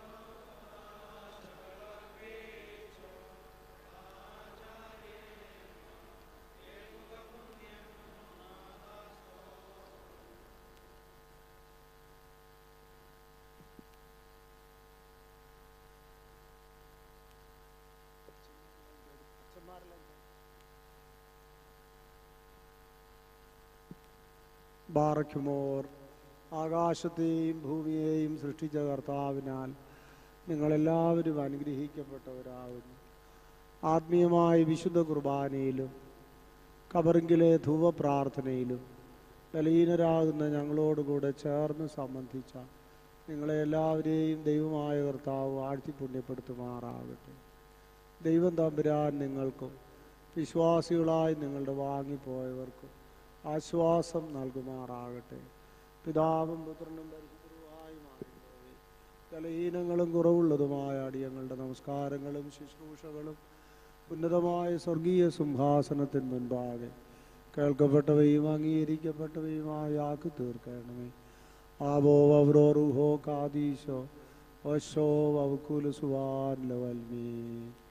ബാറയ്ക്കുമോർ ആകാശത്തെയും ഭൂമിയെയും സൃഷ്ടിച്ച കർത്താവിനാൽ നിങ്ങളെല്ലാവരും അനുഗ്രഹിക്കപ്പെട്ടവരാകുന്നു ആത്മീയമായ വിശുദ്ധ കുർബാനയിലും കബറിങ്കിലെ ധൂവ പ്രാർത്ഥനയിലും ബലഹീനരാകുന്ന ഞങ്ങളോടുകൂടെ ചേർന്ന് സംബന്ധിച്ച നിങ്ങളെ എല്ലാവരെയും ദൈവമായ കർത്താവ് ആഴ്ത്തി പുണ്യപ്പെടുത്തുമാറാകട്ടെ ദൈവം തമ്പുരാൻ നിങ്ങൾക്കും വിശ്വാസികളായി നിങ്ങളുടെ വാങ്ങിപ്പോയവർക്കും ആശ്വാസം നൽകുമാറാകട്ടെ പിതാവും പുത്രനും പരിശുദ്ധരുമായുമായി ബലഹീനങ്ങളും കുറവുള്ളതുമായ അടിയങ്ങളുടെ നമസ്കാരങ്ങളും ശുശ്രൂഷകളും ഉന്നതമായ സ്വർഗീയ സിംഹാസനത്തിന് മുൻപാകെ കേൾക്കപ്പെട്ടവയും അംഗീകരിക്കപ്പെട്ടവയുമായി ആക്കി തീർക്കണമേ ആബോ വവ്രോ റുഹോ കാദീശോ ഓശോ വവ്കുല സുവാൻ ലവൽമീ